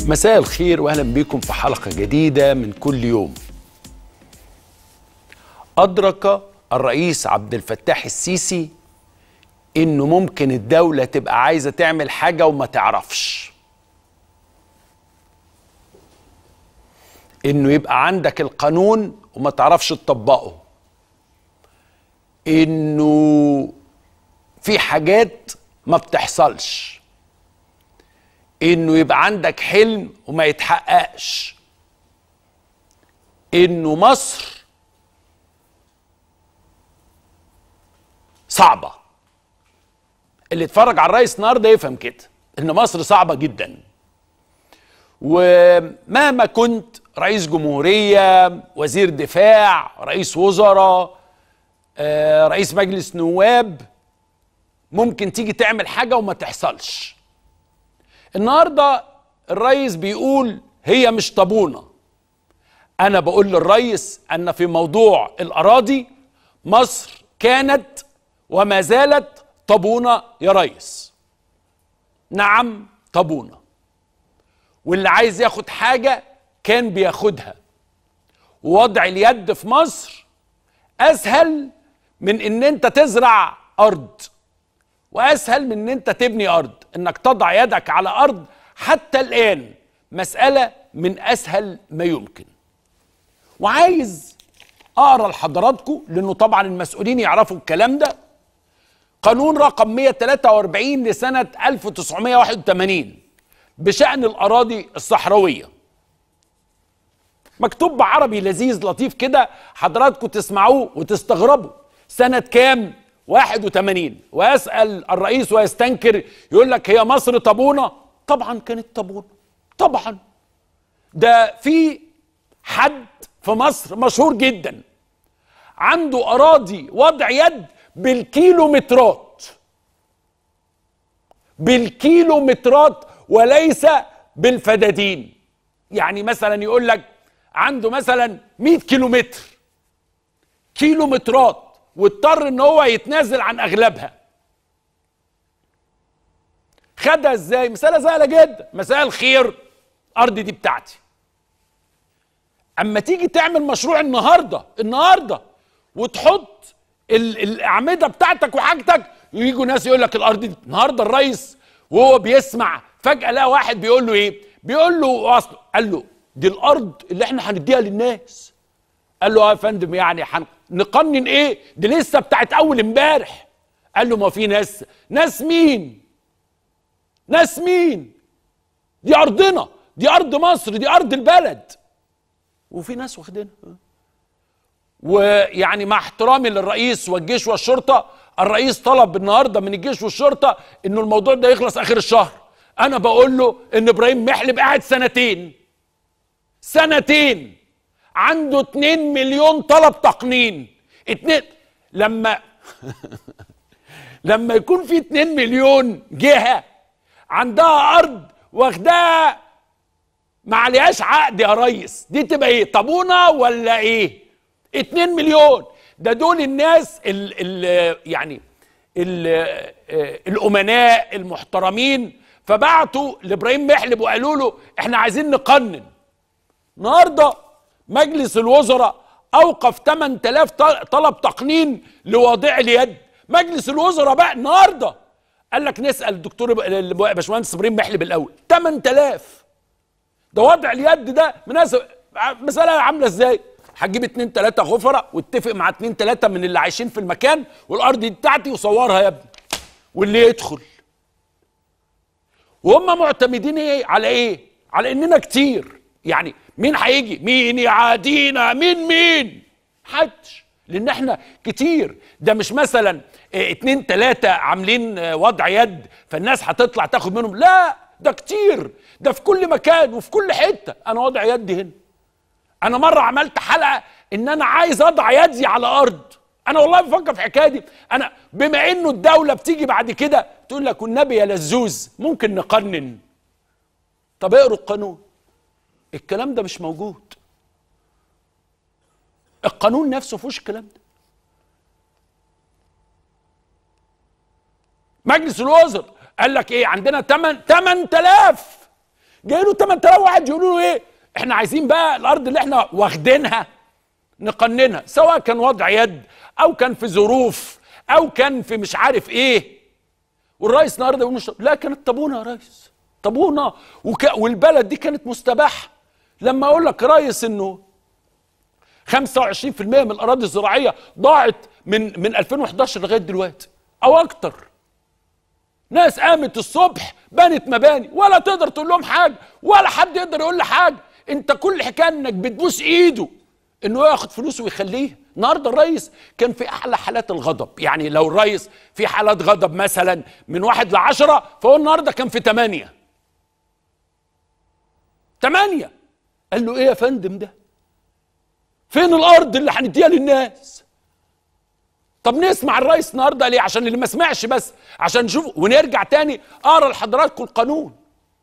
مساء الخير واهلا بكم في حلقه جديده من كل يوم. ادرك الرئيس عبد الفتاح السيسي انه ممكن الدوله تبقى عايزه تعمل حاجه وما تعرفش. انه يبقى عندك القانون وما تعرفش تطبقه. انه في حاجات ما بتحصلش. انه يبقى عندك حلم وما يتحققش انه مصر صعبه اللي اتفرج على الرئيس النهارده يفهم كده ان مصر صعبه جدا ومهما كنت رئيس جمهوريه وزير دفاع رئيس وزراء آه، رئيس مجلس نواب ممكن تيجي تعمل حاجه وما تحصلش النهارده الرئيس بيقول هي مش طابونه انا بقول للرئيس ان في موضوع الاراضي مصر كانت وما زالت طابونه يا ريس نعم طابونه واللي عايز ياخد حاجه كان بياخدها ووضع اليد في مصر اسهل من ان انت تزرع ارض واسهل من ان انت تبني ارض انك تضع يدك على ارض حتى الان مساله من اسهل ما يمكن وعايز اقرا لحضراتكم لانه طبعا المسؤولين يعرفوا الكلام ده قانون رقم 143 لسنه 1981 بشان الاراضي الصحراويه مكتوب بعربي لذيذ لطيف كده حضراتكم تسمعوه وتستغربوا سنه كام 81 ويسأل الرئيس ويستنكر يقول لك هي مصر طابونة طبعا كانت طابونة طبعا ده في حد في مصر مشهور جدا عنده أراضي وضع يد بالكيلومترات بالكيلومترات وليس بالفدادين يعني مثلا يقول لك عنده مثلا 100 كيلومتر كيلومترات واضطر ان هو يتنازل عن اغلبها خدها ازاي مساله سهله جدا مساء الخير ارض دي بتاعتي اما تيجي تعمل مشروع النهارده النهارده وتحط ال- الاعمده بتاعتك وحاجتك يجوا ناس يقول لك الارض دي النهارده الرئيس وهو بيسمع فجاه لقى واحد بيقول له ايه بيقول له اصل قال له دي الارض اللي احنا هنديها للناس قال له اه يا فندم يعني حن... نقنن ايه دي لسه بتاعت اول امبارح قال له ما في ناس ناس مين ناس مين دي ارضنا دي ارض مصر دي ارض البلد وفي ناس واخدينها ويعني مع احترامي للرئيس والجيش والشرطه الرئيس طلب النهارده من الجيش والشرطه انه الموضوع ده يخلص اخر الشهر انا بقول له ان ابراهيم محلب قاعد سنتين سنتين عنده 2 مليون طلب تقنين اتنين لما لما يكون في 2 مليون جهه عندها ارض واخداها ما عليهاش عقد يا ريس دي تبقى ايه طابونه ولا ايه 2 مليون ده دول الناس ال ال يعني ال الامناء المحترمين فبعتوا لابراهيم محلب وقالوا له احنا عايزين نقنن النهارده مجلس الوزراء اوقف 8000 طلب تقنين لواضع اليد مجلس الوزراء بقى النهارده قال لك نسال الدكتور باشمهندس ابراهيم محلب الاول 8000 ده وضع اليد ده مناسب مساله عامله ازاي هتجيب اتنين تلاته غفره واتفق مع اتنين تلاته من اللي عايشين في المكان والارض دي بتاعتي وصورها يا ابني واللي يدخل وهم معتمدين ايه على ايه على اننا كتير يعني مين هيجي مين يعادينا مين مين حدش لان احنا كتير ده مش مثلا اه اتنين تلاتة عاملين اه وضع يد فالناس هتطلع تاخد منهم لا ده كتير ده في كل مكان وفي كل حتة انا وضع يدي هنا انا مرة عملت حلقة ان انا عايز اضع يدي على ارض انا والله بفكر في الحكايه دي انا بما انه الدوله بتيجي بعد كده تقول لك والنبي يا لزوز ممكن نقنن طب اقروا القانون الكلام ده مش موجود القانون نفسه فيهوش الكلام ده مجلس الوزراء قال لك ايه عندنا 8 8000 جاي له 8000 واحد يقولوا له ايه احنا عايزين بقى الارض اللي احنا واخدينها نقننها سواء كان وضع يد او كان في ظروف او كان في مش عارف ايه والرئيس النهارده يقول مش لا كانت طابونه يا ريس طابونه وك... والبلد دي كانت مستباحه لما اقول لك ريس انه 25% من الاراضي الزراعيه ضاعت من من 2011 لغايه دلوقتي او اكتر ناس قامت الصبح بنت مباني ولا تقدر تقول لهم حاجه ولا حد يقدر يقول لي حاجه انت كل حكايه انك بتبوس ايده انه ياخد فلوسه ويخليه النهارده الرئيس كان في اعلى حالات الغضب يعني لو الرئيس في حالات غضب مثلا من واحد لعشرة فهو النهارده كان في ثمانية ثمانية قال له ايه يا فندم ده فين الارض اللي هنديها للناس طب نسمع الرئيس النهارده ليه عشان اللي ما سمعش بس عشان نشوف ونرجع تاني اقرا لحضراتكم القانون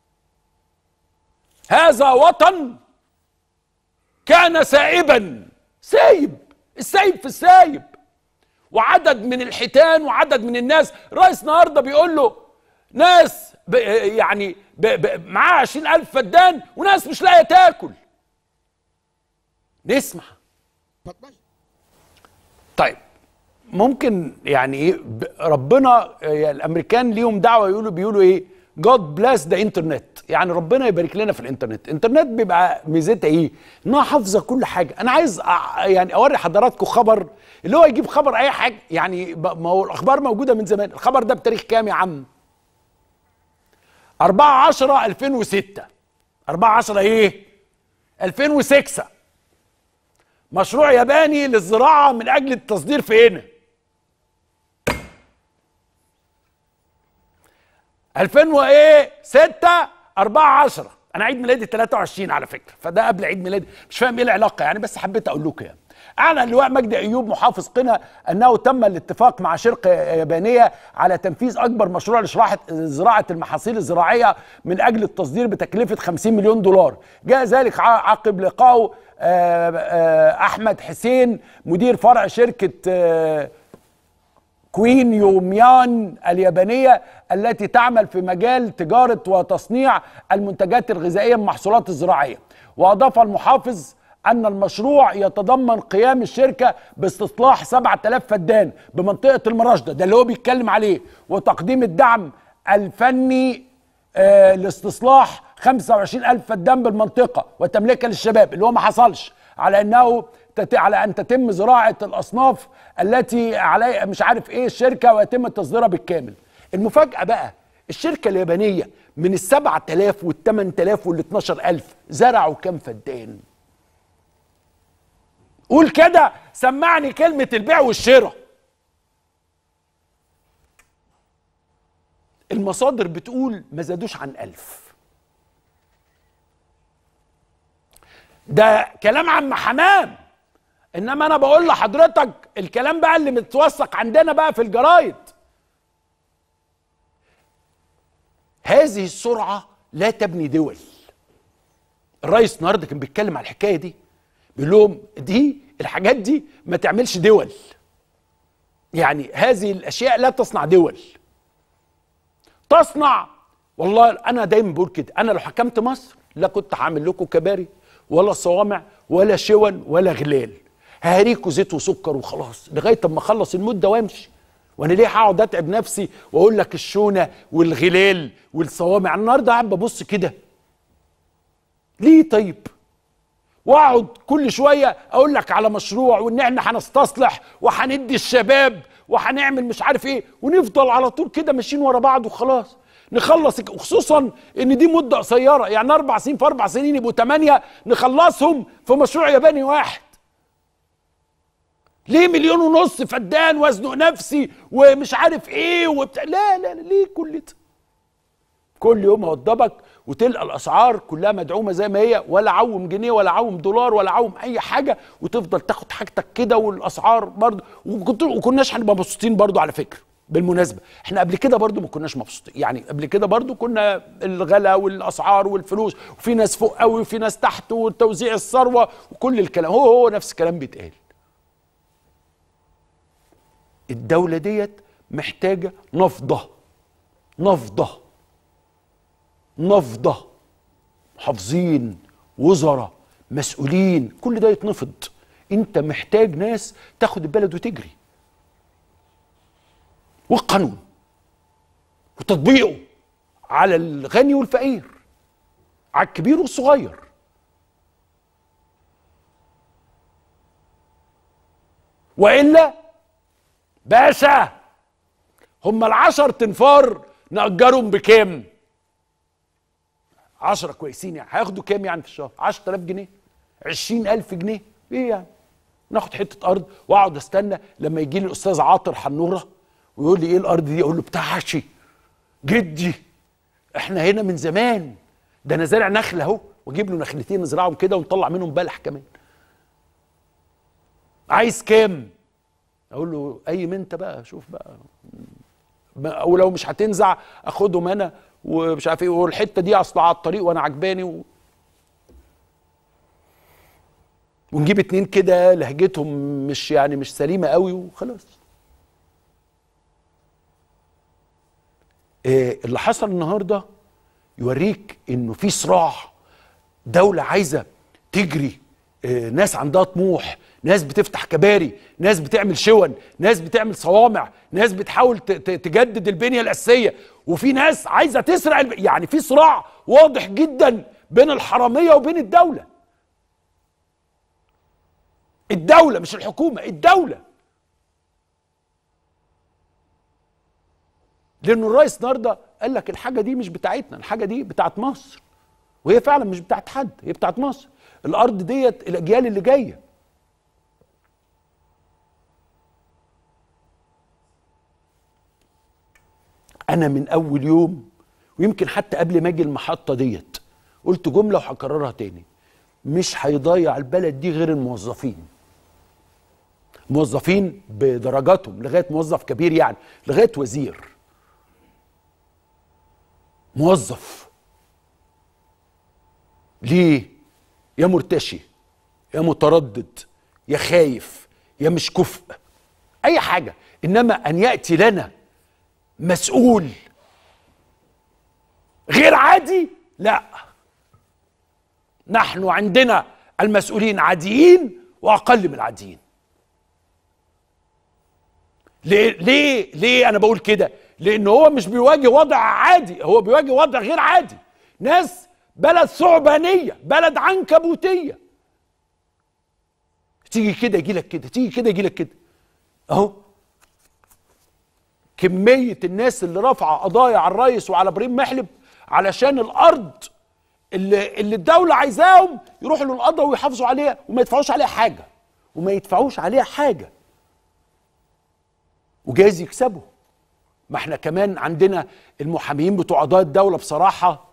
هذا وطن كان سائبا سايب السايب في السايب وعدد من الحيتان وعدد من الناس رئيس النهارده بيقول له ناس ب يعني ب ب معاه 20000 فدان وناس مش لاقيه تاكل نسمع طيب ممكن يعني ايه ب- ربنا يعني الامريكان ليهم دعوه يقولوا بيقولوا ايه جاد بلاس ذا انترنت يعني ربنا يبارك لنا في الانترنت الانترنت بيبقى ميزتها ايه انها حافظه كل حاجه انا عايز أ- يعني اوري حضراتكم خبر اللي هو يجيب خبر اي حاجه يعني ب- ما هو الاخبار موجوده من زمان الخبر ده بتاريخ كام يا عم 4 10 2006 4 10 ايه 2006 مشروع ياباني للزراعه من اجل التصدير في هنا 2006 4 10 انا عيد ميلادي 23 على فكره فده قبل عيد ميلادي مش فاهم ايه العلاقه يعني بس حبيت اقول لكم يعني اعلن اللواء مجدي ايوب محافظ قنا انه تم الاتفاق مع شركه يابانيه على تنفيذ اكبر مشروع لزراعه زراعه المحاصيل الزراعيه من اجل التصدير بتكلفه 50 مليون دولار جاء ذلك ع- عقب لقائه آه، آه، احمد حسين مدير فرع شركه آه، كوين يوميان اليابانية التي تعمل في مجال تجارة وتصنيع المنتجات الغذائية من المحصولات الزراعية وأضاف المحافظ أن المشروع يتضمن قيام الشركة باستصلاح 7000 فدان بمنطقة المراشدة ده اللي هو بيتكلم عليه وتقديم الدعم الفني آه لاستصلاح 25000 فدان بالمنطقة وتمليكها للشباب اللي هو ما حصلش على أنه تت... على ان تتم زراعه الاصناف التي علي مش عارف ايه الشركه ويتم تصديرها بالكامل. المفاجاه بقى الشركه اليابانيه من ال 7000 وال 8000 وال 12000 زرعوا كام فدان؟ قول كده سمعني كلمه البيع والشراء. المصادر بتقول ما زادوش عن ألف ده كلام عم حمام انما انا بقول لحضرتك الكلام بقى اللي متوثق عندنا بقى في الجرايد هذه السرعه لا تبني دول الرئيس النهارده كان بيتكلم على الحكايه دي بيقول لهم دي الحاجات دي ما تعملش دول يعني هذه الاشياء لا تصنع دول تصنع والله انا دايما بقول كده انا لو حكمت مصر لا كنت هعمل لكم كباري ولا صوامع ولا شون ولا غلال ههريكوا زيت وسكر وخلاص لغايه اما اخلص المده وامشي وانا ليه هقعد اتعب نفسي واقول لك الشونه والغلال والصوامع النهارده قاعد ببص كده ليه طيب واقعد كل شويه اقول لك على مشروع وان احنا هنستصلح وهندي الشباب وهنعمل مش عارف ايه ونفضل على طول كده ماشيين ورا بعض وخلاص نخلص وخصوصا ان دي مده قصيره يعني اربع سنين في اربع سنين يبقوا ثمانيه نخلصهم في مشروع ياباني واحد ليه مليون ونص فدان وزنه نفسي ومش عارف ايه وبتاع لا لا لا ليه كل ده كل يوم اوضبك وتلقى الاسعار كلها مدعومه زي ما هي ولا عوم جنيه ولا عوم دولار ولا عوم اي حاجه وتفضل تاخد حاجتك كده والاسعار برضه وكنت وكناش هنبقى مبسوطين برضه على فكره بالمناسبه احنا قبل كده برضه ما كناش مبسوطين يعني قبل كده برضه كنا الغلا والاسعار والفلوس وفي ناس فوق قوي وفي ناس تحت وتوزيع الثروه وكل الكلام هو هو نفس الكلام بيتقال الدوله ديت محتاجه نفضه نفضه نفضه محافظين وزراء مسؤولين كل ده يتنفض انت محتاج ناس تاخد البلد وتجري والقانون وتطبيقه على الغني والفقير على الكبير والصغير والا باشا هم العشر تنفار نأجرهم بكام؟ عشرة كويسين يعني هياخدوا كام يعني في الشهر؟ 10000 جنيه 20000 جنيه ايه يعني؟ ناخد حتة أرض وأقعد أستنى لما يجي لي الأستاذ عاطر حنورة ويقول لي إيه الأرض دي؟ أقول له بتاعتي جدي إحنا هنا من زمان ده أنا زارع نخل أهو وأجيب له نخلتين نزرعهم كده ونطلع منهم بلح كمان عايز كام؟ اقول له اي انت بقى شوف بقى ما- ولو مش هتنزع اخدهم انا ومش عارف ايه والحته دي اصل على الطريق وانا عجباني و... ونجيب اتنين كده لهجتهم مش يعني مش سليمه قوي وخلاص إيه اللي حصل النهارده يوريك انه في صراع دولة عايزة تجري آه، ناس عندها طموح ناس بتفتح كباري ناس بتعمل شون ناس بتعمل صوامع ناس بتحاول ت- ت- تجدد البنية الأساسية وفي ناس عايزة تسرق الب... يعني في صراع واضح جدا بين الحرامية وبين الدولة الدولة مش الحكومة الدولة لأنه الرئيس النهارده قال لك الحاجة دي مش بتاعتنا الحاجة دي بتاعت مصر وهي فعلا مش بتاعت حد هي بتاعت مصر الارض ديت الاجيال اللي جايه انا من اول يوم ويمكن حتى قبل ما اجي المحطه ديت قلت جمله وهكررها تاني مش هيضيع البلد دي غير الموظفين موظفين بدرجاتهم لغايه موظف كبير يعني لغايه وزير موظف ليه يا مرتشي يا متردد يا خايف يا مش كفء اي حاجه انما ان ياتي لنا مسؤول غير عادي لا نحن عندنا المسؤولين عاديين واقل من العاديين ليه ليه ليه انا بقول كده لان هو مش بيواجه وضع عادي هو بيواجه وضع غير عادي ناس بلد ثعبانيه بلد عنكبوتيه تيجي كده يجي لك كده تيجي كده يجي لك كده اهو كميه الناس اللي رافعه قضايا على الرئيس وعلى ابراهيم محلب علشان الارض اللي اللي الدوله عايزاهم يروحوا للقضاء ويحافظوا عليها وما يدفعوش عليها حاجه وما يدفعوش عليها حاجه وجايز يكسبوا ما احنا كمان عندنا المحاميين بتوع قضايا الدوله بصراحه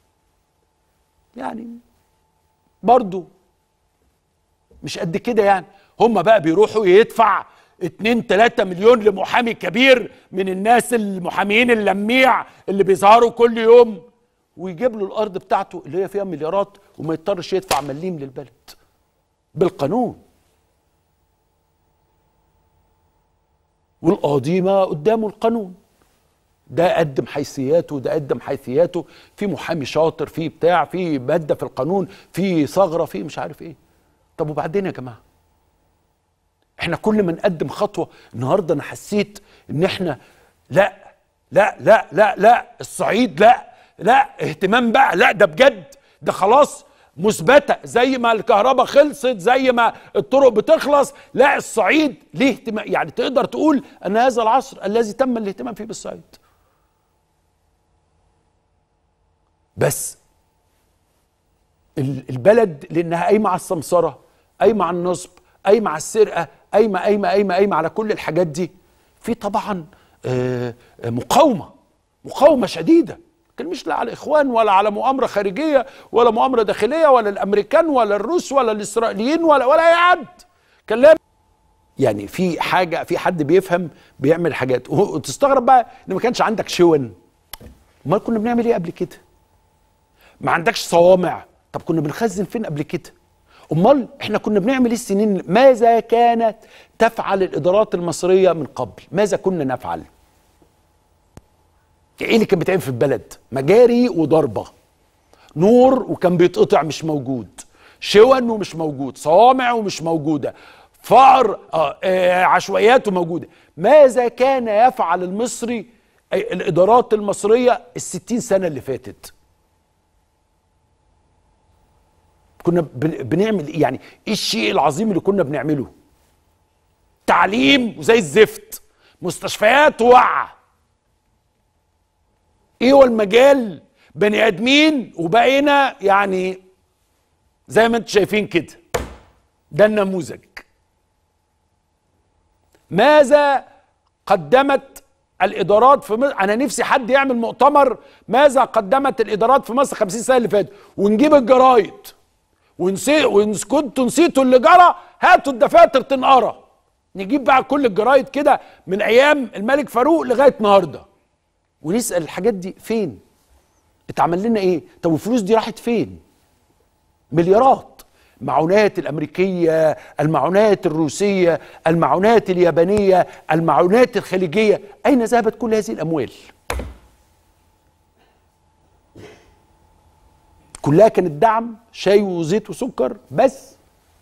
يعني برضو مش قد كده يعني هم بقى بيروحوا يدفع 2 3 مليون لمحامي كبير من الناس المحاميين اللميع اللي بيظهروا كل يوم ويجيب له الارض بتاعته اللي هي فيها مليارات وما يضطرش يدفع مليم للبلد بالقانون والقاضي ما قدامه القانون ده قدم حيثياته ده قدم حيثياته في محامي شاطر في بتاع في ماده في القانون في ثغره في مش عارف ايه طب وبعدين يا جماعه احنا كل ما نقدم خطوه النهارده انا حسيت ان احنا لا لا لا لا لا الصعيد لا لا اهتمام بقى لا ده بجد ده خلاص مثبته زي ما الكهرباء خلصت زي ما الطرق بتخلص لا الصعيد ليه اهتمام يعني تقدر تقول ان هذا العصر الذي تم الاهتمام فيه بالصعيد بس ال- البلد لانها قايمه على السمسره قايمه على النصب قايمه على السرقه قايمه قايمه قايمه قايمه على كل الحاجات دي في طبعا آه، آه، مقاومه مقاومه شديده كان مش لا على الاخوان ولا على مؤامره خارجيه ولا مؤامره داخليه ولا الامريكان ولا الروس ولا الاسرائيليين ولا ولا اي حد كان لا يعني في حاجه في حد بيفهم بيعمل حاجات وتستغرب بقى ان ما كانش عندك شون امال كنا بنعمل ايه قبل كده ما عندكش صوامع طب كنا بنخزن فين قبل كده امال احنا كنا بنعمل ايه السنين ماذا كانت تفعل الادارات المصريه من قبل ماذا كنا نفعل ايه اللي كان بيتعمل في البلد مجاري وضربه نور وكان بيتقطع مش موجود شون ومش موجود صوامع ومش موجوده فقر آه آه عشوائيات موجوده ماذا كان يفعل المصري أي الادارات المصريه الستين سنه اللي فاتت كنا بن- بنعمل إيه؟ يعني ايه الشيء العظيم اللي كنا بنعمله تعليم وزي الزفت مستشفيات واقعه ايه هو المجال بني ادمين وبقينا يعني زي ما انتم شايفين كده ده النموذج ماذا قدمت الادارات في مصر انا نفسي حد يعمل مؤتمر ماذا قدمت الادارات في مصر 50 سنه اللي فاتوا ونجيب الجرايد ونسي وإن كنتوا نسيتوا اللي جرى هاتوا الدفاتر تنقرا نجيب بقى كل الجرايد كده من ايام الملك فاروق لغايه النهارده ونسال الحاجات دي فين اتعمل لنا ايه طب الفلوس دي راحت فين مليارات المعونات الامريكيه المعونات الروسيه المعونات اليابانيه المعونات الخليجيه اين ذهبت كل هذه الاموال كلها كانت دعم شاي وزيت وسكر بس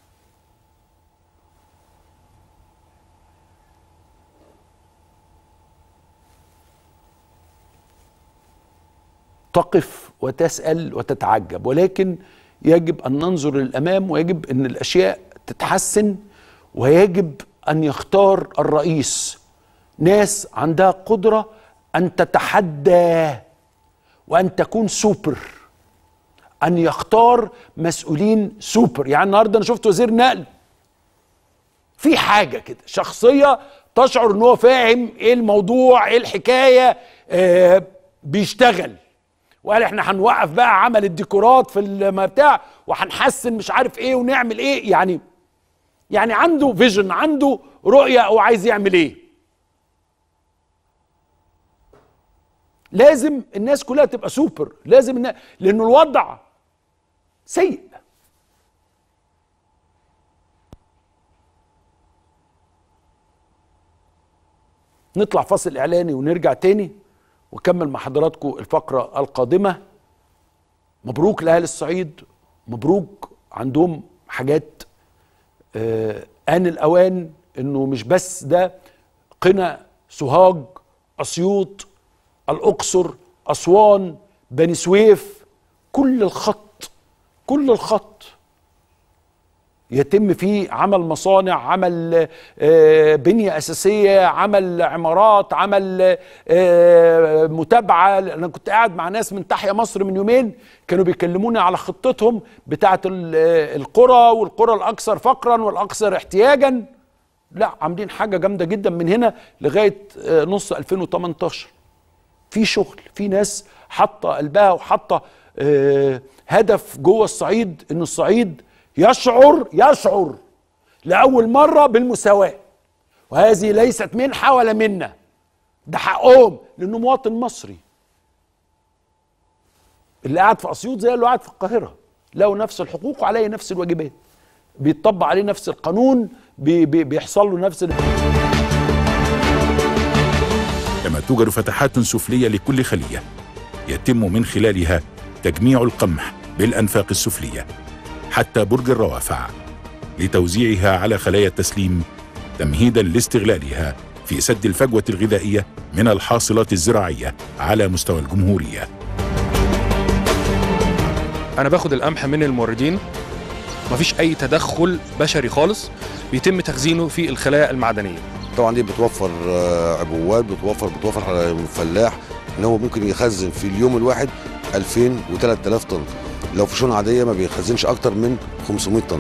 تقف وتسأل وتتعجب ولكن يجب أن ننظر للأمام ويجب أن الأشياء تتحسن ويجب أن يختار الرئيس ناس عندها قدرة أن تتحدى وأن تكون سوبر أن يختار مسؤولين سوبر يعني النهاردة أنا شفت وزير نقل في حاجة كده شخصية تشعر ان هو فاهم ايه الموضوع ايه الحكاية آه بيشتغل وقال احنا هنوقف بقى عمل الديكورات في الم- بتاع وهنحسن مش عارف ايه ونعمل ايه يعني يعني عنده فيجن عنده رؤية او عايز يعمل ايه لازم الناس كلها تبقى سوبر لازم النا... لانه الوضع سيء نطلع فاصل اعلاني ونرجع تاني وكمل مع حضراتكم الفقره القادمه مبروك لاهل الصعيد مبروك عندهم حاجات آه ان الاوان انه مش بس ده قنا سوهاج اسيوط الاقصر اسوان بني سويف كل الخط كل الخط يتم فيه عمل مصانع عمل آه، بنية أساسية عمل عمارات عمل آه، متابعة أنا كنت قاعد مع ناس من تحيا مصر من يومين كانوا بيكلموني على خطتهم بتاعة ال- آه، القرى والقرى الأكثر فقرا والأكثر احتياجا لا عاملين حاجة جامدة جدا من هنا لغاية آه، نص 2018 في شغل في ناس حاطه قلبها وحاطه آه، هدف جوه الصعيد ان الصعيد يشعر يشعر لاول مره بالمساواه وهذه ليست منحه ولا منه ده حقهم لانه مواطن مصري اللي قاعد في اسيوط زي اللي قاعد في القاهره له نفس الحقوق وعليه نفس الواجبات بيطبق عليه نفس القانون بي بي بيحصل له نفس ال... كما توجد فتحات سفلية لكل خلية يتم من خلالها تجميع القمح بالأنفاق السفلية حتى برج الروافع لتوزيعها على خلايا التسليم تمهيدا لاستغلالها في سد الفجوة الغذائية من الحاصلات الزراعية على مستوى الجمهورية انا باخد القمح من الموردين مفيش اي تدخل بشري خالص بيتم تخزينه في الخلايا المعدنيه طبعا دي بتوفر آه، عبوات بتوفر بتوفر على الفلاح ان هو ممكن يخزن في اليوم الواحد 2000 و3000 طن لو في شؤون عاديه ما بيخزنش اكتر من 500 طن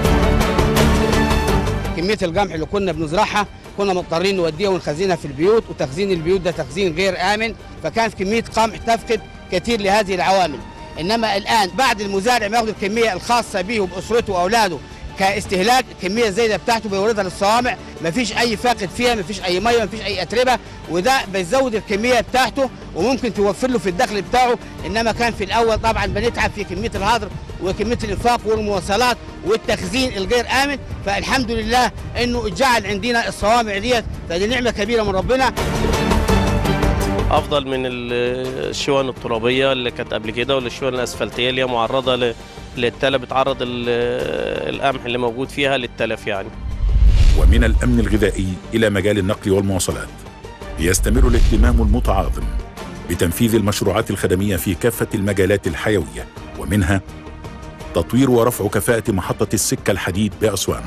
كميه القمح اللي كنا بنزرعها كنا مضطرين نوديها ونخزنها في البيوت وتخزين البيوت ده تخزين غير امن فكان في كميه قمح تفقد كثير لهذه العوامل انما الان بعد المزارع ما ياخذ الكميه الخاصه به وباسرته واولاده كاستهلاك الكميه الزايده بتاعته بيوردها للصوامع مفيش اي فاقد فيها مفيش اي ميه مفيش اي اتربه وده بيزود الكميه بتاعته وممكن توفر له في الدخل بتاعه انما كان في الاول طبعا بنتعب في كميه الهدر وكميه الانفاق والمواصلات والتخزين الغير امن فالحمد لله انه جعل عندنا الصوامع ديت فدي نعمه كبيره من ربنا افضل من ال- الشوان الترابيه اللي كانت قبل كده والشوان الاسفلتيه اللي هي معرضه ل- للتلف بتعرض ال- القمح اللي موجود فيها للتلف يعني ومن الأمن الغذائي إلى مجال النقل والمواصلات يستمر الاهتمام المتعاظم بتنفيذ المشروعات الخدمية في كافة المجالات الحيوية ومنها تطوير ورفع كفاءة محطة السكة الحديد بأسوان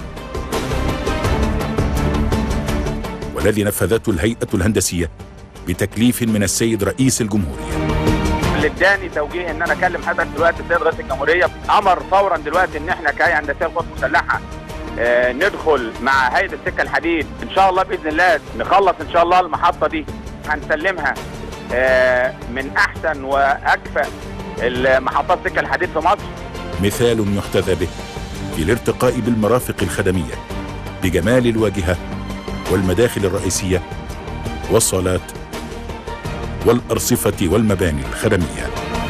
والذي نفذته الهيئة الهندسية بتكليف من السيد رئيس الجمهورية اللي اداني توجيه ان انا اكلم حضرتك دلوقتي السيد رئيس الجمهوريه امر فورا دلوقتي ان احنا كهيئه هندسيه القوات المسلحه آه، ندخل مع هيئه السكه الحديد ان شاء الله باذن الله نخلص ان شاء الله المحطه دي هنسلمها آه، من احسن واكفأ المحطات سكه الحديد في مصر مثال يحتذى به في الارتقاء بالمرافق الخدمية بجمال الواجهة والمداخل الرئيسية والصالات والأرصفة والمباني الخدمية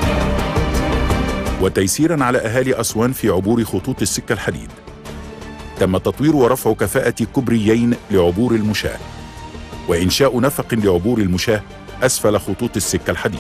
وتيسيرا على أهالي أسوان في عبور خطوط السكة الحديد تم تطوير ورفع كفاءة كبريين لعبور المشاة وإنشاء نفق لعبور المشاة أسفل خطوط السكة الحديد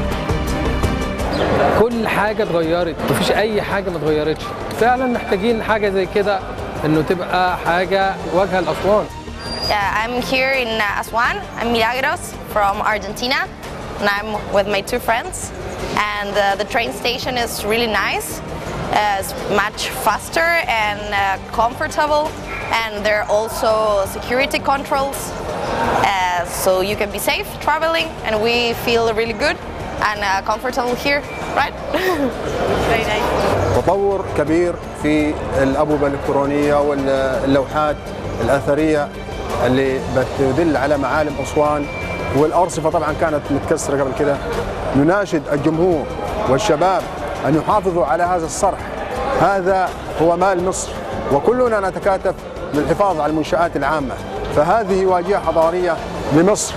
كل حاجه اتغيرت مفيش اي حاجه ما اتغيرتش فعلا محتاجين حاجه زي كده انه تبقى حاجه واجهه لاسوان Yeah, I'm here in uh, Aswan. I'm Milagros from Argentina, and I'm with my two friends. And uh, the train station is really nice. Uh, it's much faster and uh, comfortable, and there are also security controls, uh, so you can be safe traveling. And we feel really good and uh, comfortable here, right? Very nice. تطور كبير في الأبوبة الإلكترونية واللوحات الأثرية اللي بتدل على معالم أسوان والأرصفة طبعا كانت متكسرة قبل كده نناشد الجمهور والشباب أن يحافظوا على هذا الصرح هذا هو مال مصر وكلنا نتكاتف للحفاظ على المنشآت العامة فهذه واجهة حضارية لمصر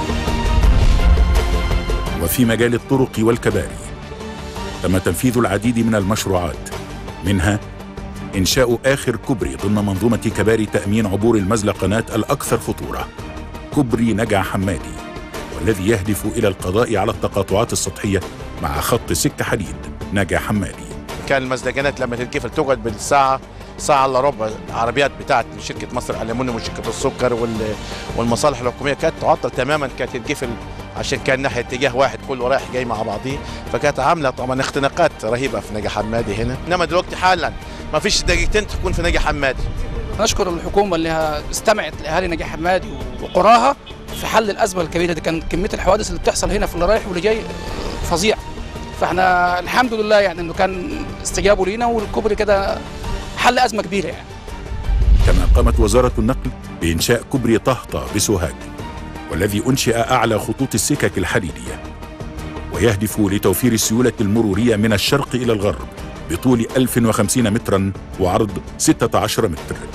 وفي مجال الطرق والكباري تم تنفيذ العديد من المشروعات منها إنشاء آخر كوبري ضمن منظومة كباري تأمين عبور المزلقنات الأكثر خطورة كوبري نجع حمادي والذي يهدف إلى القضاء على التقاطعات السطحية مع خط سكة حديد نجع حمادي كان المزدجانات لما تتقفل تقعد بالساعه ساعه الا ربع عربيات بتاعت شركه مصر الالومنيوم وشركه السكر وال- والمصالح الحكوميه كانت تعطل تماما كانت تتقفل عشان كان ناحيه اتجاه واحد كله رايح جاي مع بعضيه فكانت عامله طبعا اختناقات رهيبه في نجا حمادي هنا انما دلوقتي حالا ما فيش دقيقتين تكون في نجا حمادي نشكر الحكومه اللي استمعت لاهالي نجاح حمادي وقراها في حل الازمه الكبيره دي كان كميه الحوادث اللي بتحصل هنا في اللي رايح واللي جاي فظيع فاحنا الحمد لله يعني انه كان استجابوا لينا والكوبري كده حل ازمه كبيره يعني كما قامت وزارة النقل بإنشاء كوبري طهطا بسوهاج والذي أنشئ أعلى خطوط السكك الحديدية ويهدف لتوفير السيولة المرورية من الشرق إلى الغرب بطول 1050 مترا وعرض 16 متر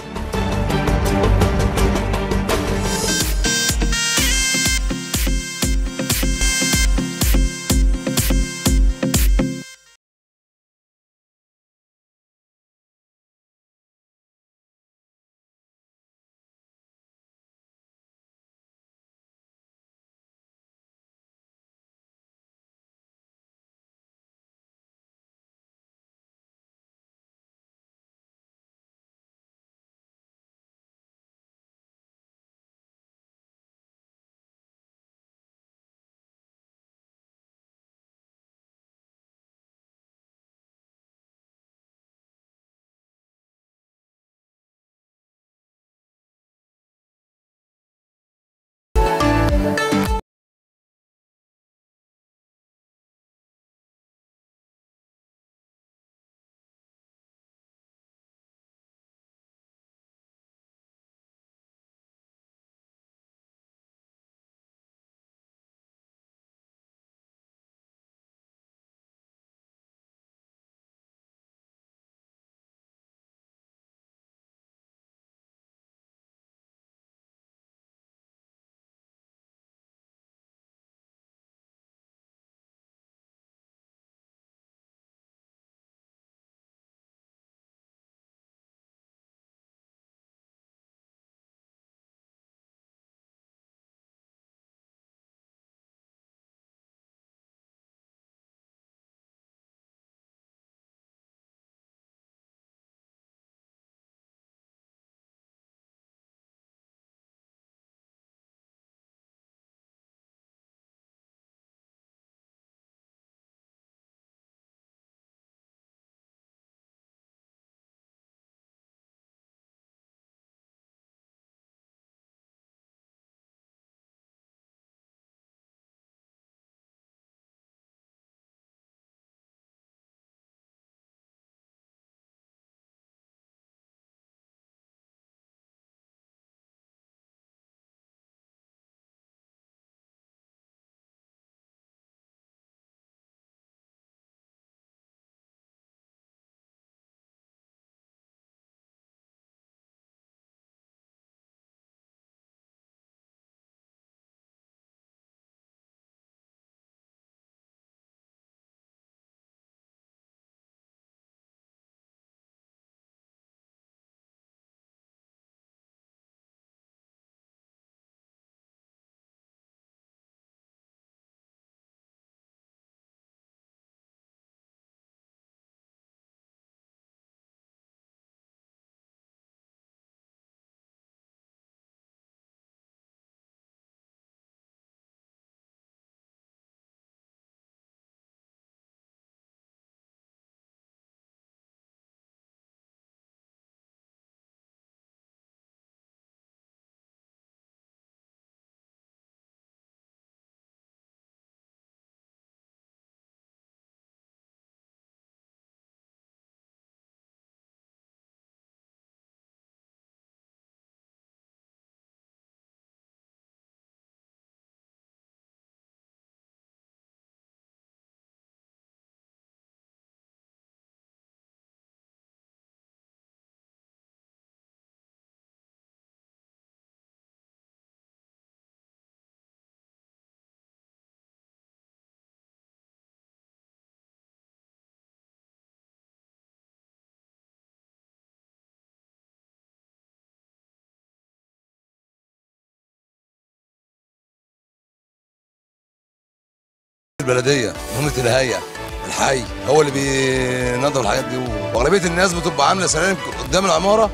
البلديه مهمه الهيئه الحي هو اللي بينظف الحاجات دي واغلبيه الناس بتبقى عامله سلالم قدام العماره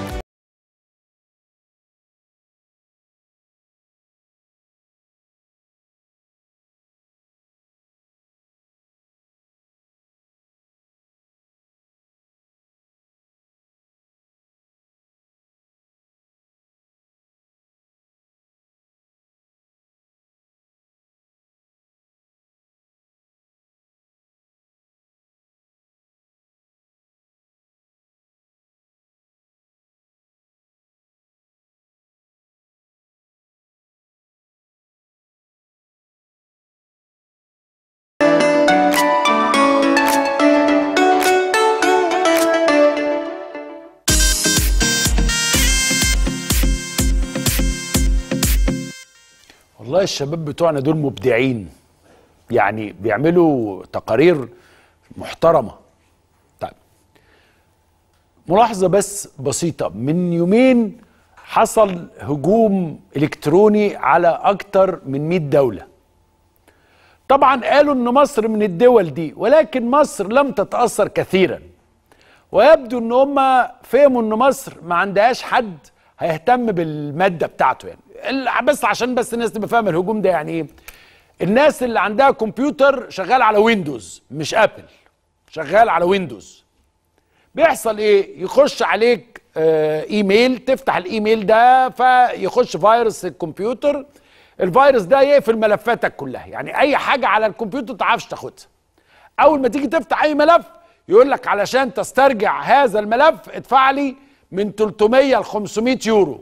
والله الشباب بتوعنا دول مبدعين يعني بيعملوا تقارير محترمه طيب ملاحظه بس بسيطه من يومين حصل هجوم الكتروني على اكتر من 100 دوله طبعا قالوا ان مصر من الدول دي ولكن مصر لم تتاثر كثيرا ويبدو ان هم فهموا ان مصر ما عندهاش حد هيهتم بالماده بتاعته يعني ال- بس عشان بس الناس تبقى فاهمه الهجوم ده يعني ايه الناس اللي عندها كمبيوتر شغال على ويندوز مش ابل شغال على ويندوز بيحصل ايه يخش عليك آه ايميل تفتح الايميل ده فيخش فيروس الكمبيوتر الفيروس ده يقفل ملفاتك كلها يعني اي حاجه على الكمبيوتر ما تعرفش تاخدها اول ما تيجي تفتح اي ملف يقول لك علشان تسترجع هذا الملف ادفع لي من 300 ل 500 يورو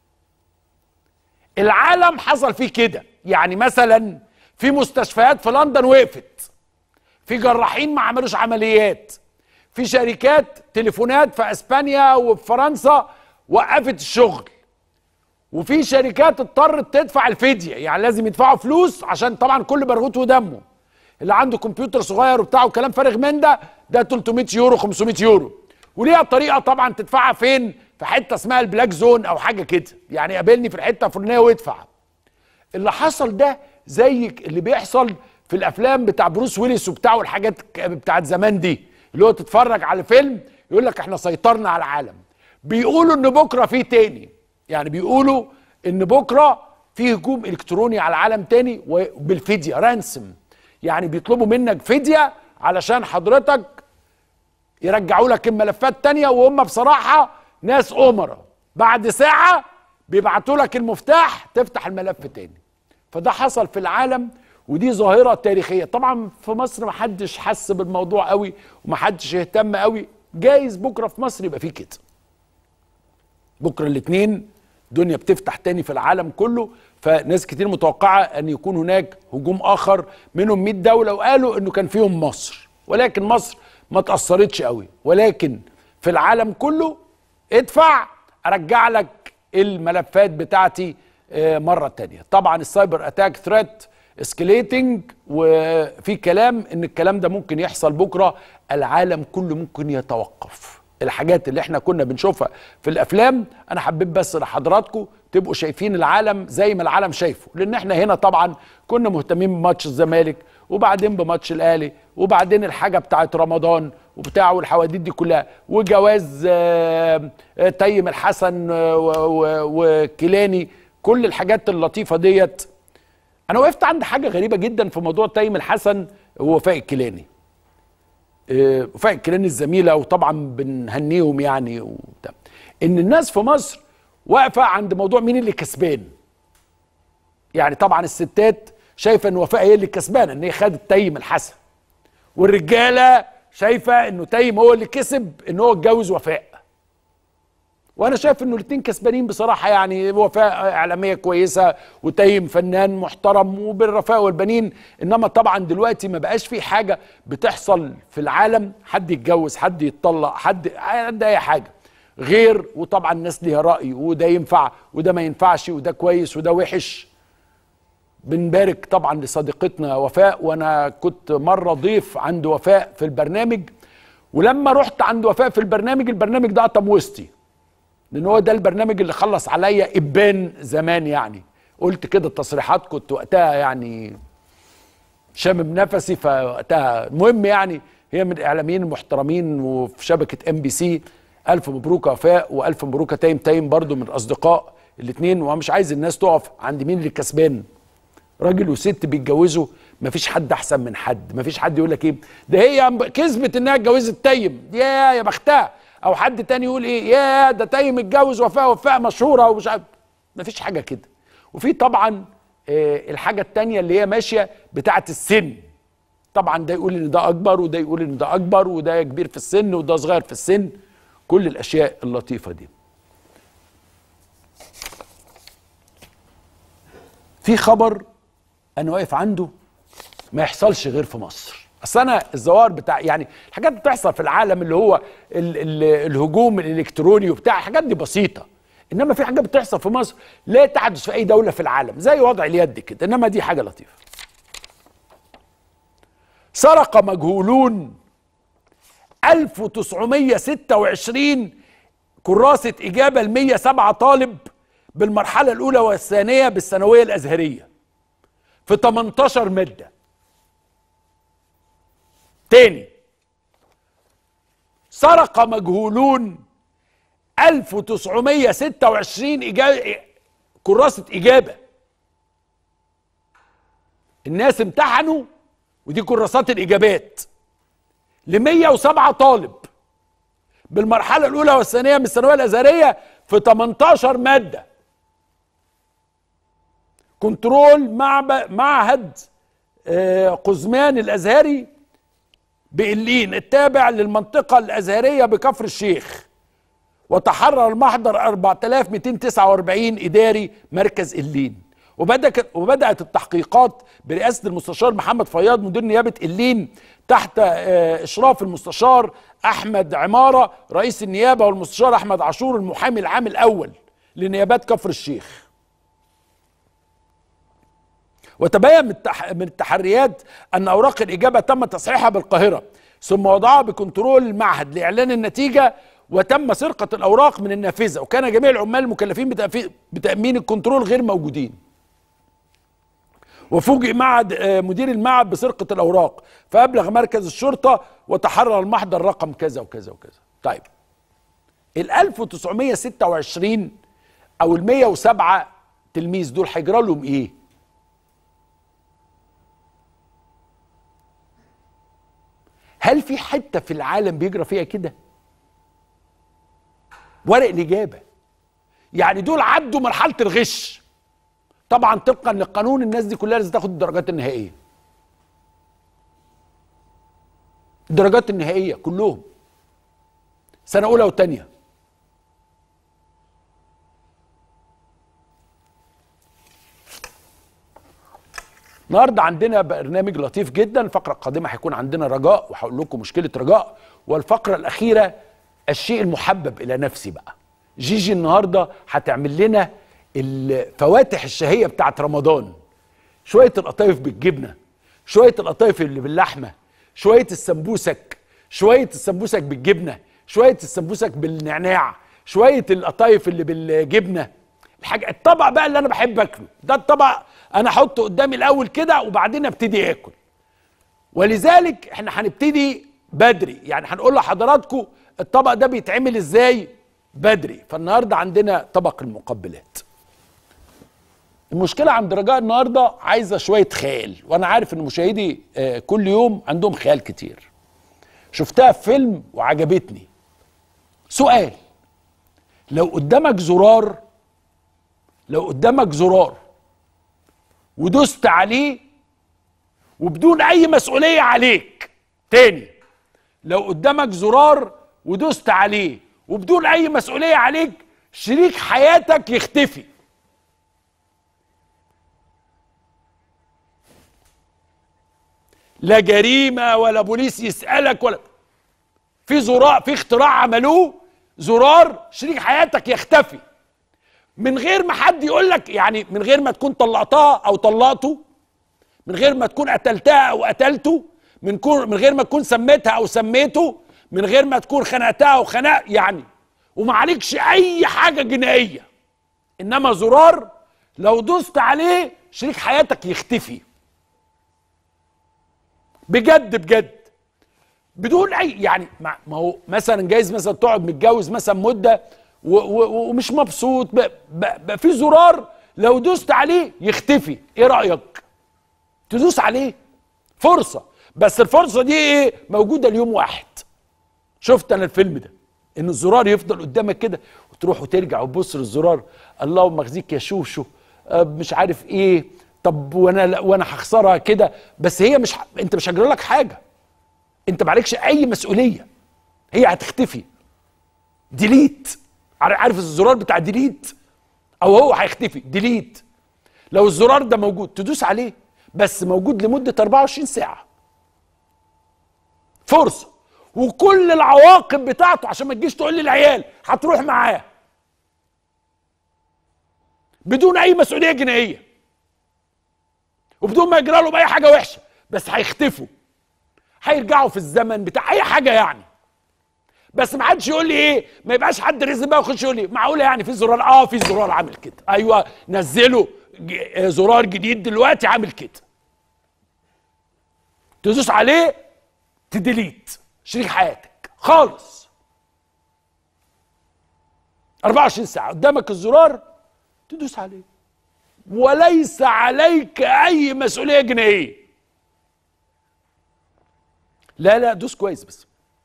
العالم حصل فيه كده يعني مثلا في مستشفيات في لندن وقفت في جراحين ما عملوش عمليات في شركات تليفونات في اسبانيا وفي فرنسا وقفت الشغل وفي شركات اضطرت تدفع الفديه يعني لازم يدفعوا فلوس عشان طبعا كل برغوت ودمه اللي عنده كمبيوتر صغير وبتاع وكلام فارغ من ده ده 300 يورو 500 يورو وليها طريقه طبعا تدفعها فين في حته اسمها البلاك زون او حاجه كده يعني قابلني في الحته الفلانيه وادفع اللي حصل ده زي اللي بيحصل في الافلام بتاع بروس ويلس وبتاع والحاجات ك- بتاعت زمان دي اللي هو تتفرج على فيلم يقول لك احنا سيطرنا على العالم بيقولوا ان بكره في تاني يعني بيقولوا ان بكره في هجوم الكتروني على العالم تاني وبالفديه رانسم يعني بيطلبوا منك فديه علشان حضرتك يرجعوا لك الملفات تانية وهم بصراحة ناس أمرة بعد ساعة بيبعتوا لك المفتاح تفتح الملف تاني فده حصل في العالم ودي ظاهرة تاريخية طبعا في مصر محدش حس بالموضوع قوي ومحدش اهتم قوي جايز بكرة في مصر يبقى فيه كده بكرة الاثنين دنيا بتفتح تاني في العالم كله فناس كتير متوقعة ان يكون هناك هجوم اخر منهم 100 دولة وقالوا انه كان فيهم مصر ولكن مصر ما تأثرتش قوي ولكن في العالم كله ادفع ارجع لك الملفات بتاعتي آه، مرة تانية طبعا السايبر اتاك ثريت اسكليتنج وفي كلام ان الكلام ده ممكن يحصل بكرة العالم كله ممكن يتوقف الحاجات اللي احنا كنا بنشوفها في الافلام انا حبيت بس لحضراتكم تبقوا شايفين العالم زي ما العالم شايفه لان احنا هنا طبعا كنا مهتمين بماتش الزمالك وبعدين بماتش الاهلي وبعدين الحاجه بتاعت رمضان وبتاع والحواديت دي كلها وجواز آه، آه، تيم الحسن آه، و- و- وكيلاني كل الحاجات اللطيفه ديت انا وقفت عند حاجه غريبه جدا في موضوع تيم الحسن ووفاء الكيلاني آه، وفاء الكيلاني الزميله وطبعا بنهنيهم يعني وبتاع ان الناس في مصر واقفه عند موضوع مين اللي كسبان يعني طبعا الستات شايفه ان وفاء هي اللي كسبانه ان هي خدت تيم الحسن والرجاله شايفه انه تيم هو اللي كسب ان هو اتجوز وفاء وانا شايف انه الاثنين كسبانين بصراحه يعني وفاء اعلاميه كويسه وتيم فنان محترم وبالرفاء والبنين انما طبعا دلوقتي ما بقاش في حاجه بتحصل في العالم حد يتجوز حد يتطلق حد حد اي حاجه غير وطبعا الناس ليها راي وده ينفع وده ما ينفعش وده كويس وده وحش بنبارك طبعا لصديقتنا وفاء وانا كنت مره ضيف عند وفاء في البرنامج ولما رحت عند وفاء في البرنامج البرنامج ده قطم وسطي لان هو ده البرنامج اللي خلص عليا ابان زمان يعني قلت كده التصريحات كنت وقتها يعني شامم نفسي فوقتها المهم يعني هي من الاعلاميين المحترمين وفي شبكه ام بي سي الف مبروك يا وفاء والف مبروك يا تايم تايم برضو من الاصدقاء الاثنين ومش عايز الناس تقف عند مين اللي كسبان راجل وست بيتجوزوا مفيش حد احسن من حد مفيش حد يقول لك ايه ده هي كسبت انها اتجوزت تايم يا يا بختها او حد تاني يقول ايه يا ده تايم اتجوز وفاء وفاء مشهوره ومش عارف مفيش حاجه كده وفي طبعا آه الحاجه التانيه اللي هي ماشيه بتاعه السن طبعا ده يقول ان ده اكبر وده يقول ان ده اكبر وده كبير في السن وده صغير في السن كل الاشياء اللطيفه دي في خبر انا واقف عنده ما يحصلش غير في مصر اصل انا الظواهر بتاع يعني الحاجات بتحصل في العالم اللي هو ال ال الهجوم الالكتروني وبتاع الحاجات دي بسيطه انما في حاجات بتحصل في مصر لا تحدث في اي دوله في العالم زي وضع اليد كده انما دي حاجه لطيفه سرق مجهولون 1926 كراسة إجابة ل 107 طالب بالمرحلة الأولى والثانية بالثانوية الأزهرية في 18 مادة تاني سرق مجهولون 1926 إجابة كراسة إجابة الناس امتحنوا ودي كراسات الإجابات ل 107 طالب بالمرحلة الأولى والثانية من الثانوية الأزهرية في 18 مادة كنترول مع معهد آه قزمان الأزهري بإلين التابع للمنطقة الأزهرية بكفر الشيخ وتحرر المحضر 4249 إداري مركز إلين وبدأت وبدأت التحقيقات برئاسة المستشار محمد فياض مدير نيابة إلين تحت إشراف المستشار أحمد عمارة رئيس النيابة والمستشار أحمد عاشور المحامي العام الأول لنيابات كفر الشيخ وتبين من التحريات أن أوراق الإجابة تم تصحيحها بالقاهرة ثم وضعها بكنترول المعهد لإعلان النتيجة وتم سرقة الأوراق من النافذة وكان جميع العمال المكلفين بتأمين الكنترول غير موجودين وفوجئ معهد مدير المعهد بسرقة الأوراق فأبلغ مركز الشرطة وتحرر المحضر رقم كذا وكذا وكذا طيب ال 1926 أو ال 107 تلميذ دول هيجرى لهم إيه؟ هل في حتة في العالم بيجرى فيها كده؟ ورق الإجابة يعني دول عدوا مرحلة الغش طبعا طبقا للقانون الناس دي كلها لازم تاخد الدرجات النهائيه الدرجات النهائيه كلهم سنه اولى وثانيه النهارده عندنا برنامج لطيف جدا الفقره القادمه هيكون عندنا رجاء وهقول لكم مشكله رجاء والفقره الاخيره الشيء المحبب الى نفسي بقى جيجي النهارده هتعمل لنا الفواتح الشهيه بتاعت رمضان شويه القطايف بالجبنه شويه القطايف اللي باللحمه شويه السمبوسك شويه السمبوسك بالجبنه شويه السمبوسك بالنعناع شويه القطايف اللي بالجبنه الحاجه الطبق بقى اللي انا بحب اكله ده الطبق انا احطه قدامي الاول كده وبعدين ابتدي اكل ولذلك احنا هنبتدي بدري يعني هنقول لحضراتكم الطبق ده بيتعمل ازاي بدري فالنهارده عندنا طبق المقبلات المشكلة عند رجاء النهاردة عايزة شوية خيال وأنا عارف إن مشاهدي آه كل يوم عندهم خيال كتير شفتها في فيلم وعجبتني سؤال لو قدامك زرار لو قدامك زرار ودوست عليه وبدون أي مسؤولية عليك تاني لو قدامك زرار ودوست عليه وبدون أي مسؤولية عليك شريك حياتك يختفي لا جريمه ولا بوليس يسالك ولا في زرار في اختراع عملوه زرار شريك حياتك يختفي من غير ما حد يقول لك يعني من غير ما تكون طلقتها او طلقته من غير ما تكون قتلتها او قتلته من كون من غير ما تكون سميتها او سميته من غير ما تكون خنقتها او خنق يعني وما عليكش اي حاجه جنائيه انما زرار لو دوست عليه شريك حياتك يختفي بجد بجد بدون اي يعني ما ما هو مثلا جايز مثلا تقعد متجوز مثلا مده و و ومش مبسوط بقى, بقى في زرار لو دوست عليه يختفي ايه رايك تدوس عليه فرصه بس الفرصه دي ايه موجوده ليوم واحد شفت انا الفيلم ده ان الزرار يفضل قدامك كده وتروح وترجع وتبص للزرار اللهم اخزيك يا شوشو آه، مش عارف ايه طب وانا لا- وانا هخسرها كده بس هي مش ح- انت مش هجرى لك حاجه انت معلكش اي مسؤوليه هي هتختفي ديليت عار- عارف الزرار بتاع ديليت او هو هيختفي ديليت لو الزرار ده موجود تدوس عليه بس موجود لمده 24 ساعه فرصه وكل العواقب بتاعته عشان ما تجيش تقول لي العيال هتروح معاه بدون اي مسؤوليه جنائيه وبدون ما يجرى لهم اي حاجه وحشه بس هيختفوا هيرجعوا في الزمن بتاع اي حاجه يعني بس ما حدش يقول لي ايه ما يبقاش حد رزق بقى ويخش يقول لي معقوله يعني في زرار اه في زرار عامل كده ايوه نزلوا ج- آه، زرار جديد دلوقتي عامل كده تدوس عليه تديليت شريك حياتك خالص 24 ساعه قدامك الزرار تدوس عليه وليس عليك اي مسؤوليه جنائيه لا لا دوس كويس بس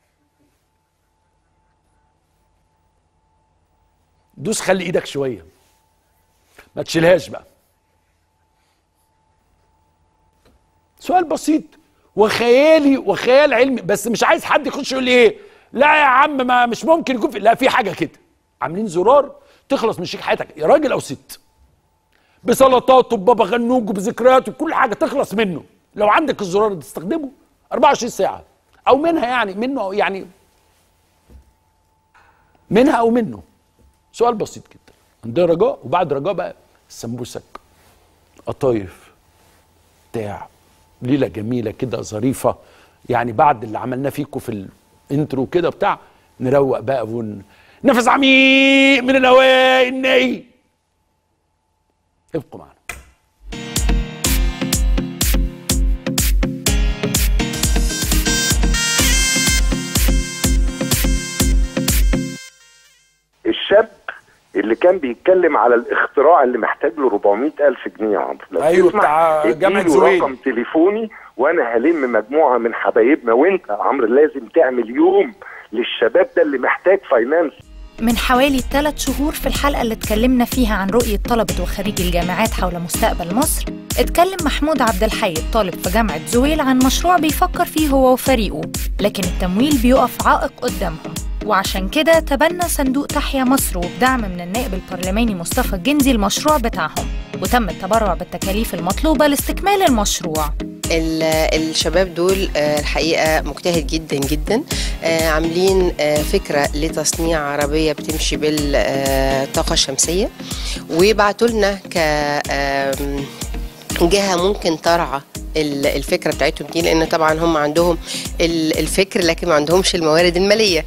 دوس خلي ايدك شويه ما تشيلهاش بقى سؤال بسيط وخيالي وخيال علمي بس مش عايز حد يخش يقول لي ايه لا يا عم ما مش ممكن يكون في لا في حاجه كده عاملين زرار تخلص من شيك حياتك يا راجل او ست بسلطات وبابا غنوج وبذكريات وكل حاجه تخلص منه لو عندك الزرار ده تستخدمه 24 ساعه او منها يعني منه أو يعني منها او منه سؤال بسيط جدا عندنا رجاء وبعد رجاء بقى السمبوسك قطايف بتاع ليله جميله كده ظريفه يعني بعد اللي عملناه فيكم في الانترو كده بتاع نروق بقى ون نفس عميق من الهواء النقي ابقوا معنا الشاب اللي كان بيتكلم على الاختراع اللي محتاج له 400 ألف جنيه يا عمرو لو أيوة، تسمح، بتاع اديله جامعة زويل. رقم تليفوني وانا هلم مجموعه من حبايبنا وانت يا عمرو لازم تعمل يوم للشباب ده اللي محتاج فاينانس من حوالي ثلاث شهور في الحلقة اللي اتكلمنا فيها عن رؤية طلبة وخريجي الجامعات حول مستقبل مصر اتكلم محمود عبد الحي طالب في جامعة زويل عن مشروع بيفكر فيه هو وفريقه لكن التمويل بيقف عائق قدامهم وعشان كده تبنى صندوق تحيا مصر وبدعم من النائب البرلماني مصطفى الجندي المشروع بتاعهم وتم التبرع بالتكاليف المطلوبة لاستكمال المشروع ال- الشباب دول آه، الحقيقة مجتهد جدا جدا آه، عاملين آه، فكرة لتصنيع عربية بتمشي بالطاقة الشمسية وبعتوا لنا ك آم، جهة ممكن ترعى ال- الفكرة بتاعتهم دي لأن طبعا هم عندهم ال- الفكر لكن ما عندهمش الموارد المالية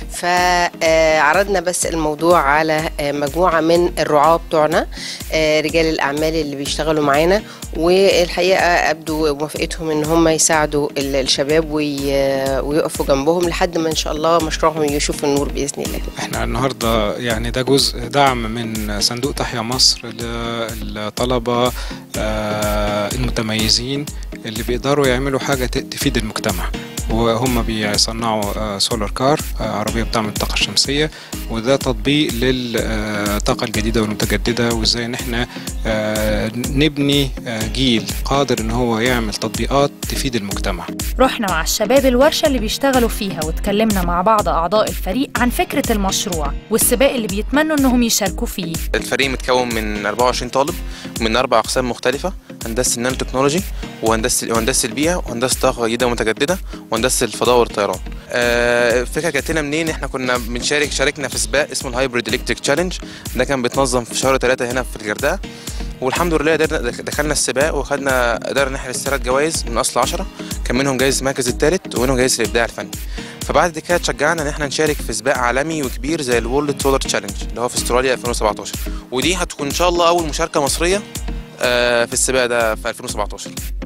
فعرضنا بس الموضوع على آه، مجموعة من الرعاة بتوعنا آه، رجال الأعمال اللي بيشتغلوا معانا والحقيقة أبدوا موافقتهم إن هم يساعدوا ال- الشباب وي- ويقفوا جنبهم لحد ما إن شاء الله مشروعهم يشوف النور بإذن الله احنا النهارده يعني ده جزء دعم من صندوق تحيا مصر للطلبه آه، المتميزين اللي بيقدروا يعملوا حاجه ت- تفيد المجتمع وهم بيصنعوا آه، سولار كار آه، عربيه بتعمل الطاقه الشمسيه وده تطبيق للطاقه الجديده والمتجدده وازاي ان احنا آه، نبني آه، جيل قادر ان هو يعمل تطبيقات تفيد المجتمع رحنا مع الشباب الورشة اللي بيشتغلوا فيها واتكلمنا مع بعض أعضاء الفريق عن فكرة المشروع والسباق اللي بيتمنوا إنهم يشاركوا فيه الفريق متكون من 24 طالب من اربع اقسام مختلفه هندسه النانو تكنولوجي وهندسه وهندسه البيئه وهندسه طاقه جديده ومتجدده وهندسه الفضاء والطيران آه، الفكره جات لنا منين احنا كنا بنشارك شاركنا في سباق اسمه الهايبريد الكتريك تشالنج ده كان بيتنظم في شهر ثلاثة هنا في الغردقه والحمد لله قدرنا دخلنا السباق وخدنا قدرنا نحرز ثلاث جوائز من اصل 10 كان منهم جايزه المركز الثالث ومنهم جايزه الابداع الفني فبعد كده تشجعنا ان احنا نشارك في سباق عالمي وكبير زي الورلد سولار تشالنج اللي هو في استراليا 2017 ودي هتكون ان شاء الله اول مشاركه مصريه آه، في السباق ده في 2017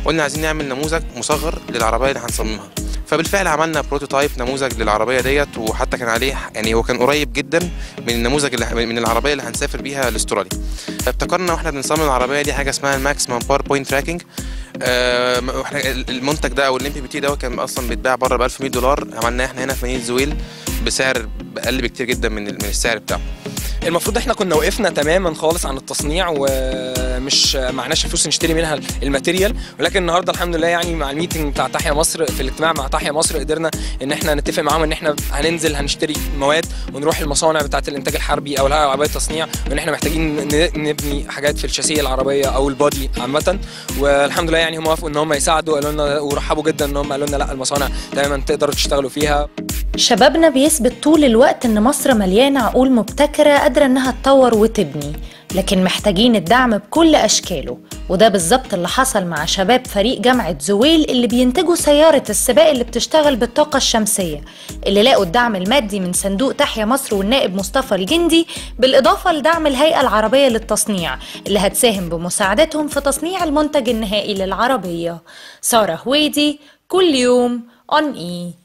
قلنا عايزين نعمل نموذج مصغر للعربيه اللي هنصممها فبالفعل عملنا بروتوتايب نموذج للعربيه ديت وحتى كان عليه يعني هو كان قريب جدا من النموذج اللي من العربيه اللي هنسافر بيها لاستراليا فابتكرنا واحنا بنصمم العربيه دي حاجه اسمها الماكسيمم باور بوينت تراكنج واحنا المنتج ده او الام بي تي ده كان اصلا بيتباع بره ب 1100 دولار عملناه احنا هنا في مدينه زويل بسعر اقل بكتير جدا من من السعر بتاعه المفروض احنا كنا وقفنا تماما خالص عن التصنيع ومش معناش فلوس نشتري منها الماتيريال ولكن النهارده الحمد لله يعني مع الميتنج بتاع تحيا مصر في الاجتماع مع تحيا مصر قدرنا ان احنا نتفق معاهم ان احنا هننزل هنشتري مواد ونروح المصانع بتاعه الانتاج الحربي او الهيئه العربيه للتصنيع وان احنا محتاجين ن- نبني حاجات في الشاسيه العربيه او البادي عامه والحمد لله يعني هم وافقوا ان هم يساعدوا قالوا لنا ورحبوا جدا ان هم قالوا لنا لا المصانع تماما تقدروا تشتغلوا فيها شبابنا بيثبت طول الوقت إن مصر مليانة عقول مبتكرة قادرة إنها تطور وتبني لكن محتاجين الدعم بكل أشكاله وده بالظبط اللي حصل مع شباب فريق جامعة زويل اللي بينتجوا سيارة السباق اللي بتشتغل بالطاقة الشمسية اللي لاقوا الدعم المادي من صندوق تحيا مصر والنائب مصطفى الجندي بالإضافة لدعم الهيئة العربية للتصنيع اللي هتساهم بمساعدتهم في تصنيع المنتج النهائي للعربية سارة هويدي كل يوم on E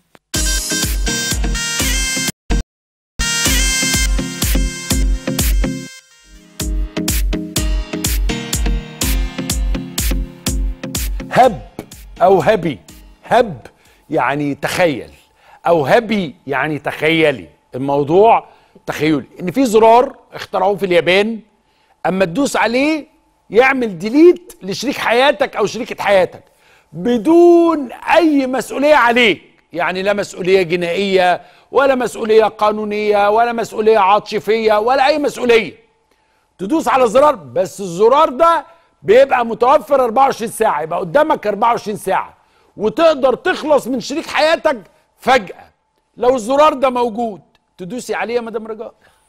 هب او هبي هب يعني تخيل او هبي يعني تخيلي الموضوع تخيلي ان في زرار اخترعوه في اليابان اما تدوس عليه يعمل ديليت لشريك حياتك او شريكة حياتك بدون اي مسؤولية عليك يعني لا مسؤولية جنائية ولا مسؤولية قانونية ولا مسؤولية عاطفية ولا اي مسؤولية تدوس على زرار بس الزرار ده بيبقى متوفر 24 ساعة يبقى قدامك 24 ساعة وتقدر تخلص من شريك حياتك فجأة لو الزرار ده موجود تدوسي عليه يا مدام رجاء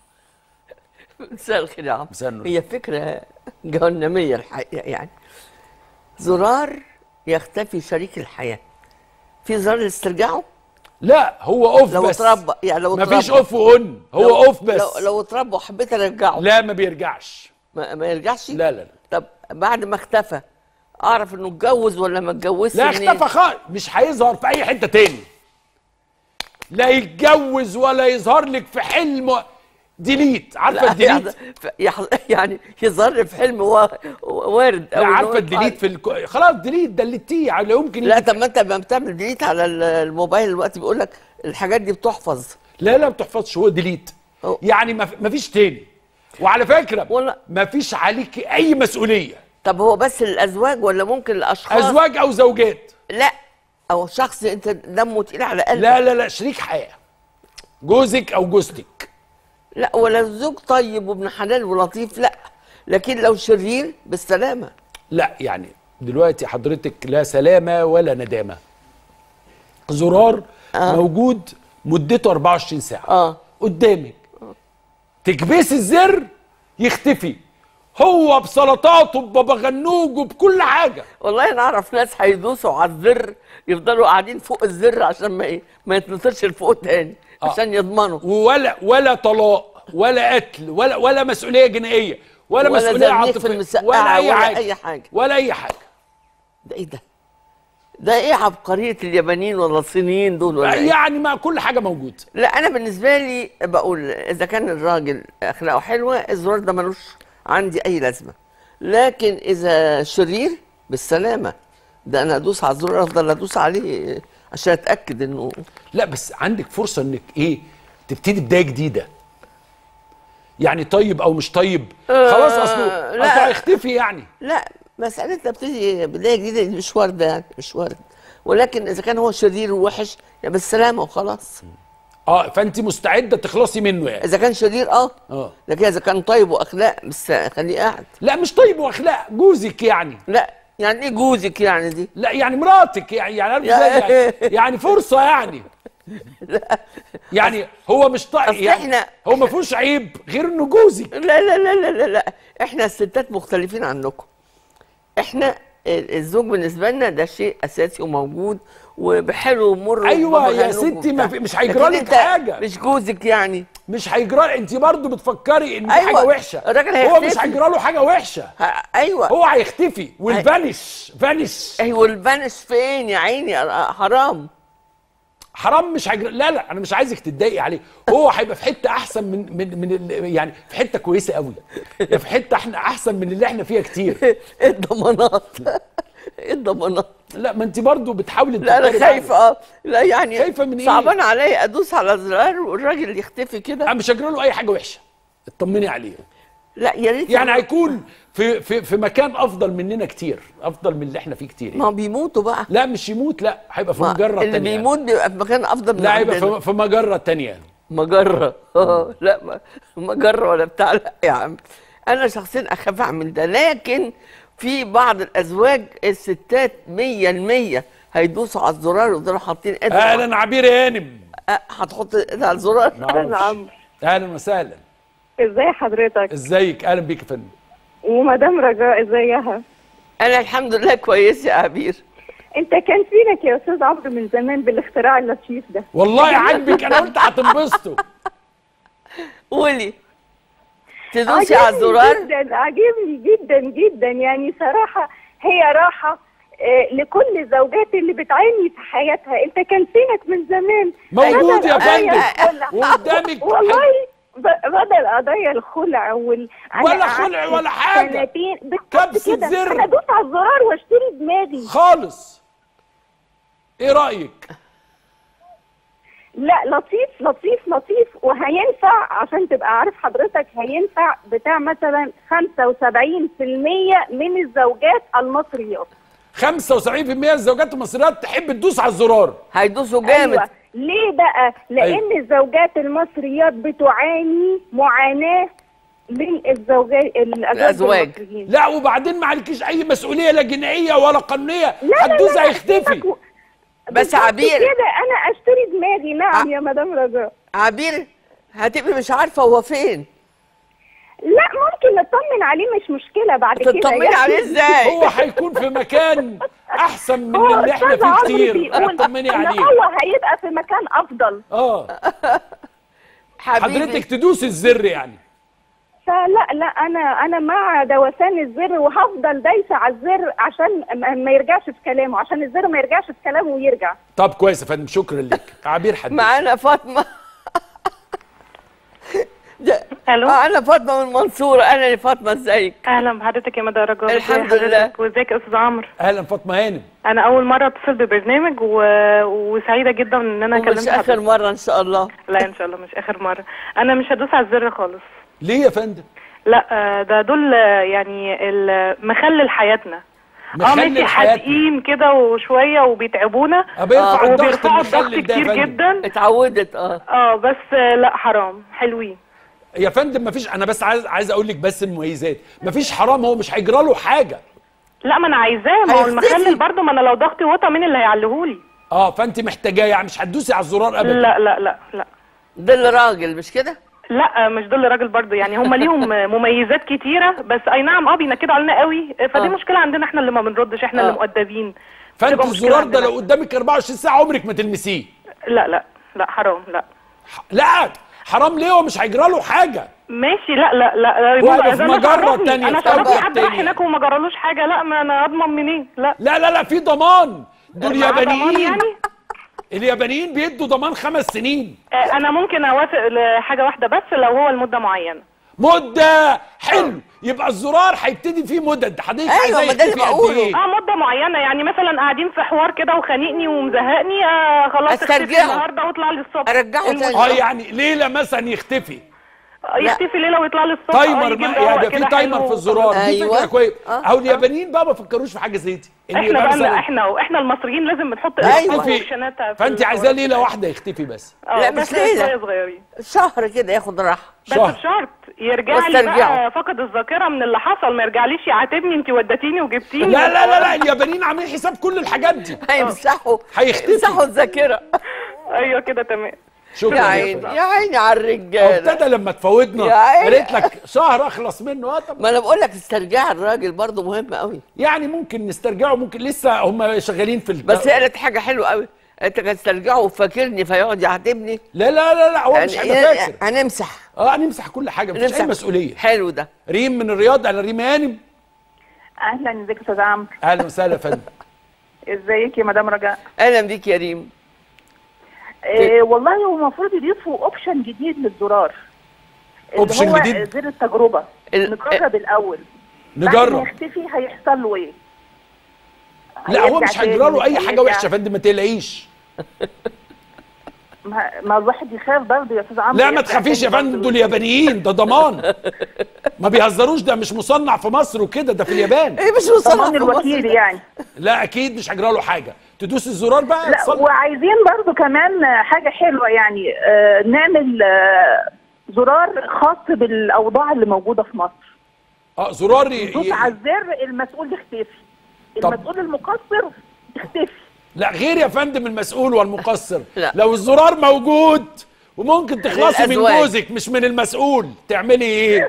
مساء الخير يا عم مساء النور. هي فكرة جهنمية الحقيقة يعني زرار يختفي شريك الحياة في زرار لاسترجاعه لا هو اوف لو بس اتربى يعني لو مفيش اتربى. اوف واون هو لو- اوف بس لو, لو اتربى وحبيت ارجعه لا ما بيرجعش ما, ما يرجعش لا لا لا طب بعد ما اختفى اعرف انه اتجوز ولا ما اتجوزش لا منين؟ اختفى خالص مش هيظهر في اي حته تاني لا يتجوز ولا يظهر لك في حلم ديليت عارفه لا، الديليت يح- يعني يظهر في حلم وا- وارد لا أوي إن هو عارفه الديليت في الكو... خلاص ديليت دلتيه لا يمكن لا طب ما انت لما بتعمل ديليت على ال- الموبايل دلوقتي بيقول لك الحاجات دي بتحفظ لا لا ما بتحفظش هو ديليت يعني ما ما فيش تاني وعلى فكره ما فيش عليك اي مسؤوليه طب هو بس للازواج ولا ممكن الاشخاص ازواج او زوجات لا او شخص انت دمه تقيل على قلبك لا لا لا شريك حياه جوزك او جوزتك لا ولا الزوج طيب وابن حلال ولطيف لا لكن لو شرير بالسلامه لا يعني دلوقتي حضرتك لا سلامه ولا ندامه زرار آه. موجود مدته 24 ساعه اه قدامك تكبسي الزر يختفي هو بسلطاته ببابا غنوج وبكل حاجه والله انا اعرف ناس هيدوسوا على الزر يفضلوا قاعدين فوق الزر عشان ما ايه ما يتنطرش لفوق تاني آه. عشان يضمنوا ولا ولا طلاق ولا قتل ولا ولا مسؤوليه جنائيه ولا, ولا مسؤوليه زرنيخ في عاطفيه المسقعة ولا اي ولا حاجه أي حاجة. ولا اي حاجه ده ايه ده؟ ده ايه عبقريه اليابانيين ولا الصينيين دول ولا ايه؟ يعني ما كل حاجه موجوده لا انا بالنسبه لي بقول اذا كان الراجل اخلاقه حلوه الزرار ده ملوش عندي اي لازمه لكن اذا شرير بالسلامه ده انا ادوس على الزرار افضل ادوس عليه عشان اتاكد انه لا بس عندك فرصه انك ايه تبتدي بدايه جديده يعني طيب او مش طيب آه، خلاص اصله لا. اصله هيختفي يعني لا مساله ابتدي بدايه جديده دي مش وارده يعني مش وارد ولكن اذا كان هو شرير ووحش يا بالسلامه وخلاص اه فانت مستعده تخلصي منه يعني اذا كان شرير اه اه لكن اذا كان طيب واخلاق بس خليه قاعد لا مش طيب واخلاق جوزك يعني لا يعني ايه جوزك يعني دي لا يعني مراتك يعني يعني عارف يا- ازاي يعني, يعني فرصه يعني يعني هو مش طيب يعني إحنا- هو ما فيهوش عيب غير انه جوزك لا لا لا لا لا لا احنا الستات مختلفين عنكم احنا ال- الزوج بالنسبه لنا ده شيء اساسي وموجود وبحلو ومر أيوة وبابا يا غنوج ستي ما وبتاع. في- مش هيجرى لكن لك أنت حاجة. مش جوزك يعني مش هيجرى انت برضو بتفكري ان دي أيوة. حاجه وحشه الراجل هو مش هيختفي. هيجرى له حاجه وحشه ايوه هو هيختفي والفانش فانش ايوه الفانش فين يا عيني آه، حرام حرام مش هيجرى لا لا انا مش عايزك تتضايقي عليه هو هيبقى في حته احسن من من من ال- يعني في حته كويسه قوي يعني في حته احنا احسن من اللي احنا فيها كتير ايه الضمانات ايه الضمانات لا ما انت برضو بتحاولي لا انا تفكري خايفه اه لا يعني خايفة من إيه؟ صعبان عليا ادوس على زرار والراجل يختفي كده انا مش هجرى له اي حاجه وحشه اطمني عليه لا يا ريت يعني هيكون في في في مكان افضل مننا كتير افضل من اللي احنا فيه كتير ما هو بيموتوا بقى لا مش يموت لا هيبقى في ما مجره اللي تانية بيموت بيبقى في مكان افضل من لا هيبقى عندنا. في, في مجره تانية مجرة اه لا ما- مجرة ولا بتاع لا يا عم أنا شخصيا أخاف أعمل ده لكن في بعض الأزواج الستات مية المية هيدوسوا على الزرار ويفضلوا حاطين ايدهم اهلا عبير يا هانم أه، هتحط ايدها على الزرار معرفش. اهلا وسهلا ازاي حضرتك ازيك اهلا بيك يا فندم ومدام رجاء ازيها أنا الحمد لله كويس يا عبير انت كان فينك يا استاذ عمرو من زمان بالاختراع اللطيف ده والله عاجبك انا قلت هتنبسطوا قولي تدوسي على عجبني الزرار جدا عجبني جدا جدا يعني صراحة هي راحة آه، لكل الزوجات اللي بتعاني في حياتها انت كان فينك من زمان موجود بدل يا قضايا فندم. الخلع. وقدامك والله ب- بدل قضايا الخلع وال أنا ولا قعدت خلع ولا حاجة. سنتين بالظبط كبسة كده زر. انا ادوس على الزرار واشتري دماغي خالص ايه رايك لا لطيف لطيف لطيف وهينفع عشان تبقى عارف حضرتك هينفع بتاع مثلا 75% من الزوجات المصريات 75% من الزوجات المصريات تحب تدوس على الزرار هيدوسوا أيوة. ليه بقى؟ لأن أيوة. الزوجات المصريات بتعاني معاناة من الزوجات الأزواج المصريين لا وبعدين ما عليكيش اي مسؤوليه لا جنائيه ولا قانونيه لا، لا، هتدوس لا، هيختفي بس بالظبط عبير كده أنا أشتري دماغي نعم يا مدام رجاء عبير هتبقي مش عارفة هو فين لا ممكن نطمن عليه مش مشكلة بعد كده تطمني يعني. عليه ازاي؟ هو هيكون في مكان احسن من هو اللي احنا أستاذ فيه عمرو كتير بيقول طمني إن عليه هو هيبقى في مكان أفضل اه حبيبي. حضرتك تدوس الزر يعني فلا لا انا انا مع دوسان الزر وهفضل دايسه على الزر عشان ما- ما يرجعش في كلامه عشان الزر ما يرجعش في كلامه ويرجع طب كويس يا فندم شكرا لك عبير حدث معانا فاطمة الو انا فاطمة من المنصورة اهلا يا فاطمة ازيك اهلا بحضرتك يا مدى رجاء الحمد لله وازيك يا استاذ عمرو اهلا فاطمه هانم انا اول مره اتصل ببرنامج و... وسعيده جدا ان انا كلمت ومش اخر حضرتك. مرة ان شاء الله لا ان شاء الله مش اخر مره انا مش هدوس على الزر خالص ليه يا فندم لا آه، ده دول آه، يعني ال- مخلل حياتنا اه مخلل ماشي حياتنا. حادقين كده وشويه وبيتعبونا أه، بيرفع الضغط وبيرفعوا المخلل الضغط ده يا كتير فندم. جدا اتعودت اه اه بس آه، لا حرام حلوين يا فندم مفيش انا بس عايز عايز اقول لك بس المميزات مفيش حرام هو مش هيجرى له حاجه لا ما انا عايزاه ما هو هيختفي. المخلل برضه ما انا لو ضغطي وطى مين اللي هيعلهولي اه فانت محتاجاه يعني مش هتدوسي على الزرار ابدا لا لا لا لا ده الراجل مش كده لا مش دول راجل برضه يعني هم ليهم مميزات كتيره بس اي نعم اه بينكدوا علينا قوي فدي آه. مشكله عندنا احنا اللي ما بنردش احنا اللي آه. مؤدبين فانت بتبقى مشكلة الزرار ده عندنا. لو قدامك 24 ساعه عمرك ما تلمسيه لا لا لا حرام لا لا حرام ليه هو مش هيجرى له حاجه ماشي لا لا لا هو يبقى في ده أنا مجرة شرفني. تانية، انا في شرفني مجرة حد راح تانية. هناك وما جرالوش حاجه لا ما انا اضمن منين لا لا لا لا في ضمان دول معاه ضمان يابانيين يعني؟ اليابانيين بيدوا ضمان خمس سنين آه، انا ممكن اوافق لحاجه واحده بس لو هو المده معينه مده حلو يبقى الزرار هيبتدي فيه مدد حضرتك أيوة، عايزاه ما ده اللي يختفي قد بقوله. ايه اه مده معينه يعني مثلا قاعدين في حوار كده وخانقني ومزهقني آه خلاص اختفي أسترجعه. النهارده واطلع لي الصبح أرجعه المهم. تاني. اه يعني ليله مثلا يختفي آه، يختفي ليله ويطلع لي الصبح آه، تايمر يجي ما مروق يعني كده في تايمر حلو في الزرار دي أيوة. فكره كويسه آه، اهو اليابانيين بقى ما فكروش في حاجه زي دي إن احنا يبقى بقى مثلاً احنا واحنا المصريين لازم بنحط يختفي. اوبشنات في فانت عايزاه الحوارات. ليله واحده يختفي بس اه لا، بس مش ليلة. شوية صغيرين شهر كده ياخد راحة بس شهر. بشرط يرجع لي واسترجعه. بقى فقد الذاكره من اللي حصل ما يرجعليش يعاتبني انت ودتيني وجبتيني لا لا لا لا اليابانيين عاملين حساب كل الحاجات دي هيمسحوا هيختفي. يمسحوا الذاكرة ايوه كده تمام شكرا يا يا عيني فندم. يا عيني على أو الرجالة ابتدى لما تفوتنا يا عيني. قالت لك شهر اخلص منه اه طب ما انا بقول لك استرجاع الراجل برضه مهم قوي يعني ممكن نسترجعه ممكن لسه هم شغالين في الت... بس هي قالت حاجة حلوة قوي انت هتسترجعه وفاكرني فيقعد يعاتبني لا لا لا لا هو مش هيبقى يعني فاكر هنمسح اه هنمسح كل حاجه مفيش اي نمسح. مسؤوليه حلو ده ريم من الرياض انا ريم هانم اهلا ازيك يا استاذ عمرو اهلا وسهلا يا فندم ازيك يا مدام رجاء اهلا بيك يا ريم إيه والله هو المفروض يضيفوا اوبشن جديد للزرار اللي Option هو جديد؟ زر التجربه نجرب الاول بعد نجرب. ما يختفي هيحصل له ايه لا هو هيرجع مش تاني، هيجرى له اي مش حاجه هيرجع. وحشه يا فندم ما تقلقيش ما, ما الواحد يخاف برضه يا استاذ عمرو لا ما يرجع تخافيش يا تاني فندم برضه. دول يابانيين ده ضمان ما بيهزروش ده مش مصنع في مصر وكده ده في اليابان ايه مش ضمان الوكيل يعني لا اكيد مش هيجرى له حاجه تدوس الزرار بقى لا تصلي. وعايزين برضو كمان حاجة حلوة يعني آه، نعمل آه، زرار خاص بالأوضاع اللي موجودة في مصر اه زرار ي- دوس ي- على الزر المسؤول يختفي طب. المسؤول المقصر يختفي لا غير يا فندم المسؤول والمقصر لا. لو الزرار موجود وممكن تخلصي من للأزواج. جوزك مش من المسؤول تعملي ايه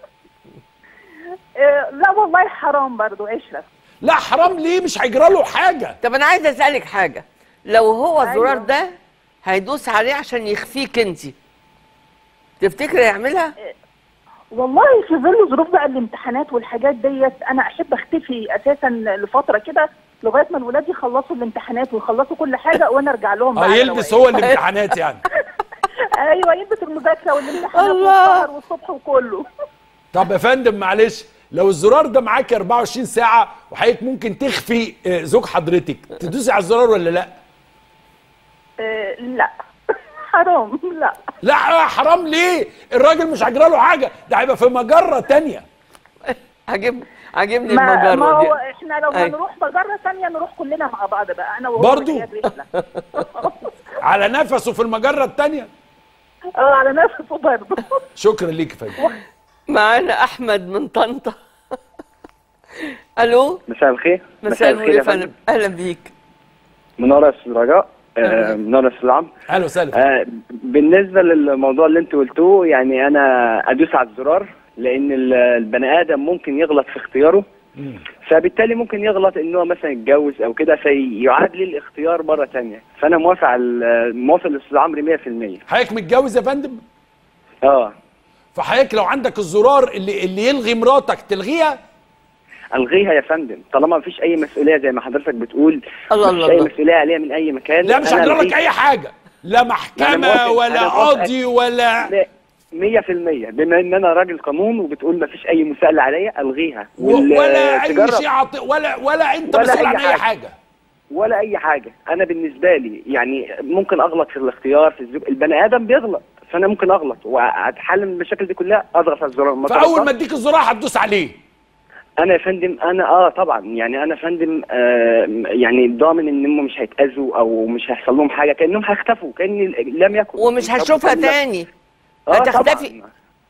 آه، لا والله حرام برضو عشرة لا حرام ليه مش هيجرى له حاجه طب انا عايزه اسالك حاجه لو هو الزرار أيوة. ده هيدوس عليه عشان يخفيك انت تفتكري يعملها والله في ظل ظروف بقى الامتحانات والحاجات ديت انا احب اختفي اساسا لفتره كده لغايه ما الولاد يخلصوا الامتحانات ويخلصوا كل حاجه وانا ارجع لهم اه بقى يلبس رواق. هو الامتحانات يعني ايوه يلبس المذاكره والامتحانات الله. والسهر والصبح وكله طب يا فندم معلش لو الزرار ده معاك 24 ساعه وحضرتك ممكن تخفي آه، زوج حضرتك تدوسي على الزرار ولا لا آه لا حرام لا لا آه، حرام ليه الراجل مش هيجرى له حاجه ده هيبقى في مجره تانية عجب عجبني ما, المجره ما هو دي احنا لو أي. هنروح مجره ثانيه نروح كلنا مع بعض بقى انا وهو برضو؟ وهي الرحلة. على نفسه في المجره التانية اه على نفسه برضه شكرا ليك يا فندم معانا احمد من طنطا الو مساء الخير مساء النور يا فندم اهلا بيك منورة استاذ رجاء آه، منورة استاذ عمرو اهلا وسهلا آه، بالنسبة للموضوع اللي انت قلتوه يعني انا ادوس على الزرار لان ال- البني ادم ممكن يغلط في اختياره فبالتالي ممكن يغلط ان هو مثلا يتجوز او كده فيعاد لي الاختيار مرة تانية فانا موافق على ال- موافق للاستاذ عمرو 100% حضرتك متجوز يا فندم اه فحضرتك لو عندك الزرار اللي اللي يلغي مراتك تلغيها الغيها يا فندم طالما مفيش اي مسؤوليه زي ما حضرتك بتقول الله مفيش الله اي الله. مسؤوليه عليها من اي مكان لا مش أنا هجرى لك ألغيها. اي حاجه لا أنا محكمه موافق- ولا أنا موافق. قاضي ولا لا 100% بما ان انا راجل قانون وبتقول مفيش اي مساءله عليا الغيها و- ولا اي والتجارة- شيء عط... ولا ولا انت ولا مسؤول أي عن اي حاجة. حاجه ولا اي حاجه انا بالنسبه لي يعني ممكن اغلط في الاختيار في الزوج البني ادم بيغلط فانا ممكن اغلط واتحل من المشاكل دي كلها اضغط على الزرار ما فاول ما ضغطتش، اديك الزرار هتدوس عليه انا يا فندم انا اه طبعا يعني انا يا فندم آه يعني ضامن ان هم مش هيتاذوا او مش هيحصل لهم حاجه كانهم هيختفوا كان لم يكن ومش هتشوفها تاني آه هتختفي. طبعاً.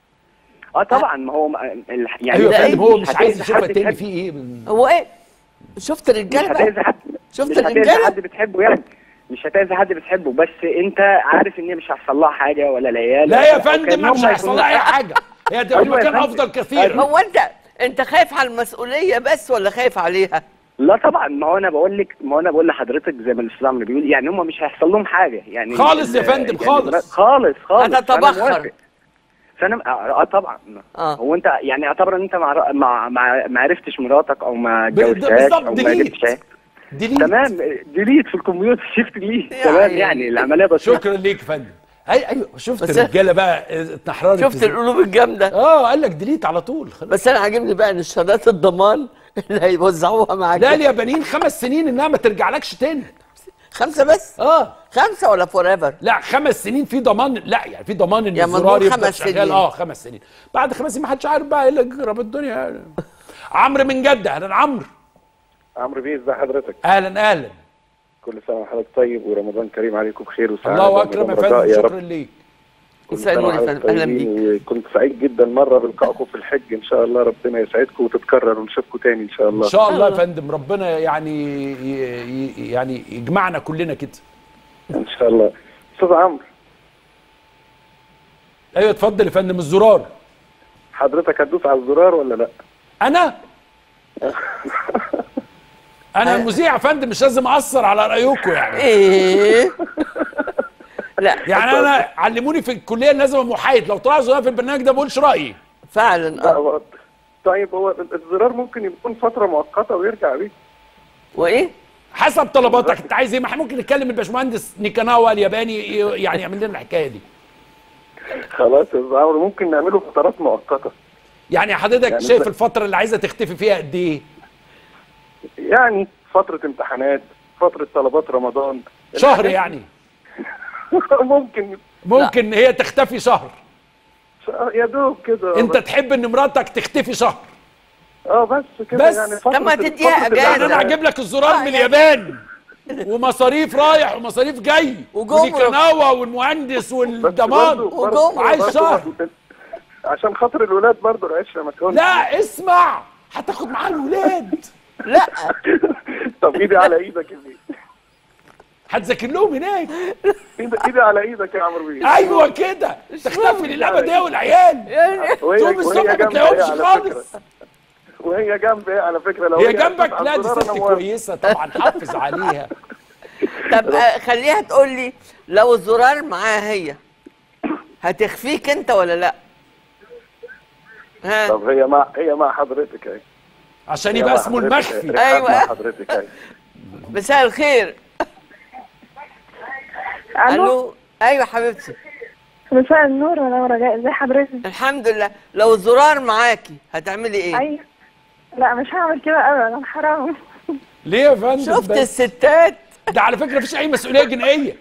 اه طبعا ما هو ما- ال- يعني ايوه يا فندم هو مش هتأذي عايز يشوفها حد تاني بتحبه. في ايه هو ايه شفت الرجاله مش هتأذي بقى حد شفت مش هتأذي الرجالة؟ حد بتحبه يعني مش هتأذي حد بتحبه بس انت عارف ان هي مش هيحصل لها حاجه ولا العيال لا يا ولا- فندم وكأنهم مش هيحصل لها اي هيكونوا- حاجه هي هتبقى في أيوة يا مكان فندم. افضل كثير هو انت انت خايف على المسؤوليه بس ولا خايف عليها لا طبعا ما هو انا بقول لك ما هو انا بقول لحضرتك زي ما الاستاذ عمرو بيقول يعني هم مش هيحصل لهم حاجه يعني خالص يا ال- فندم، يعني خالص. خالص خالص فأنا هتتبخر. موافق. فانا اه آه طبعا اه هو انت يعني اعتبر ان انت ما ما ما ما عرفتش مراتك او ما ب- ده اتجوزتهاش بالظبط او ما delete. جبتش ديليت تمام ديليت في الكمبيوتر شيفت ديليت يا تمام عيني. يعني العمليه بسيطه شكرا ليك يا فندم اي ايوه شفت بس- الرجاله بقى اتنحررت شفت إزاي. القلوب الجامده اه قال لك ديليت على طول خلاص. بس انا عاجبني بقى ان شهادات الضمان اللي هيوزعوها معاك لا اليابانيين خمس سنين انها ما ترجعلكش تاني خمسه بس اه خمسه ولا فور ايفر لا خمس سنين في ضمان لا يعني في ضمان ان يا الزرار منظور يفضل خمس شغال سنين. اه خمس سنين بعد خمس سنين ما حدش عارف بقى ايه اللي جرب الدنيا عمرو من جده اهلا عمرو عمرو بيه ازي حضرتك اهلا اهلا كل سنه وحضرتك طيب ورمضان كريم عليكم بخير وسعاده الله اكرم يا ورمضان رجاء فندم رب. شكرا ليك كل مساء سنة النور يا وحضرتك فندم. أهلاً طيبين وكنت سعيد جدا مره بلقائكم في الحج ان شاء الله ربنا يسعدكم وتتكرر ونشوفكم تاني ان شاء الله ان شاء الله يا فندم ربنا يعني ي- ي- يعني يجمعنا كلنا كده ان شاء الله استاذ عمرو ايوه اتفضل يا فندم الزرار حضرتك هتدوس على الزرار ولا لا انا انا مذيع يا فندم مش لازم اثر على رايكم يعني ايه لا يعني انا علموني في الكليه إن لازم أبقى محايد لو طلع زرار في البرنامج ده ما بقولش رايي فعلا لا هو- طيب هو الزرار ممكن يكون فتره مؤقته ويرجع بيه وايه حسب طلباتك انت عايز ايه ما احنا ممكن نتكلم الباشمهندس نيكاناوا الياباني ي- يعني يعمل لنا الحكايه دي خلاص يا أستاذ عمرو ممكن نعمله فترات مؤقته يعني حضرتك يعني شايف مثلا- الفتره اللي عايزه تختفي فيها قد ايه يعني فتره امتحانات فتره طلبات رمضان شهر يعني ممكن ممكن هي تختفي شهر يا دوب كده انت تحب ان مراتك تختفي شهر اه بس كده بس يعني فترة طب ما ال- تديها فترة أجازة. يعني الإعداد. انا هجيب لك الزرار من اليابان ومصاريف رايح ومصاريف جاي وجمرك. ونيكاناوا والمهندس والضمان برضو- برضو- وعايز برضو شهر عشان خاطر الولاد برضو العيش ما تكونش لا اسمع هتاخد معاه الولاد لا طب ايدي على ايدك يا بيه هتذاكر لهم هناك ايدي ايدي على ايدك يا عمرو بيه ايوه كده تختفي للابد هي والعيال وهي تقوم الصبح وهي ما جنبي تلاقيهمش على خالص فكرة. وهي جنبي على فكره لو هي جنبك على لا دي الزرار ست أنا موافق. كويسه طبعا حافظ عليها طب آه، خليها تقول لي لو الزرار معاها هي هتخفيك انت ولا لا ها طب هي مع هي مع حضرتك اهي عشان هي يبقى مع اسمه حضرتك المخفي أهي. أيوة. مع حضرتك اهي مساء الخير الو ايوه حبيبتي مساء النور انا رجاء ازي حضرتك الحمد لله لو الزرار معاكي هتعملي ايه ايوه لا مش هعمل كده ابدا حرام ليه يا فندم شفت بس؟ الستات ده على فكره مفيش اي مسؤوليه جنائيه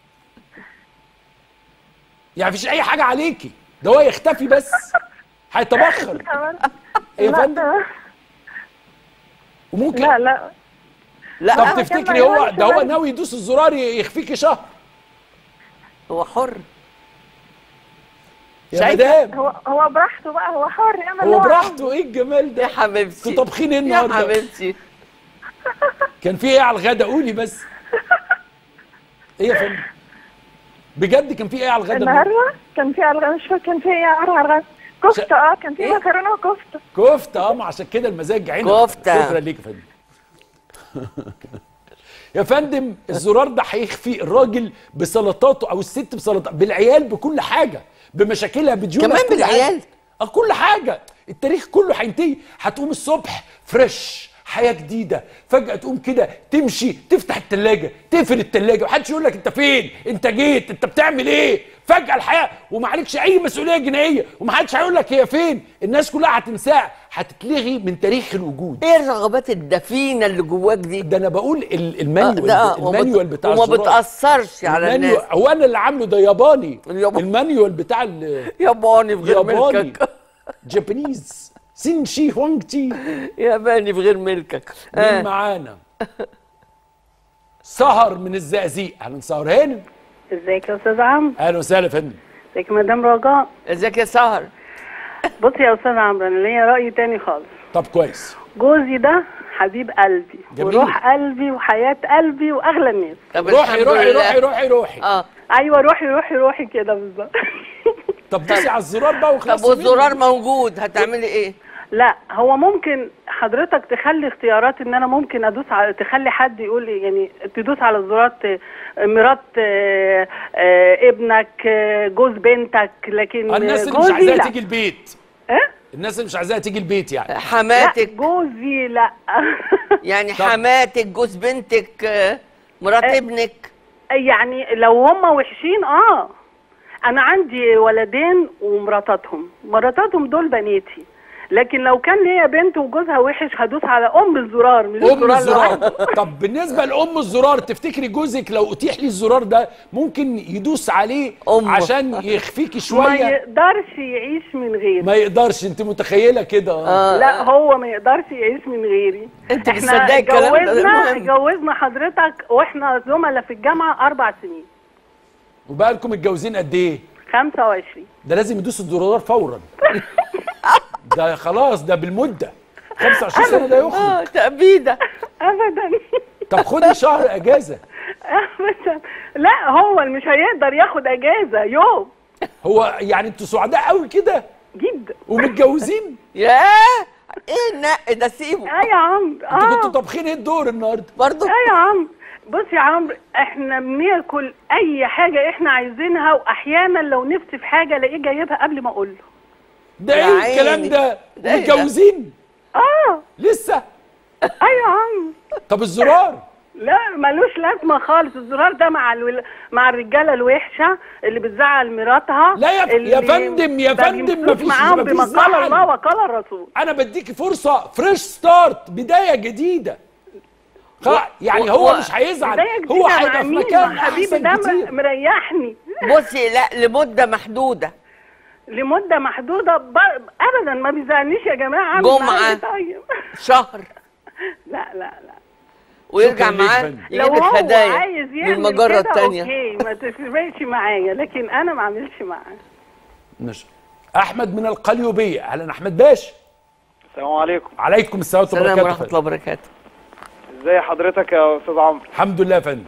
يعني مفيش اي حاجه عليكي ده هو يختفي بس هيتبخر ايه يا لا، فندم وممكن لا لا لا طب تفتكري هو ده هو ناوي يدوس الزرار ي- يخفيكي شهر هو حر يا شايفة؟ مدام هو هو براحته بقى هو حر يعمل اللي هو هو براحته ايه الجمال ده يا حبيبتي انتوا طابخين ايه يا النهارده حبيبتي كان في ايه على الغدا قولي بس ايه يا فندم بجد كان في ايه على الغدا النهارده كان في الغاز مش فاكر كان في ايه على الغاز كفته اه كان في مكرونه وكفته كفته اه ما عشان كده المزاج عينك كفتة. شكرا ليك يا فندم يا فندم الزرار ده هيخفي الراجل بسلطاته او الست بسلطاته بالعيال بكل حاجه بمشاكلها بديونها كمان بكل بالعيال؟ حاجة. اه كل حاجه التاريخ كله هينتهي هتقوم الصبح فريش حياه جديده فجاه تقوم كده تمشي تفتح التلاجة تقفل التلاجة محدش يقول لك انت فين انت جيت انت بتعمل ايه فجاه الحياه وما عليكش اي مسؤوليه جنائيه ومحدش هيقول لك هي فين الناس كلها هتنساها هتتلغي من تاريخ الوجود ايه الرغبات الدفينه اللي جواك دي ده انا بقول ال- المانيوال ده آه، وما المانيوال بت- بتاع وما الزرار. بتأثرش على المانيوال- الناس. هو انا اللي عامله ده ياباني المانيوال بتاع ال- ياباني بغير ياباني ملكك جابانيز سين شي هونج تي ياباني بغير ملكك آه. مين معانا سهر من الزقازيق اهلا سهر هانم ازيك يا استاذ عمرو اهلا وسهلا يا فندم ازيك يا مدام رجاء ازيك يا سهر بصي يا استاذ عمرو انا ليا راي تاني خالص طب كويس جوزي ده حبيب قلبي جميل. وروح قلبي وحياه قلبي واغلى الناس طب روحي الحمد روحي لله. روحي روحي روحي اه ايوه روحي روحي روحي كده بالظبط طب دوسي على الزرار بقى وخلاص طب والزرار موجود هتعملي ايه لا هو ممكن حضرتك تخلي اختيارات ان انا ممكن ادوس على تخلي حد يقول لي يعني تدوس على الزرار ت- مرات آه، آه، ابنك آه، جوز بنتك لكن الناس اللي مش جوزي عايزاها لا. تيجي البيت ايه الناس اللي مش عايزاها تيجي البيت يعني حماتك جوزي لا يعني طب. حماتك جوز بنتك آه، مرات آه. ابنك يعني لو هم وحشين اه انا عندي ولدين ومراتاتهم مراتاتهم دول بناتي لكن لو كان ليا بنت وجوزها وحش هدوس على ام الزرار مش ام الزرار الزرار لوحده. طب بالنسبه لام الزرار تفتكري جوزك لو اتيح لي الزرار ده ممكن يدوس عليه أمه. عشان يخفيكي ما شويه يقدرش يعيش من غيري ما يقدرش انت متخيله كده اه لا هو ما يقدرش يعيش من غيري انت احنا بتصدقي الكلام ده؟ اتجوزنا المهم. اتجوزنا حضرتك واحنا زملاء في الجامعه اربع سنين وبقى لكم متجوزين قد ايه 25 ده لازم يدوس الزرار فورا ده خلاص ده بالمده 25 سنه ده يخرج اه تأبيدة ابدا طب خدي شهر اجازه ابدا لا هو اللي مش هيقدر ياخد اجازه يوم هو يعني انتوا سعداء قوي كده جدا ومتجوزين ياه ايه النق ده سيبه اه يا عمرو انتوا اه كنتوا طابخين ايه الدور النهارده برضه اه يا عمرو بص يا عمرو احنا بناكل اي حاجه احنا عايزينها واحيانا لو نفسي في حاجه الاقيه جايبها قبل ما اقول له ده يا ايه الكلام عيني. ده ده إيه ده؟ متجوزين اه لسه اه يا عمرو طب الزرار لا ملوش لازمه خالص الزرار ده مع الول... مع الرجاله الوحشه اللي بتزعل مراتها لا يا ف- اللي يا فندم- يا ما فندم بيمسوش مفيش- معاهم مفيش بما قال زعل. الله وقال الرسول انا بديكي فرصه فريش ستارت بدايه جديده خلاص يعني و- هو و- مش هيزعل بداية جديدة هو مع هيبقى في مين؟ مكان مع حبيبي احسن ده كتير م- مريحني بصي لا لمده محدوده لمده محدوده ب... ابدا ما بيزعلنيش يا جماعه أعمل جمعة. معاه إيه طيب شهر لا لا لا ويرجع شكراً ليك معاه فندم. لو يجيب لك هو هدايا عايز من يعمل المجره كده الثانيه اوكي ما تفرقش معايا لكن انا ما اعملش معاه ماشي احمد من القليوبيه اهلا احمد باشا السلام عليكم عليكم السلام السلام وبركاته ورحمه فندم. الله وبركاته ازي حضرتك يا استاذ عمرو الحمد لله يا فندم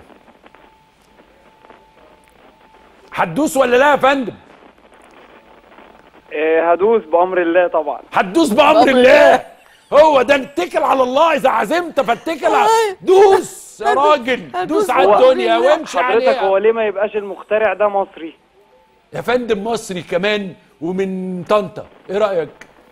هتدوس ولا لا يا فندم إيه هدوس بامر الله طبعا هتدوس بامر الله هو ده اتكل على الله اذا عزمت فاتكل على دوس يا راجل دوس على هو- الدنيا وامشي حضرتك عليها هو ليه ما يبقاش المخترع ده مصري يا فندم مصري كمان ومن طنطا ايه رايك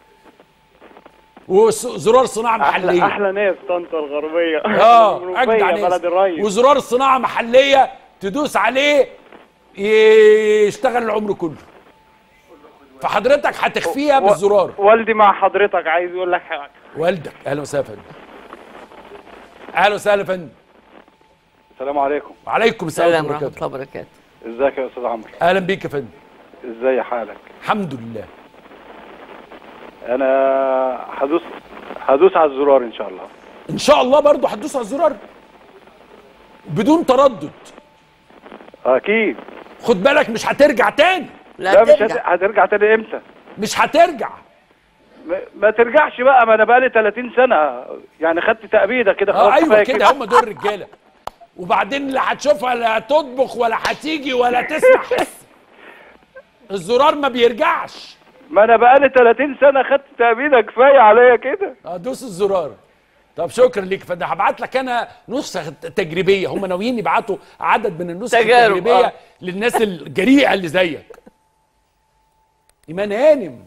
وزرار صناعه محليه احلى احلى ناس طنطا الغربيه اه المنوفية، اجدع ناس بلد الريس وزرار صناعه محليه تدوس عليه يشتغل العمر كله فحضرتك هتخفيها و- بالزرار والدي مع حضرتك عايز يقول لك حاجه والدك اهلا وسهلا يا فندم اهلا وسهلا يا فندم السلام عليكم وعليكم السلام السلام ورحمه ورحمه الله الله وبركاته ازيك يا استاذ عمرو اهلا بيك يا فندم ازاي حالك الحمد لله انا هدوس هدوس على الزرار ان شاء الله ان شاء الله برضو هتدوس على الزرار بدون تردد اكيد خد بالك مش هترجع تاني لا مش هت- هترجع تاني امتى مش هترجع ما- ما ترجعش بقى ما انا بقالي 30 سنه يعني خدت تأبيده كده اه خلاص ايوه كفاية كده هم دول الرجاله وبعدين لا هتشوفها لا هتطبخ ولا هتيجي ولا تسمع حس الزرار ما بيرجعش ما انا بقالي 30 سنه خدت تأبيده كفايه عليا كده اه دوس الزرار طب شكرا ليك فده هبعت لك انا نسخه تجريبيه هم ناويين يبعتوا عدد من النسخ تجارب، التجريبيه آه. للناس الجريئه اللي زيك ايمان هانم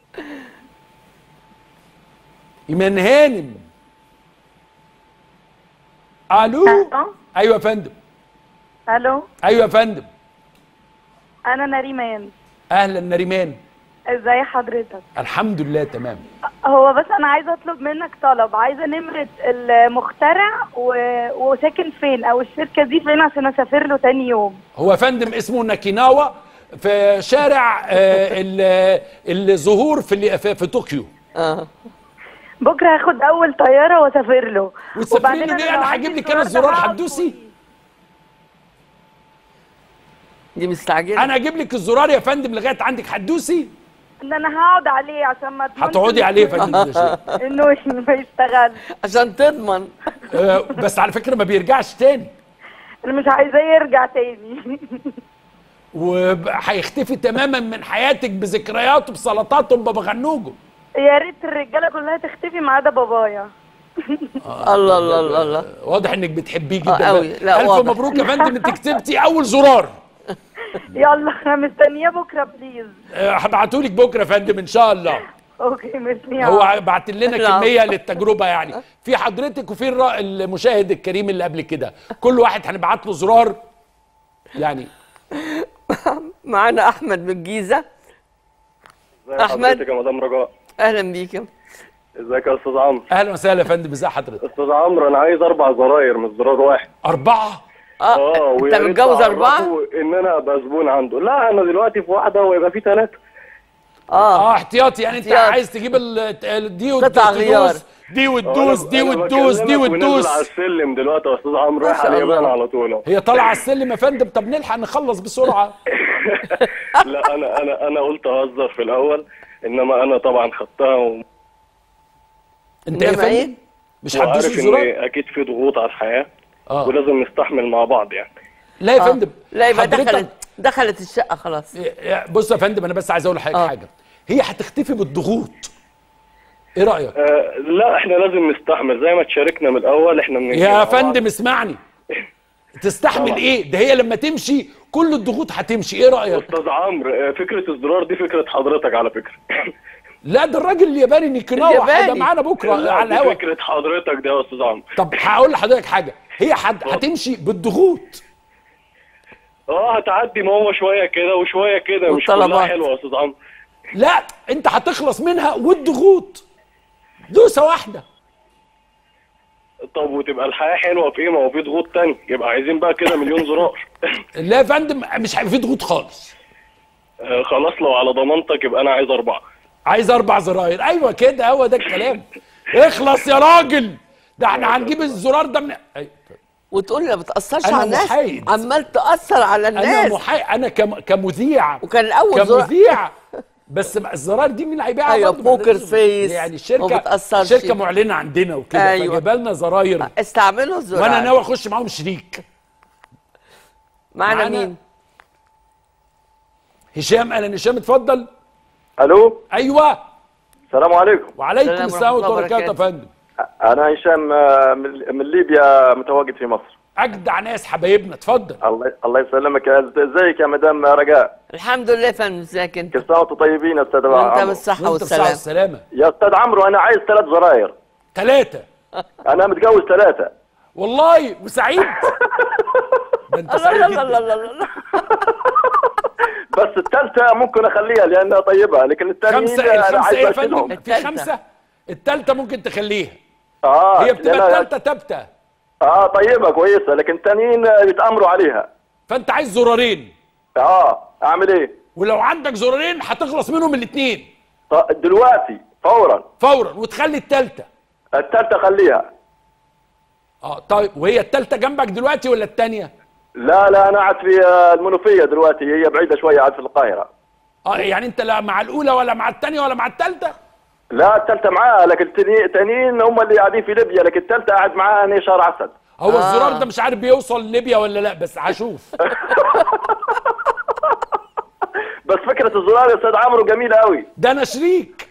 ايمان هانم الو ايوه يا فندم الو ايوه يا فندم انا نريمان اهلا نريمان ازاي حضرتك الحمد لله تمام هو بس انا عايزه اطلب منك طلب عايزه نمره المخترع و... وساكن فين او الشركه دي فين عشان اسافر له تاني يوم هو يا فندم اسمه ناكيناوا في شارع آه، ال- الزهور في اللي- في, في طوكيو اه بكره هاخد اول طياره واسافر له وتسافري له ليه لو انا عندي هجيب لك انا الزرار ده الزرار هقعد هتدوسي دي مستعجله انا اجيب لك الزرار يا فندم لغايه عندك هتدوسي ان انا هقعد عليه عشان ما أضمنش هتقعدي عليه يا فندم ده شيء. انه ما يشتغل عشان تضمن آه، بس على فكره ما بيرجعش تاني انا مش عايزاه يرجع تاني وهيختفي تماما من حياتك بذكرياته بسلطاته ببغنوجه يا ريت الرجاله كلها تختفي ما عدا بابايا الله الله الله الله واضح انك بتحبيه آه، جدا أوي. لا، الف واضح. مبروك يا فندم انت كسبتي اول زرار يلا انا مستنياه بكره بليز هبعتهولك بكره يا فندم ان شاء الله اوكي ميرسي هو بعت لنا لا. كميه للتجربه يعني في حضرتك وفي الرا- المشاهد الكريم اللي قبل كده كل واحد هنبعت له زرار يعني معانا احمد من الجيزه ازي أحمد. حضرتك يا مدام رجاء اهلا بيك يا ازيك يا استاذ عمرو اهلا وسهلا يا فندم ازي حضرتك استاذ عمرو انا عايز اربع زراير مش زرار واحد اربعه اه انت ويا ريت متجوز أربعة؟ تعرفوا ان انا ابقى زبون عنده لا انا دلوقتي في واحده ويبقى في ثلاثه اه احتياطي يعني انت احتياطي. عايز تجيب ال- ال- دي قطع وتدوس غيار. دي وتدوس دي وتدوس دي ونازل وتدوس على السلم دلوقتي يا استاذ عمرو رايح شاء على اليابان الله. على طول أهو. هي طالعه على السلم يا فندم طب نلحق نخلص بسرعه لا انا انا انا قلت اهزر في الاول انما انا طبعا خدتها و... انت يا فندم مش هتدوس وعارف الزرار ان اكيد في ضغوط على الحياه آه. ولازم نستحمل مع بعض يعني لا يا آه. فندم لا يبقى حضرتك- دخلت دخلت الشقه خلاص بص يا فندم انا بس عايز اقول لحضرتك حاجه هي هتختفي بالضغوط ايه رايك آه لا احنا لازم نستحمل زي ما تشاركنا من الاول احنا من يا فندم اسمعني تستحمل طبعا. ايه ده هي لما تمشي كل الضغوط هتمشي ايه رايك استاذ عمرو آه، فكره الزرار دي فكره حضرتك على فكره لا ده الراجل الياباني نيكناوا الياباني. هيبقى معانا بكره لا، على دي الهوا فكره حضرتك ده يا استاذ عمرو طب هقول لحضرتك حاجه هي حد هتمشي بالضغوط اه هتعدي ما هو شويه كده وشويه كده مش كلها والطلبات. حلوه يا استاذ عمرو لا انت هتخلص منها والضغوط دوسه واحده طب وتبقى الحياه حلوه في ايه ما هو في ضغوط تاني يبقى عايزين بقى كده مليون زرار لا يا فندم مش هيبقى في ضغوط خالص آه، خلاص لو على ضمانتك يبقى انا عايز اربعه عايز اربع زراير ايوه كده هو ده الكلام اخلص يا راجل ده احنا هنجيب الزرار ده من أي- وتقول لي ما بتاثرش أنا على الناس محايد. عمال تاثر على انا الناس محاي انا كم... كمذيع وكان الأول زرار- كمذيع بس بقى الزرار دي مين اللي هيبيعها أيوة، برضه؟ ما بوكر لازم- فيس، يعني ما الشركه بتأثرش. شركه معلنه عندنا وكده أيوة. أيوة. فجاب لنا زراير استعملوا الزرار وانا ناوي اخش معاهم شريك معانا معانا- مين؟ هشام اهلا هشام اتفضل الو ايوه السلام عليكم وعليكم السلام ورحمه الله وبركاته يا فندم انا هشام آه، من من ليبيا متواجد في مصر اجدع ناس حبايبنا اتفضل الله الله يسلمك يا- ازيك يا مدام رجاء الحمد لله يا فندم ازيك انت كل سنه وانتم طيبين يا استاذ وانت عمرو بالصحه وانت بالصحه والسلامه والسلامه يا استاذ عمرو انا عايز ثلاث زراير ثلاثه انا متجوز ثلاثه والله وسعيد ده انت الله سعيد الله الله جدا الله الله بس الثالثه ممكن اخليها لانها طيبه لكن الثانيين خمسه انا الخمسه عايز ايه يا اشيلهم فندم في خمسه الثالثه ممكن تخليها اه هي بتبقى لأنها- الثالثه ثابته اه طيبه كويسه لكن الثانيين بيتامروا عليها فانت عايز زرارين اه اعمل ايه ولو عندك زرارين هتخلص منهم الاثنين ط- دلوقتي فورا فورا وتخلي الثالثه الثالثه خليها اه طيب وهي الثالثه جنبك دلوقتي ولا الثانيه لا لا انا قاعد في آه، المنوفيه دلوقتي هي بعيده شويه قاعد في القاهره اه يعني انت لا مع الاولى ولا مع الثانيه ولا مع الثالثه لا الثالثه معاها لكن التاني- التانيين هم اللي قاعدين في ليبيا لكن الثالثه قاعد معاها هنا شهر عسل هو آه. الزرار ده مش عارف بيوصل ليبيا ولا لا بس هشوف بس فكره الزرار يا استاذ عمرو جميله قوي ده انا شريك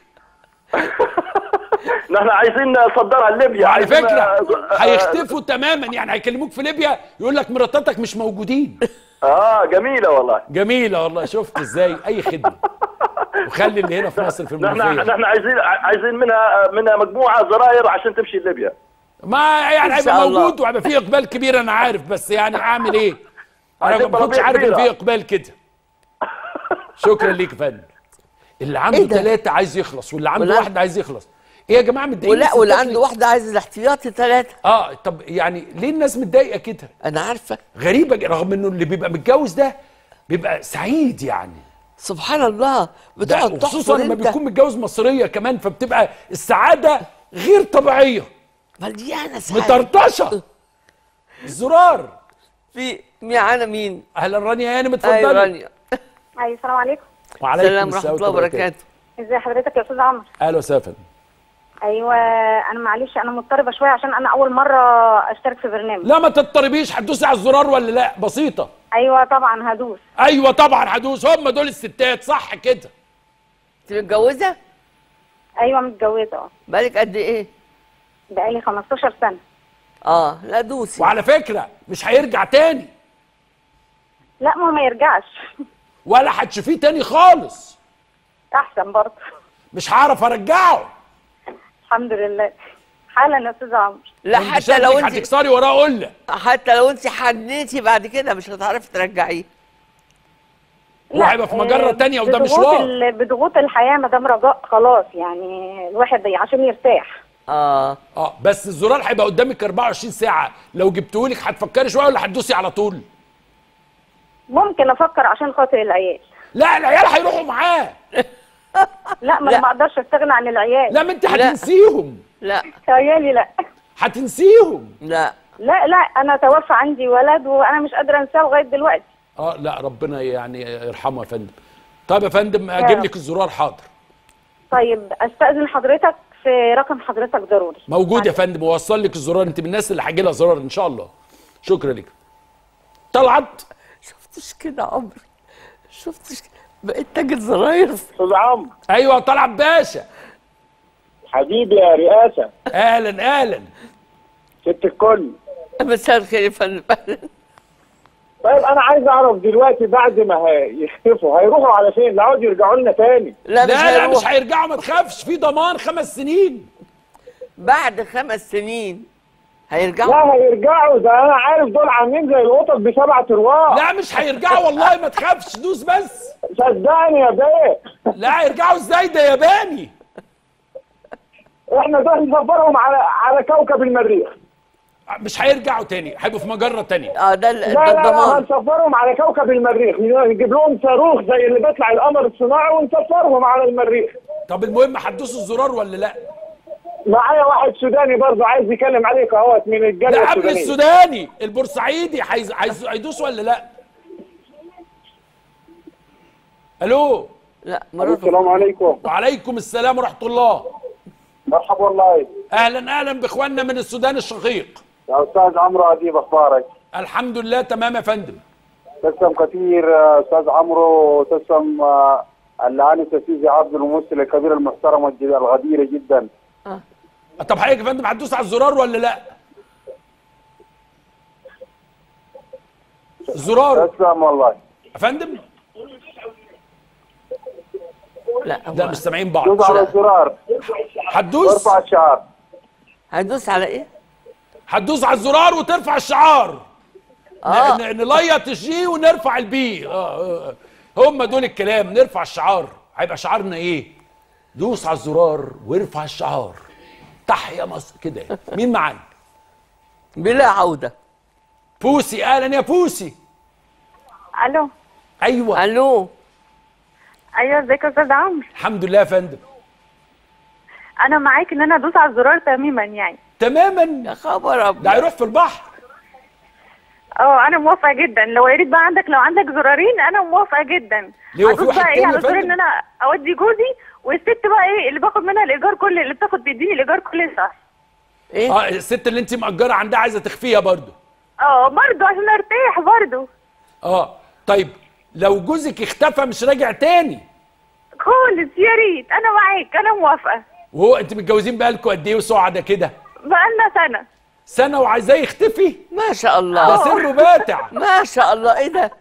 نحن عايزين نصدرها لليبيا على عايزين- فكره آه، هيختفوا تماما يعني هيكلموك في ليبيا يقول لك مراتاتك مش موجودين اه جميله والله جميله والله شفت ازاي اي خدمه وخلي اللي هنا في مصر في نحن المنوفيه نحن عايزين عايزين منها منها مجموعه زراير عشان تمشي ليبيا ما يعني إن شاء هيبقى الله. موجود وهيبقى فيه اقبال كبير انا عارف بس يعني اعمل ايه انا عايزين ما كنتش طلبية عارف ان كبيرة. فيه اقبال كده شكرا ليك يا فندم اللي عنده إيه ده؟ ثلاثة عايز يخلص واللي عنده ولا- واحد عايز يخلص ايه يا جماعه متضايقين ولا واللي الستات عنده ليه؟ واحده عايز الاحتياطي ثلاثه اه طب يعني ليه الناس متضايقه كده انا عارفه غريبه ج- رغم انه اللي بيبقى متجوز ده بيبقى سعيد يعني سبحان الله بتقعد ده خصوصا تحفر لما انت بيكون متجوز مصريه كمان فبتبقى السعاده غير طبيعيه مليانه سعاده مطرطشه الزرار في معانا مين اهلا رانيا هانم اتفضلي ايوه رانيا ايوه السلام عليكم وعليكم السلام السلام ورحمه الله وبركاته ازي حضرتك يا استاذ عمرو اهلا وسهلا ايوه انا معلش انا مضطربه شويه عشان انا اول مره اشترك في برنامج لا ما تضطربيش هتدوسي على الزرار ولا لا بسيطه ايوه طبعا هدوس ايوه طبعا هدوس هم دول الستات صح كده انت متجوزه ايوه متجوزه اه بالك قد ايه بقالي 15 سنه اه لا دوسي وعلى فكره مش هيرجع تاني لا ما هو ما يرجعش ولا هتشوفيه تاني خالص احسن برضه مش هعرف ارجعه الحمد لله حالا يا استاذ عمرو لا وانت حتى شكلك لو انت هتكسري وراه قله حتى لو انت حنيتي بعد كده مش هتعرفي ترجعيه هو هيبقى في مجره آه، تانية وده بضغوط مشوار ال- بضغوط الحياه مدام رجاء خلاص يعني الواحد عشان يرتاح اه اه بس الزرار هيبقى قدامك 24 ساعه لو جبتهولك هتفكري شويه ولا هتدوسي على طول ممكن افكر عشان خاطر العيال لا العيال هيروحوا معاه لا ما انا ما اقدرش استغنى عن العيال لا ما انت هتنسيهم لا عيالي لا هتنسيهم لا لا لا انا توفى عندي ولد وانا مش قادره انساه لغايه دلوقتي اه لا ربنا يعني يرحمه يا فندم طيب يا فندم اجيب رب. لك الزرار حاضر طيب استاذن حضرتك في رقم حضرتك ضروري موجود يا فندم ووصل لك الزرار انت من الناس اللي هاجي لها زرار ان شاء الله شكرا لك طلعت شفتش كده عمري شفتش كده. بقيت تاجر زراير استاذ عمرو ايوه طلعت باشا حبيبي يا رئاسه اهلا اهلا ست الكل مساء الخير يا فندم طيب انا عايز اعرف دلوقتي بعد ما هيختفوا هيروحوا على فين؟ لا عاوز يرجعوا لنا تاني لا لا مش هيرجعوا ما تخافش في ضمان خمس سنين بعد خمس سنين هيرجعوا لا هيرجعوا ده انا عارف دول عاملين زي القطط بسبعة ارواح لا مش هيرجعوا والله ما تخافش دوس بس صدقني يا بيه لا هيرجعوا ازاي ده ياباني احنا ده نسفرهم على على كوكب المريخ مش هيرجعوا تاني هيبقوا في مجره تانية اه ده لا لا لا هنسفرهم على كوكب المريخ نجيب لهم صاروخ زي اللي بيطلع القمر الصناعي ونسفرهم على المريخ طب المهم هتدوسوا الزرار ولا لا معايا واحد سوداني برضه عايز يكلم عليك اهوت من الجاليه لا قبل السودانيه السوداني البورسعيدي هيز- هيز- هيدوس ولا لا الو لا السلام عليكم وعليكم السلام ورحمه الله مرحبا والله اهلا اهلا باخواننا من السودان الشقيق يا استاذ عمرو اديب اخبارك الحمد لله تمام يا فندم تسلم كثير آه، استاذ عمرو تسلم آه، العانس السيسي عبد الممثل الكبير المحترم والج- الغدير جدا طب حضرتك يا فندم هتدوس على الزرار ولا لا الزرار تسلم والله يا فندم لا لا مش سامعين بعض دوس على الزرار هتدوس وارفع الشعار هتدوس على ايه؟ هتدوس على الزرار وترفع الشعار آه. ن- ن- نليط الجي ونرفع البي آه آه. هم دول الكلام نرفع الشعار هيبقى شعارنا ايه دوس على الزرار وارفع الشعار تحيا مصر كده مين معانا بلا عوده بوسي اهلا يا بوسي الو ايوه الو ايوه ازيك يا استاذ عمرو الحمد لله يا فندم انا معاك ان انا ادوس على الزرار تماما يعني تماما يا خبر ابيض ده هيروح في البحر اه انا موافقه جدا لو يا ريت بقى عندك لو عندك زرارين انا موافقه جدا ليه، هو في هدوس واحد بقى تاني ايه يا على زرار فندم؟ ان انا اودي جوزي والست بقى ايه اللي باخد منها الايجار كل اللي بتاخد بيديني الايجار كل شهر ايه اه الست اللي انت مأجرة عندها عايزة تخفيها برضو اه برضه عشان ارتاح برضه اه طيب لو جوزك اختفى مش راجع تاني خالص يا ريت انا معاك انا موافقه وهو انت متجوزين بقالكوا قد ايه وسعدة كده بقالنا سنه سنة وعايزاه يختفي ما شاء الله ده سره باتع ما شاء الله ايه ده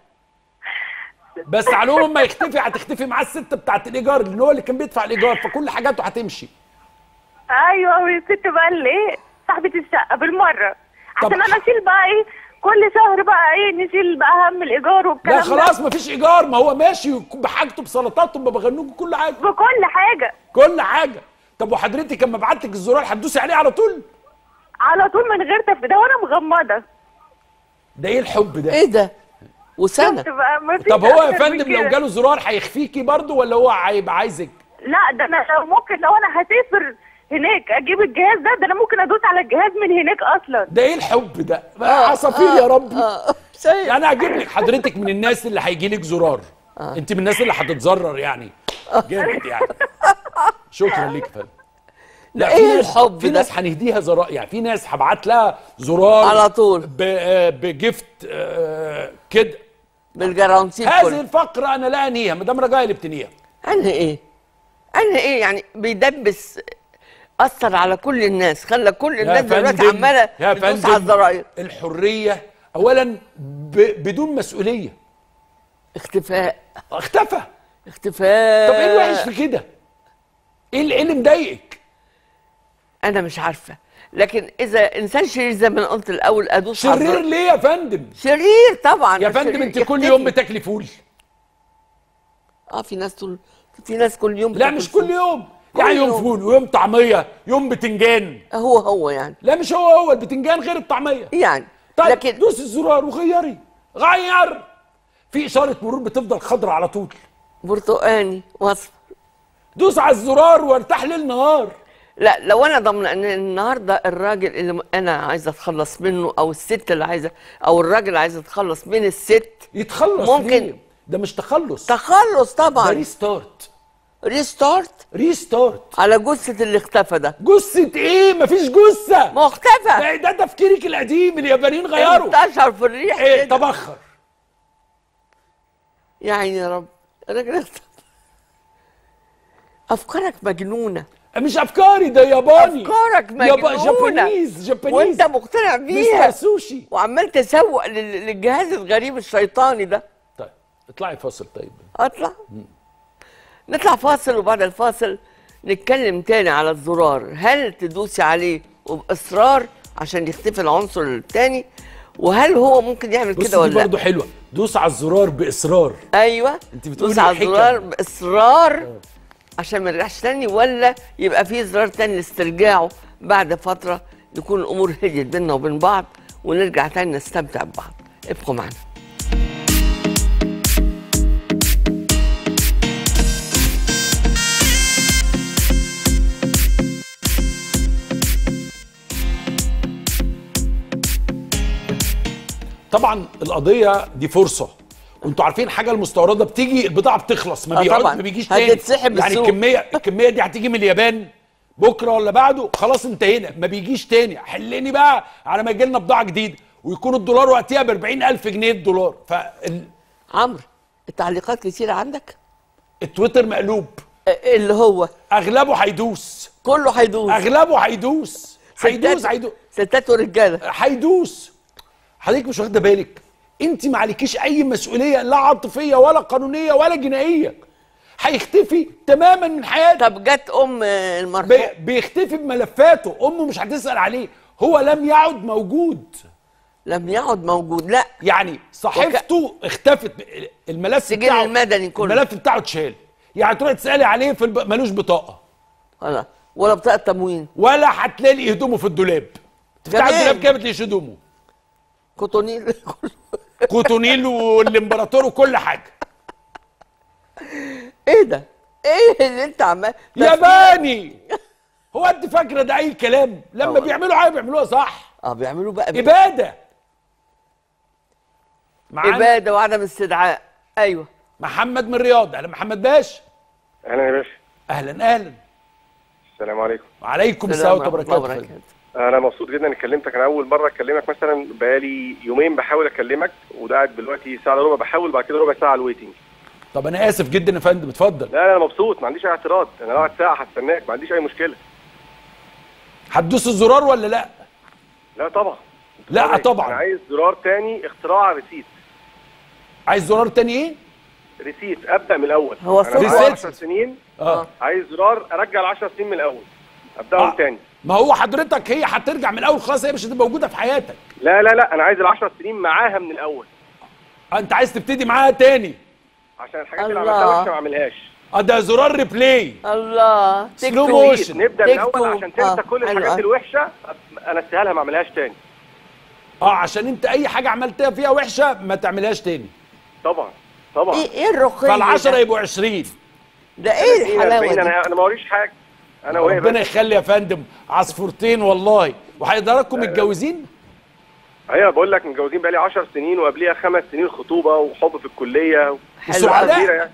بس على العموم ما يختفي هتختفي معاه الست بتاعت الايجار لان هو اللي كان بيدفع الايجار فكل حاجاته هتمشي ايوه والست بقى اللي ايه صاحبه الشقه بالمره طب عشان انا اشيل بقى ايه كل شهر بقى ايه نشيل بقى هم الايجار والكلام لا خلاص مفيش ايجار ما هو ماشي بحاجته بسلطاته ببغنوجه كل حاجه بكل حاجه كل حاجه طب وحضرتك لما بعت لك الزرار هتدوسي عليه على طول على طول من غير تفكير وانا مغمضه ده ايه الحب ده ايه ده وسنه شفت بقى مفيش طب هو يا أكتر من فندم لو كده. جاله زرار هيخفيكي برضه ولا هو هيبقى عايزك لا ده انا لو ممكن لو انا هسافر هناك اجيب الجهاز ده ده انا ممكن ادوس على الجهاز من هناك اصلا ده ايه الحب ده آه، عصافير آه، يا ربي آه، يعني هجيب لك حضرتك من الناس اللي هيجي لك زرار انت من الناس اللي هتتضرر يعني جامد يعني شكرا ليك يا فندم لا، في إيه ناس- الحب في ده؟ ناس هنهديها زرار يعني في ناس هبعت لها زرار على طول. ب- آه، بجفت آه، كده بالجرانتي هذه الكل الفقره انا لا انهيها مدام رجاء اللي بتنهيها عنها ايه عنها ايه يعني بيدبس اثر على كل الناس خلى كل يا الناس دلوقتي فندم- عماله يا بتدوس فندم على الزراير الحريه اولا ب... بدون مسؤوليه اختفاء اختفى اختفاء طب ايه الوحش في كده ايه اللي, إيه اللي مضايقك انا مش عارفه لكن اذا انسان شرير زي ما أنا قلت الاول ادوس على شرير الزر- ليه يا فندم شرير طبعا يا فندم شرير انت كل يختفي. يوم بتاكلي فول اه في ناس طول في ناس كل يوم لا بتاكل مش فول. كل يوم كل يعني يوم يوم. فول ويوم طعميه يوم بتنجان هو هو يعني لا مش هو هو البتنجان غير الطعميه يعني طيب لكن- لكن دوس الزرار وغيري غير في اشاره مرور بتفضل خضراء على طول برتقاني واصفر دوس على الزرار وارتاح ليل نهار لا لو انا ضامنه ان النهارده الراجل اللي م- انا عايزه اتخلص منه او الست اللي عايزه او الراجل اللي عايز يتخلص من الست يتخلص ممكن ليه؟ ده مش تخلص تخلص ده طبعا ريستارت ريستارت ريستارت على جثه اللي اختفى ده جثه ايه مفيش جثه ما هو اختفى ده, ده تفكيرك القديم اليابانيين غيروا انتشر في الريح ايه كده. تبخر يا عيني يا رب الراجل اختفى افكارك مجنونه مش افكاري ده ياباني افكارك يابا- مجنونه جابانيز جابانيز وانت مقتنع بيها مستر سوشي وعمال تسوق لل- للجهاز الغريب الشيطاني ده طيب اطلعي فاصل طيب اطلع نطلع فاصل وبعد الفاصل نتكلم تاني على الزرار هل تدوسي عليه وباصرار عشان يختفي العنصر التاني وهل هو ممكن يعمل بص كده ولا دي لا برضه حلوه دوس على الزرار باصرار ايوه انت بتقولي دوس على حكم. الزرار باصرار عشان ما نرجعش تاني ولا يبقى في زرار تاني لاسترجاعه بعد فتره تكون الامور هديت بينا وبين بعض ونرجع تاني نستمتع ببعض ابقوا معنا طبعا القضيه دي فرصه وانتوا عارفين الحاجه المستورده بتيجي البضاعه بتخلص ما آه بيقعد طبعاً. ما بيجيش تاني هتتسحب يعني السوق. الكميه الكميه دي هتيجي من اليابان بكره ولا بعده خلاص انتهينا ما بيجيش تاني حلني بقى على ما يجي لنا بضاعه جديده ويكون الدولار وقتها ب 40000 جنيه الدولار ف عمرو التعليقات كتير عندك التويتر مقلوب اللي هو اغلبه هيدوس كله هيدوس اغلبه هيدوس هيدوس ستات- هيدوس ستات ورجاله هيدوس حضرتك مش واخده بالك انت ما عليكيش اي مسؤوليه لا عاطفيه ولا قانونيه ولا جنائيه هيختفي تماما من حياتك طب جت ام المرحوم بي بيختفي بملفاته امه مش هتسال عليه هو لم يعد موجود لم يعد موجود لا يعني صحيفته اختفت الملف السجل بتاعه المدني كله. الملف بتاعه اتشال يعني تروحي تسالي عليه في الب... ملوش بطاقه ولا ولا بطاقه تموين ولا هتلاقي هدومه في الدولاب تفتح كمان. الدولاب كده ما تلاقيش هدومه كوتونيل كوتونيل والامبراطور وكل حاجه ايه ده؟ ايه اللي انت عمال ياباني هو انت فاكره ده اي كلام لما أه. بيعملوا حاجه بيعملوها صح اه بيعملوا بقى اباده معانا اباده وعدم استدعاء ايوه محمد من رياض اهلا محمد باش اهلا يا باشا اهلا اهلا السلام عليكم وعليكم السلام ورحمه الله وبركاته انا مبسوط جدا اني كلمتك انا اول مره اكلمك مثلا بقالي يومين بحاول اكلمك وده قاعد دلوقتي ساعه الا ربع بحاول بعد كده ربع ساعه على الويتنج طب انا اسف جدا يا فندم اتفضل لا لا انا مبسوط ما عنديش اي اعتراض انا قاعد ساعه هستناك ما عنديش اي مشكله هتدوس الزرار ولا لا لا طبعا لا انا طبعا عايز زرار تاني اختراع ريسيت عايز زرار تاني ايه ريسيت ابدا من الاول هو انا الصوت معايا ريسيت. 10 سنين اه عايز زرار ارجع ال 10 سنين من الاول ابداهم آه. تاني ما هو حضرتك هي هترجع من الاول خلاص هي مش هتبقى موجوده في حياتك لا لا لا انا عايز ال 10 سنين معاها من الاول انت عايز تبتدي معاها تاني عشان الحاجات اللي الله. عملتها وحشه ما اعملهاش اه ده زرار ريبلاي الله تيك سلو تو. موشن. نبدا من تيك الاول تو. عشان تنسى آه، كل حلو الحاجات أوي. الوحشه انا استاهلها ما اعملهاش تاني اه عشان انت اي حاجه عملتها فيها وحشه ما تعملهاش تاني طبعا طبعا ايه ايه الرقي فالعشرة ده؟ يبقوا 20 ده ايه 30 الحلاوه 40 دي؟ انا انا ما وريش حاجه انا وهي ربنا بس يخلي يا فندم عصفورتين والله وحضراتكم متجوزين ايوه بقول لك متجوزين بقالي 10 سنين وقبليها خمس سنين خطوبه وحب في الكليه حلو سعداء؟ كبيره يعني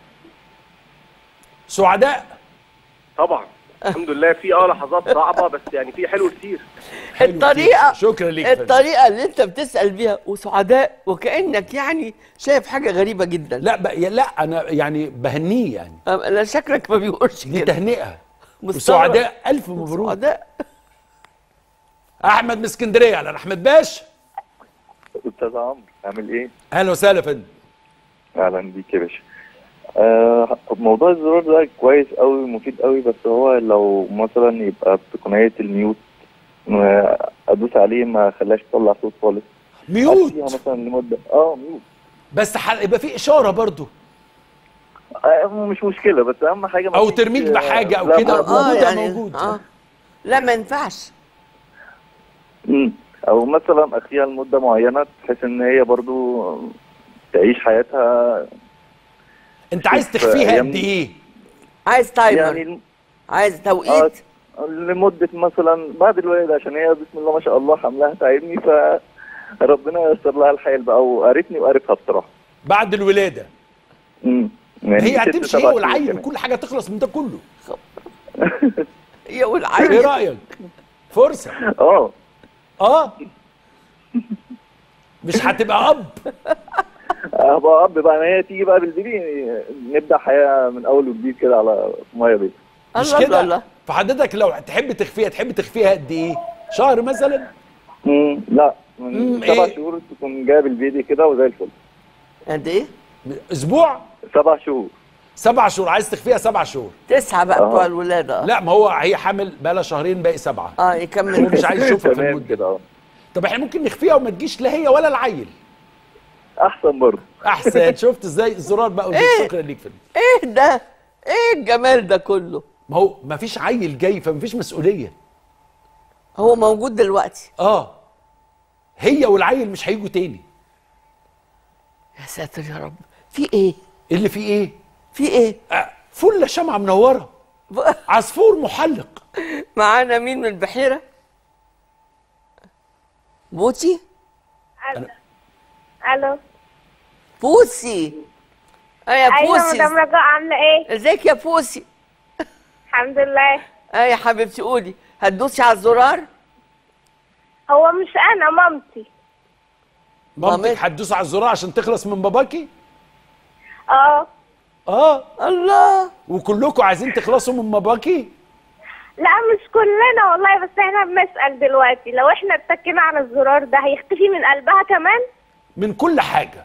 سعداء طبعا الحمد لله في اه لحظات صعبه بس يعني في حلو كتير حلو الطريقه كتير. شكرا ليك يا فندم. الطريقه اللي انت بتسال بيها وسعداء وكانك يعني شايف حاجه غريبه جدا لا بقى لا انا يعني بهنيه يعني أم- لا شكلك ما بيقولش دي كده تهنئه مستغرب. وسعداء الف مبروك سعداء احمد من اسكندريه اهلا احمد باش استاذ عمرو عامل ايه؟ اهلا وسهلا يا فندم اهلا بيك يا باشا. آه موضوع الزرار ده كويس قوي مفيد قوي بس هو لو مثلا يبقى بتقنية الميوت آه، ادوس عليه ما خلاش يطلع صوت خالص ميوت فيها مثلا لمده اه ميوت بس ح- يبقى في اشاره برضو آه مش مشكله بس اهم حاجه ما او فيش- ترميك بحاجه او لا، كده ما- موجود اه يعني موجود اه لا ما ينفعش مم. او مثلا اخفيها لمده معينه بحيث ان هي برضو تعيش حياتها انت عايز شوف تخفيها أيام- قد ايه عايز تايمر يعني عايز توقيت آه، لمدة مثلا بعد الولادة عشان هي بسم الله ما شاء الله حملها تعبني فربنا ييسر لها الحال بقى وقرتني وقرفها بصراحة. بعد الولاده امم يعني هي ست هتمشي سبع هي شهور والعيل كمان. كل حاجه تخلص من ده كله يا ايه والعيل رايك فرصه اه اه مش هتبقى اب ابقى اب بقى ما هي تيجي بقى بالبيبي نبدا حياه من اول وجديد كده على ميه بيضاء مش الله كده الله. فحضرتك لو تحب تخفيها تحب تخفيها قد ايه شهر مثلا مم، لا مم، من سبع إيه؟ شهور تكون جايب البيبي كده وزي الفل قد ايه؟ اسبوع سبع شهور سبع شهور عايز تخفيها سبع شهور تسعة بقى آه. بتوع الولادة لا ما هو هي حامل بقى لها شهرين باقي سبعه اه يكمل هو مش عايز يشوفها في تمام المده كده اه طب احنا ممكن نخفيها وما تجيش لا هي ولا العيل احسن برضه احسن شفت ازاي الزرار بقى إيه؟ شكرا ليك فندم ايه ده؟ ايه الجمال ده كله؟ ما هو ما فيش عيل جاي فما فيش مسؤوليه هو موجود دلوقتي اه هي والعيل مش هيجوا تاني يا ساتر يا رب في ايه؟ اللي فيه ايه في ايه؟ آه فله شمعه منوره عصفور محلق معانا مين من البحيرة؟ بوتي؟ الو بوسي اه يا ايوه بوسي مدام رجاء عامله ايه ازيك يا بوسي الحمد لله اه يا حبيبتي قولي هتدوسي على الزرار هو مش انا مامتي مامتك هتدوس على الزرار عشان تخلص من باباكي اه اه الله وكلكم عايزين تخلصوا من باباكي لا مش كلنا والله بس احنا بنسأل دلوقتي لو احنا اتكينا على الزرار ده هيختفي من قلبها كمان من كل حاجه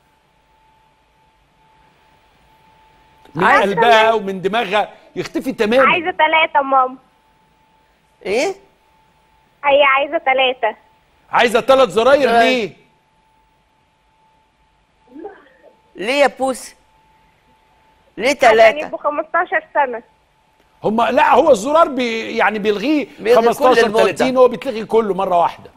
من عايزة قلبها ومن دماغها يختفي تماما عايزة ثلاثة ماما ايه هي عايزة ثلاثة عايزه ثلاث زراير زراير. ليه ليه يا بوسي ليه عشان ثلاثة يبقوا 15 سنة هم لا هو الزرار بي يعني بيلغيه بيلغي كل 15 المدة. 30 هو بيتلغي كله مره واحده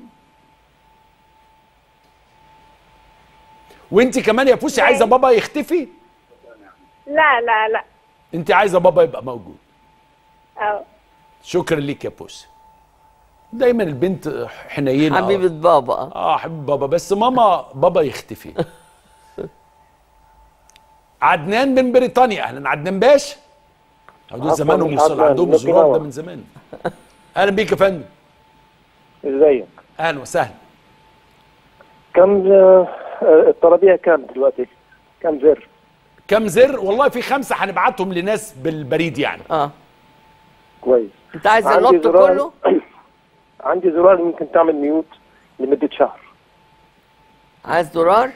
وانت كمان يا فوسي عايزه بابا يختفي لا لا لا انت عايزه بابا يبقى موجود اه شكرا ليك يا بوسي دايما البنت حنينه حبيبة بابا اه حبيب بابا بس ماما بابا يختفي عدنان من بريطانيا اهلا عدنان باشا دول عفواً، زمانهم مش وصل عدنان، عندهم لكن الزرار هو. ده من زمان اهلا بيك يا فندم ازيك اهلا وسهلا كم آه، آه، الطلبيه كام دلوقتي كم زر كم زر والله في خمسه هنبعتهم لناس بالبريد يعني اه كويس انت عايز عندي النط زرار- كله عندي زرار ممكن تعمل ميوت لمده شهر عايز زرار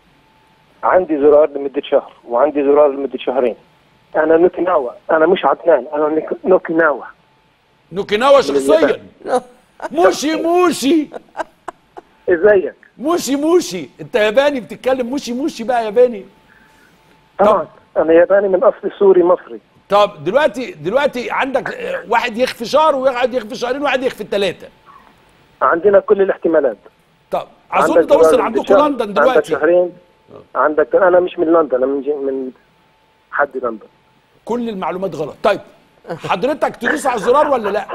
عندي زرار لمده شهر وعندي زرار لمده شهرين انا نوكيناوا انا مش عدنان انا نيك- نوكيناوا نوكيناوا شخصيا موشي موشي ازيك موشي موشي انت ياباني بتتكلم موشي موشي بقى ياباني طبعا انا ياباني من اصل سوري مصري طب دلوقتي دلوقتي عندك آه، واحد يخفي شهر وواحد يخفي شهرين وواحد يخفي ثلاثه عندنا كل الاحتمالات طب اظن عندك ده وصل زرار عندكم لمدة شهر، لندن عندك دلوقتي شهرين عندك انا مش من لندن انا من جي من حد لندن كل المعلومات غلط طيب حضرتك تدوس على الزرار ولا لا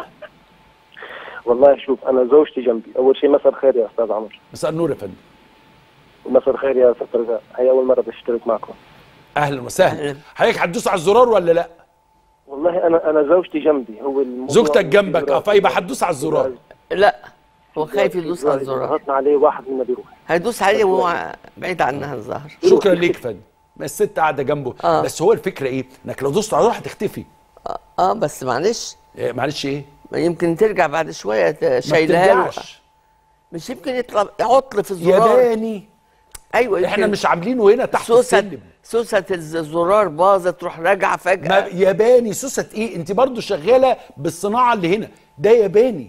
والله شوف انا زوجتي جنبي اول شيء مساء الخير يا استاذ عمر مساء النور يا فندم مساء الخير يا ست رجاء هي اول مره بشترك معكم اهلا وسهلا حضرتك هتدوس على الزرار ولا لا والله انا انا زوجتي جنبي هو الموضوع زوجتك جنبك اه فيبقى هتدوس على الزرار لا هو خايف يدوس على الزرار ضغطنا عليه واحد منا بيروح هيدوس عليه وهو بعيد عنها الظهر شكرا ليك يا فندم ما الست قاعده جنبه آه. بس هو الفكره ايه انك لو دوست على الزرار هتختفي اه بس معلش إيه معلش ايه يمكن ترجع بعد شويه ت- شايلها له بترجعش. مش يمكن يطلع عطل في الزرار ياباني ايوه احنا يمكن مش عاملينه هنا تحت سوسة السلم سوسة الزرار باظت تروح راجعه فجاه ما ياباني سوسة ايه انت برضو شغاله بالصناعه اللي هنا ده ياباني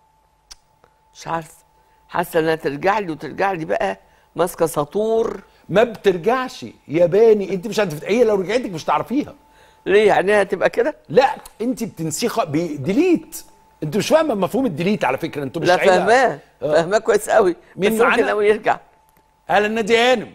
مش عارف حاسه انها ترجع لي وترجع لي بقى ماسكه سطور ما بترجعش ياباني انت مش هتفت... هي لو رجعت لك مش تعرفيها ليه يعني هتبقى كده لا انت بتنسيه خ... بديليت انت مش فاهمه مفهوم الديليت على فكره انتوا مش لا عيلة. فاهماه آه. فاهماه كويس قوي مين بس ممكن معانا؟ قوي يرجع اهلا نادي هانم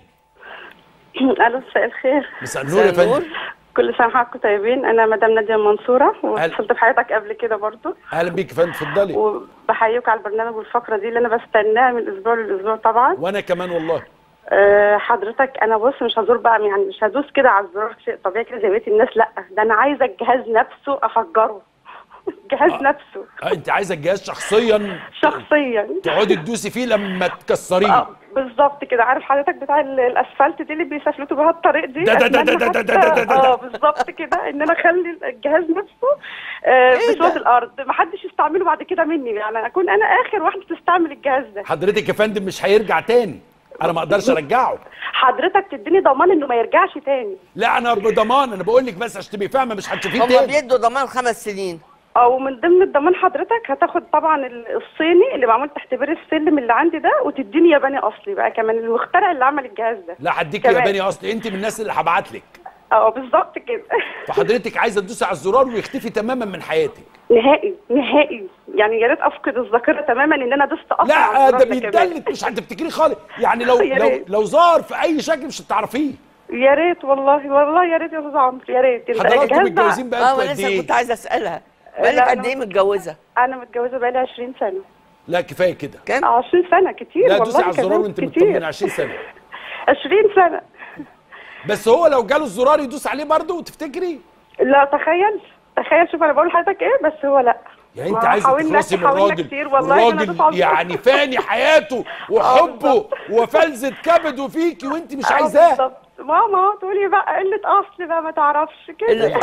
الو مساء الخير مساء النور يا فندم كل سنه وحضراتكم طيبين انا مدام ناديه منصوره واتصلت بحضرتك قبل كده برضو اهلا بيك يا فندم اتفضلي وبحييك على البرنامج والفقره دي اللي انا بستناها من اسبوع لاسبوع طبعا وانا كمان والله أه حضرتك انا بص مش هزور بقى يعني مش هدوس كده على الزرار شيء طبيعي كده زي بقيه الناس لا ده انا عايزه الجهاز نفسه افجره الجهاز نفسه آه انت عايزه الجهاز شخصيا شخصيا تقعدي تدوسي فيه لما تكسريه اه بالظبط كده عارف حضرتك بتاع ال- الاسفلت دي اللي بيسفلتوا بيها الطريق دي ده- ده- ده- أتمنى ده- ده- ده- حتى- ده- ده- ده. اه بالظبط كده ان انا اخلي الجهاز نفسه آه بصوت الارض ما حدش يستعمله بعد كده مني يعني اكون انا اخر واحده تستعمل الجهاز ده حضرتك يا فندم مش هيرجع تاني انا ما اقدرش ارجعه حضرتك تديني ضمان انه ما يرجعش تاني لا انا بضمان انا بقول لك بس عشان تبقي فاهمه مش هتشوفيه هم تاني بيدوا ضمان خمس سنين اه ومن ضمن الضمان حضرتك هتاخد طبعا ال- الصيني اللي معمول تحت بير السلم اللي عندي ده وتديني ياباني اصلي بقى كمان المخترع اللي عمل الجهاز ده لا هديك كمان. ياباني اصلي انت من الناس اللي هبعت لك اه بالظبط كده فحضرتك عايزه تدوسي على الزرار ويختفي تماما من حياتك نهائي نهائي يعني يا ريت افقد الذاكره تماما ان انا دوست اصلا على لا الزرار ده كمان. بيتدلت مش هتفتكري خالص يعني لو يا لو ريت. لو ظهر في اي شكل مش هتعرفيه يا ريت والله والله يا ريت يا استاذ عمرو يا ريت ال- حضراتكم الجهاز ده- متجوزين بقى اه انتوا ما قد لسه ايه؟ كنت عايزه اسالها لا، بقالك أنا- قد ايه متجوزه؟ انا متجوزه بقالي 20 سنه لا كفايه كده كام؟ 20 سنه كتير لا والله دوسي على الزرار كمان وانت كتير. مطمن 20 سنه 20 سنه بس هو لو جاله الزرار يدوس عليه برضه وتفتكري لا تخيل تخيل شوف انا بقول لحضرتك ايه بس هو لا يعني انت ما عايزه حاولنا- تخلصي من حاولنا الراجل كتير والله إن أنا الراجل أدوس على الزرار. يعني فاني حياته وحبه وفلذة كبده فيكي وانت مش آه عايزاه بالظبط. ماما تقولي بقى قله اصل بقى ما تعرفش كده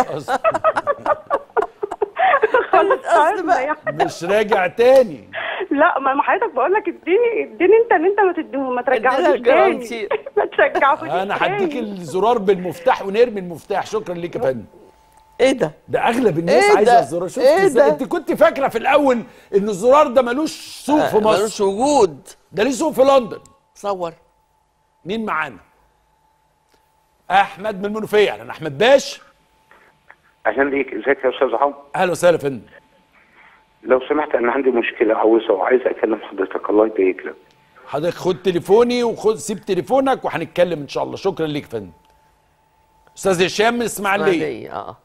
خلاص تعبنا يعني. مش راجع تاني لا ما ما حضرتك بقول لك اديني اديني انت ان انت ما تديه ما ترجعهوش اديلها تاني جرانتي. ما ترجعهوش انا هديك تاني. الزرار بالمفتاح ونرمي المفتاح شكرا ليك يا فندم ايه ده؟ ده اغلب الناس إيه عايزه ده؟ الزرار شفت إيه ازاي ده؟ انت كنت فاكره في الاول ان الزرار ده ملوش سوق في آه، مصر ملوش وجود ده ليه سوق في لندن صور مين معانا احمد من المنوفيه انا احمد باش اهلا بيك ازيك يا استاذ عمرو اهلا وسهلا يا فندم لو سمحت انا عندي مشكله عاوزها وعايز اكلم حضرتك الله يبارك لك حضرتك خد تليفوني وخد سيب تليفونك وهنتكلم ان شاء الله شكرا ليك يا فندم استاذ هشام من الاسماعيليه اسماعيلية، اه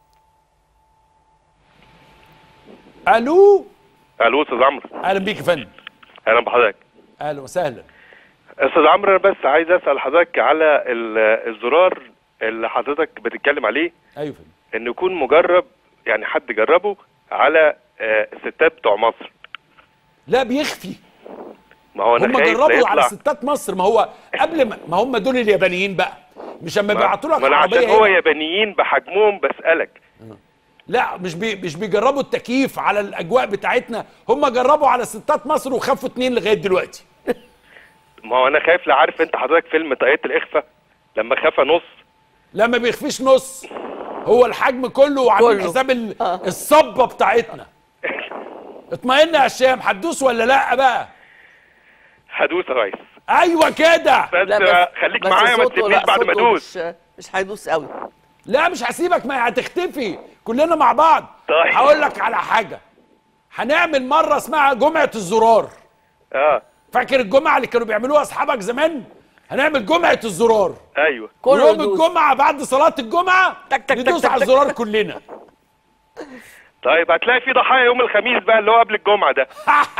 الو الو استاذ عمرو اهلا بيك يا فندم اهلا بحضرتك اهلا وسهلا استاذ عمرو انا بس عايز اسال حضرتك على ال- الزرار اللي حضرتك بتتكلم عليه ايوه فندم انه يكون مجرب يعني حد جربه على آه، الستات بتوع مصر لا بيخفي ما هو انا هم خايف لا جربوا على يطلع ستات مصر ما هو قبل ما, ما هم دول اليابانيين بقى مش اما بيبعتوا لك ما انا عربيه عشان هو هنا. يابانيين بحجمهم بسالك لا مش بي مش بيجربوا التكييف على الاجواء بتاعتنا هم جربوا على ستات مصر وخفوا اتنين لغايه دلوقتي ما هو انا خايف لا عارف انت حضرتك فيلم طاقية الاخفاء لما خفى نص لا ما بيخفيش نص هو الحجم كله وعاملين كله. حساب ال- الصبه بتاعتنا اطمئن يا هشام هتدوس ولا لا بقى هدوس يا ريس ايوه كده بس, خليك معايا ما صوته- تسيبنيش لا، بعد ما صوته ادوس مش مش هيدوس قوي لا مش هسيبك ما هتختفي كلنا مع بعض طيب. هقول لك على حاجه هنعمل مره اسمها جمعه الزرار اه فاكر الجمعه اللي كانوا بيعملوها اصحابك زمان هنعمل جمعه الزرار ايوه يوم الجمعه بعد صلاه الجمعه ندوس على الزرار كلنا طيب هتلاقي في ضحايا يوم الخميس بقى اللي هو قبل الجمعه ده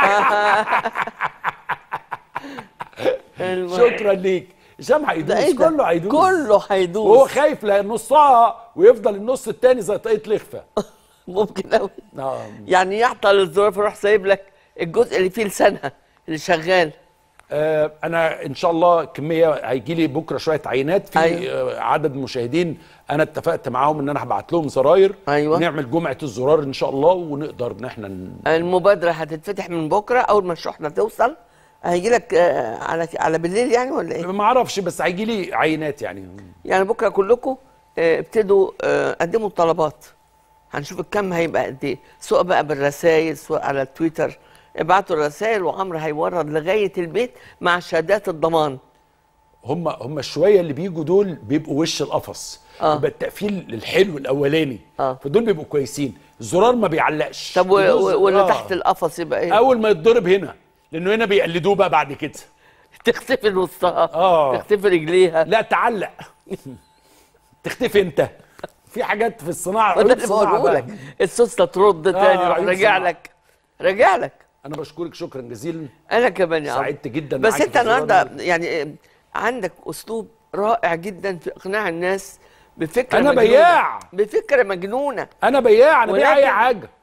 شكرا ليك هشام ده هيدوس إيه ده؟ كله هيدوس كله هيدوس وهو خايف لا نصها ويفضل النص التاني زي طاقية الإخفاء ممكن قوي اه يعني يعطل الزرار فيروح سايب لك الجزء اللي فيه لسانها اللي شغال آه انا ان شاء الله كميه هيجي لي بكره شويه عينات في أيوة. آه عدد مشاهدين انا اتفقت معاهم ان انا هبعت لهم زراير أيوة. نعمل جمعه الزرار ان شاء الله ونقدر ان احنا ن... المبادره هتتفتح من بكره اول ما الشحنه توصل هيجي لك آه، على على بالليل يعني ولا ايه؟ ما اعرفش بس هيجي لي عينات يعني يعني بكره كلكم آه، ابتدوا آه، قدموا الطلبات هنشوف الكم هيبقى قد ايه سواء بقى بالرسائل سواء على التويتر ابعتوا الرسائل وعمرو هيورد لغايه البيت مع شهادات الضمان هم هم الشويه اللي بيجوا دول بيبقوا وش القفص آه. يبقى التقفيل الحلو الاولاني آه. فدول بيبقوا كويسين الزرار ما بيعلقش طب و- يدوس- و- واللي آه. تحت القفص يبقى ايه؟ اول ما يتضرب هنا لانه هنا بيقلدوه بقى بعد كده تختفي نصها اه تختفي رجليها لا تعلق تختفي انت في حاجات في الصناعه وده عيوب اللي صناعة بقوله بقى. لك السوسته ترد آه، تاني يروح عيوب راجع صناعة. لك راجع لك انا بشكرك شكرا جزيلا انا كمان يا عم. سعدت جدا بس معاك انت في الزرار النهارده ده. يعني آه، عندك اسلوب رائع جدا في اقناع الناس بفكره أنا مجنونة. بياع. بفكره مجنونه انا بياع انا بياع اي ولكن- حاجه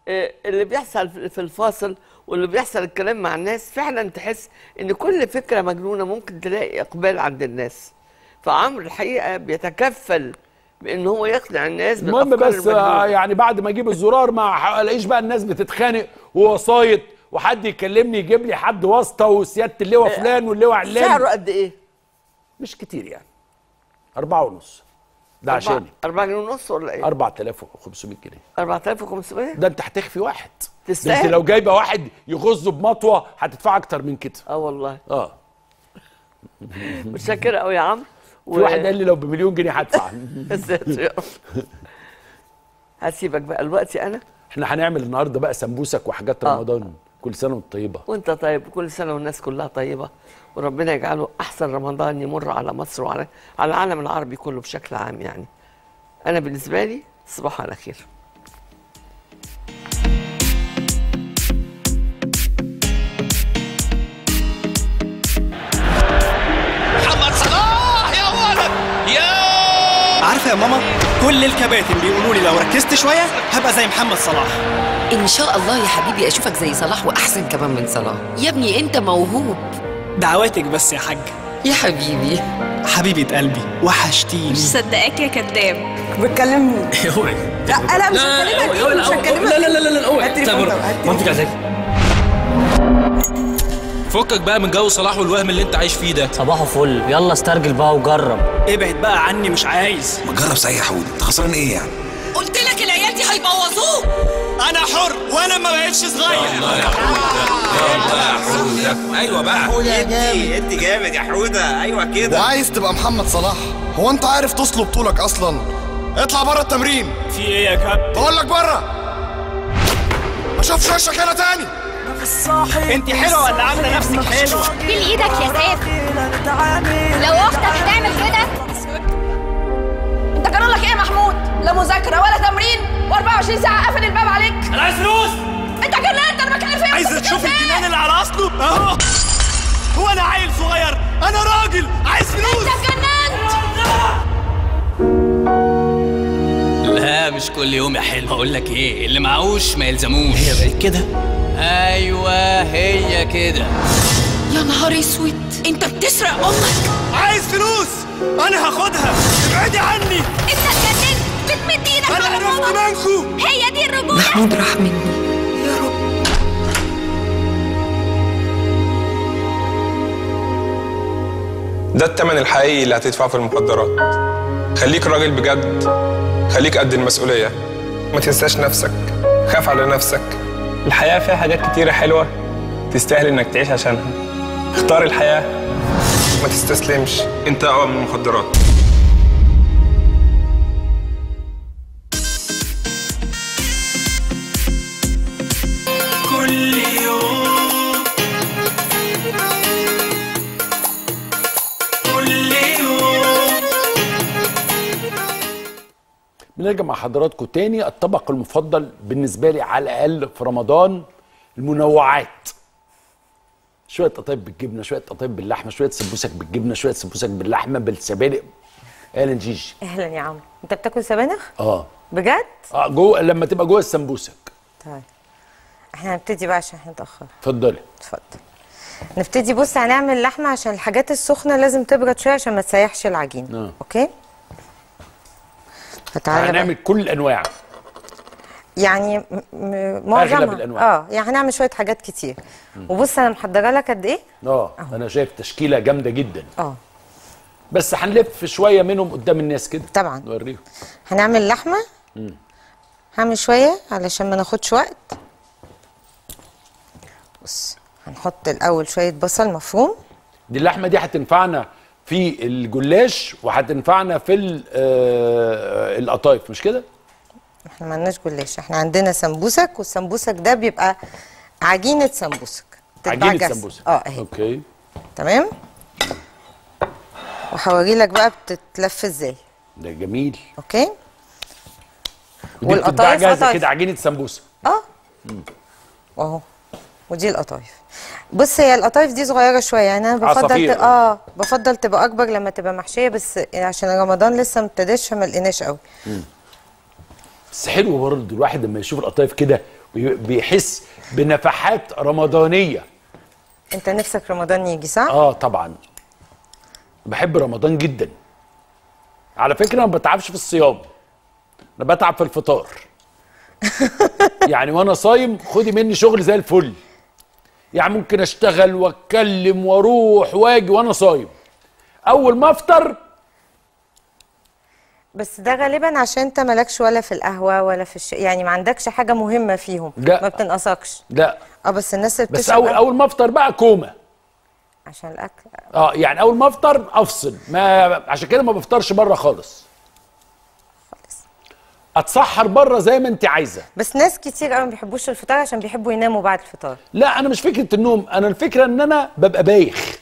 آه، اللي بيحصل في في الفاصل واللي بيحصل الكلام مع الناس فعلا تحس ان كل فكره مجنونه ممكن تلاقي اقبال عند الناس فعمرو الحقيقه بيتكفل بان هو يقنع الناس المهم بالأفكار بس آه، المجنونة. يعني بعد ما اجيب الزرار ما الاقيش بقى الناس بتتخانق ووسايط وحد يكلمني يجيب لي حد واسطه وسياده اللواء فلان واللواء علان سعره قد ايه؟ مش كتير يعني أربعة ونص ده أربعة- عشاني أربعة جنيه ونص ولا ايه؟ 4500 جنيه 4500 ده انت هتخفي واحد ده انت تستاهل. لو جايبه واحد يغزه بمطوه هتدفع اكتر من كده اه والله اه متشكره قوي يا عمرو في واحد قال لي لو بمليون جنيه هدفع يا ساتر يا رب. هسيبك بقى دلوقتي انا احنا هنعمل النهارده بقى سمبوسك وحاجات رمضان كل سنه وانت طيبه وانت طيب كل سنه والناس كلها طيبه وربنا يجعله احسن رمضان يمر على مصر وعلى على العالم العربي كله بشكل عام يعني انا بالنسبه لي تصبحوا على خير محمد صلاح يا ولد يا عارفه يا ماما كل الكباتن بيقولوا لي لو ركزت شويه هبقى زي محمد صلاح ان شاء الله يا حبيبي اشوفك زي صلاح واحسن كمان من صلاح يا ابني انت موهوب دعواتك بس يا حاج يا حبيبي حبيبه قلبي وحشتيني مش صدقاك يا كذاب بتكلمني اوعي لا انا مش هكلمك مش هكلمك لا لا لا لا لا اوعي هات تليفون طيب، طب، هات مامتك عايزاك فكك بقى من جو صلاح والوهم اللي انت عايش فيه ده صباحه فل يلا استرجل بقى وجرب ابعد بقى عني مش عايز ما تجرب صحيح يا حود انت خسران ايه يعني قلت لك العيال دي هيبوظوه انا حر وانا ما بقتش صغير ايوه بقى حودة جامد انت جامد يا حوده ايوه كده وعايز تبقى محمد صلاح هو انت عارف تصلب طولك اصلا اطلع بره التمرين في ايه يا كابتن بقول لك بره ما اشوفش وشك هنا تاني انت حلوه ولا عامله نفسك حلوه شيل ايدك يا سيف لو اختك هتعمل كده انت جرى لك ايه يا محمود لا مذاكره ولا تمرين و24 ساعه قافل الباب عليك انا عايز فلوس انت جننت انا بتكلم فين عايزه تشوفي الجنان اللي على اصله اهو هو انا عيل صغير انا راجل عايز فلوس انت جننت لا مش كل يوم يا حلو اقول لك ايه اللي معهوش ما يلزموش هي بقت كده ايوه هي كده يا نهار اسود انت بتسرق امك عايز فلوس انا هاخدها ابعدي عني انت اتجننت بتمد ايدك انا على عرفت ماما. منكو هي دي الرجوله محمود راح مني ده التمن الحقيقي اللي هتدفعه في المخدرات خليك راجل بجد خليك قد المسؤولية ما تنساش نفسك خاف على نفسك الحياة فيها حاجات كتيرة حلوة تستاهل انك تعيش عشانها اختار الحياة ما تستسلمش انت اقوى من المخدرات كل يوم كل يوم بنرجع مع حضراتكم تاني الطبق المفضل بالنسبه لي على الاقل في رمضان المنوعات شويه قطايف بالجبنه شويه قطايف باللحمه شويه سمبوسك بالجبنه شويه سمبوسك باللحمه بالسبانخ اهلا جيجي اهلا يا عم انت بتاكل سبانخ اه بجد اه جوه لما تبقى جوه السمبوسك طيب احنا هنبتدي بقى عشان احنا اتاخر اتفضلي اتفضل نبتدي بص هنعمل لحمه عشان الحاجات السخنه لازم تبرد شويه عشان ما تسيحش العجين آه. اوكي فتعالى بقى. هنعمل كل الانواع يعني م- م- معظمها الأنواع. اه يعني هنعمل شويه حاجات كتير وبص انا محضره لك قد ايه اه انا شايف تشكيله جامده جدا اه بس هنلف شويه منهم قدام الناس كده طبعا نوريهم هنعمل لحمه مم. هعمل شويه علشان ما ناخدش وقت بص هنحط الاول شويه بصل مفروم دي اللحمه دي هتنفعنا في الجلاش وهتنفعنا في ال- آه، القطايف مش كده احنا مالناش جلاش احنا عندنا سمبوسك والسمبوسك ده بيبقى عجينه سمبوسك تتباع عجينه جاهزة. سمبوسك اه اهي اوكي تمام وهوري لك بقى بتتلف ازاي ده جميل اوكي ودي بتتباع والقطايف جاهزه قطايف. كده عجينه سمبوسه اه واهو ودي القطايف بص هي القطايف دي صغيره شويه يعني انا بفضل عصافير. ت... اه بفضل تبقى اكبر لما تبقى محشيه بس عشان رمضان لسه ما ابتداش فما لقيناش قوي بس حلو برضه الواحد لما يشوف القطايف كده بي- بيحس بنفحات رمضانيه انت نفسك رمضان يجي صح؟ اه طبعا بحب رمضان جدا على فكره ما بتعبش في الصيام انا بتعب في الفطار يعني وانا صايم خدي مني شغل زي الفل يعني ممكن اشتغل واتكلم واروح واجي وانا صايم اول ما افطر بس ده غالبا عشان انت مالكش ولا في القهوه ولا في الش... يعني ما عندكش حاجه مهمه فيهم لا. ما بتنقصكش لا اه بس الناس اللي بس بتشرب اول قهوة اول ما افطر بقى كوما عشان الاكل اه يعني اول ما افطر افصل ما عشان كده ما بفطرش بره خالص اتسحر بره زي ما انت عايزه بس ناس كتير قوي ما بيحبوش الفطار عشان بيحبوا يناموا بعد الفطار لا انا مش فكره النوم انا الفكره ان انا ببقى بايخ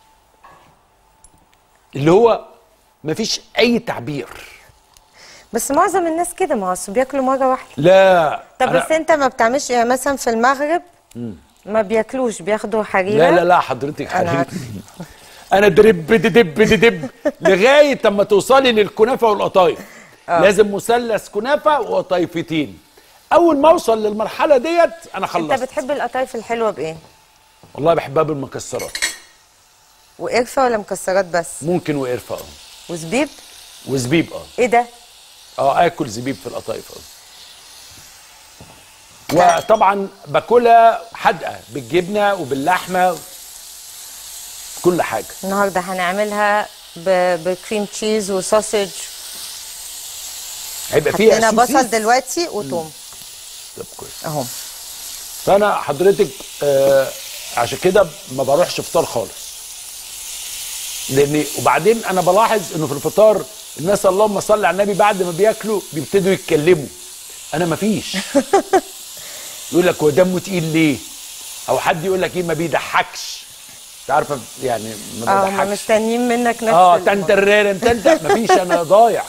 اللي هو مفيش اي تعبير بس معظم الناس كده ما هو أصل بياكلوا مره واحده لا طب أنا- بس انت ما بتعملش يعني مثلا في المغرب مم. ما بياكلوش بياخدوا حريره لا لا لا حضرتك أنا حضرتك انا درب دب دب لغايه اما توصلي للكنافه والقطايف آه. لازم مثلث كنافه وقطايفتين اول ما اوصل للمرحله ديت انا انت خلصت بتحب القطايف الحلوه بايه والله بحبها بالمكسرات وقرفه ولا مكسرات بس ممكن وقرفه اه وزبيب وزبيب اه ايه ده اه اكل زبيب في القطايف اه وطبعا باكلها حادقه بالجبنه وباللحمه كل حاجه النهارده هنعملها ب... بكريم تشيز وسوسج هيبقى فيها حطينا سوسيس. بصل دلوقتي وتوم طب كويس اهو فانا حضرتك آه عشان كده ما بروحش فطار خالص لان وبعدين انا بلاحظ انه في الفطار الناس اللهم صل على النبي بعد ما بياكلوا بيبتدوا يتكلموا انا ما فيش يقول لك هو دمه تقيل ليه او حد يقول لك ايه ما بيضحكش انت عارفه يعني ما اه هم بيضحكش مستنيين منك نفس اه الم- تنترير تنت مفيش انا ضايع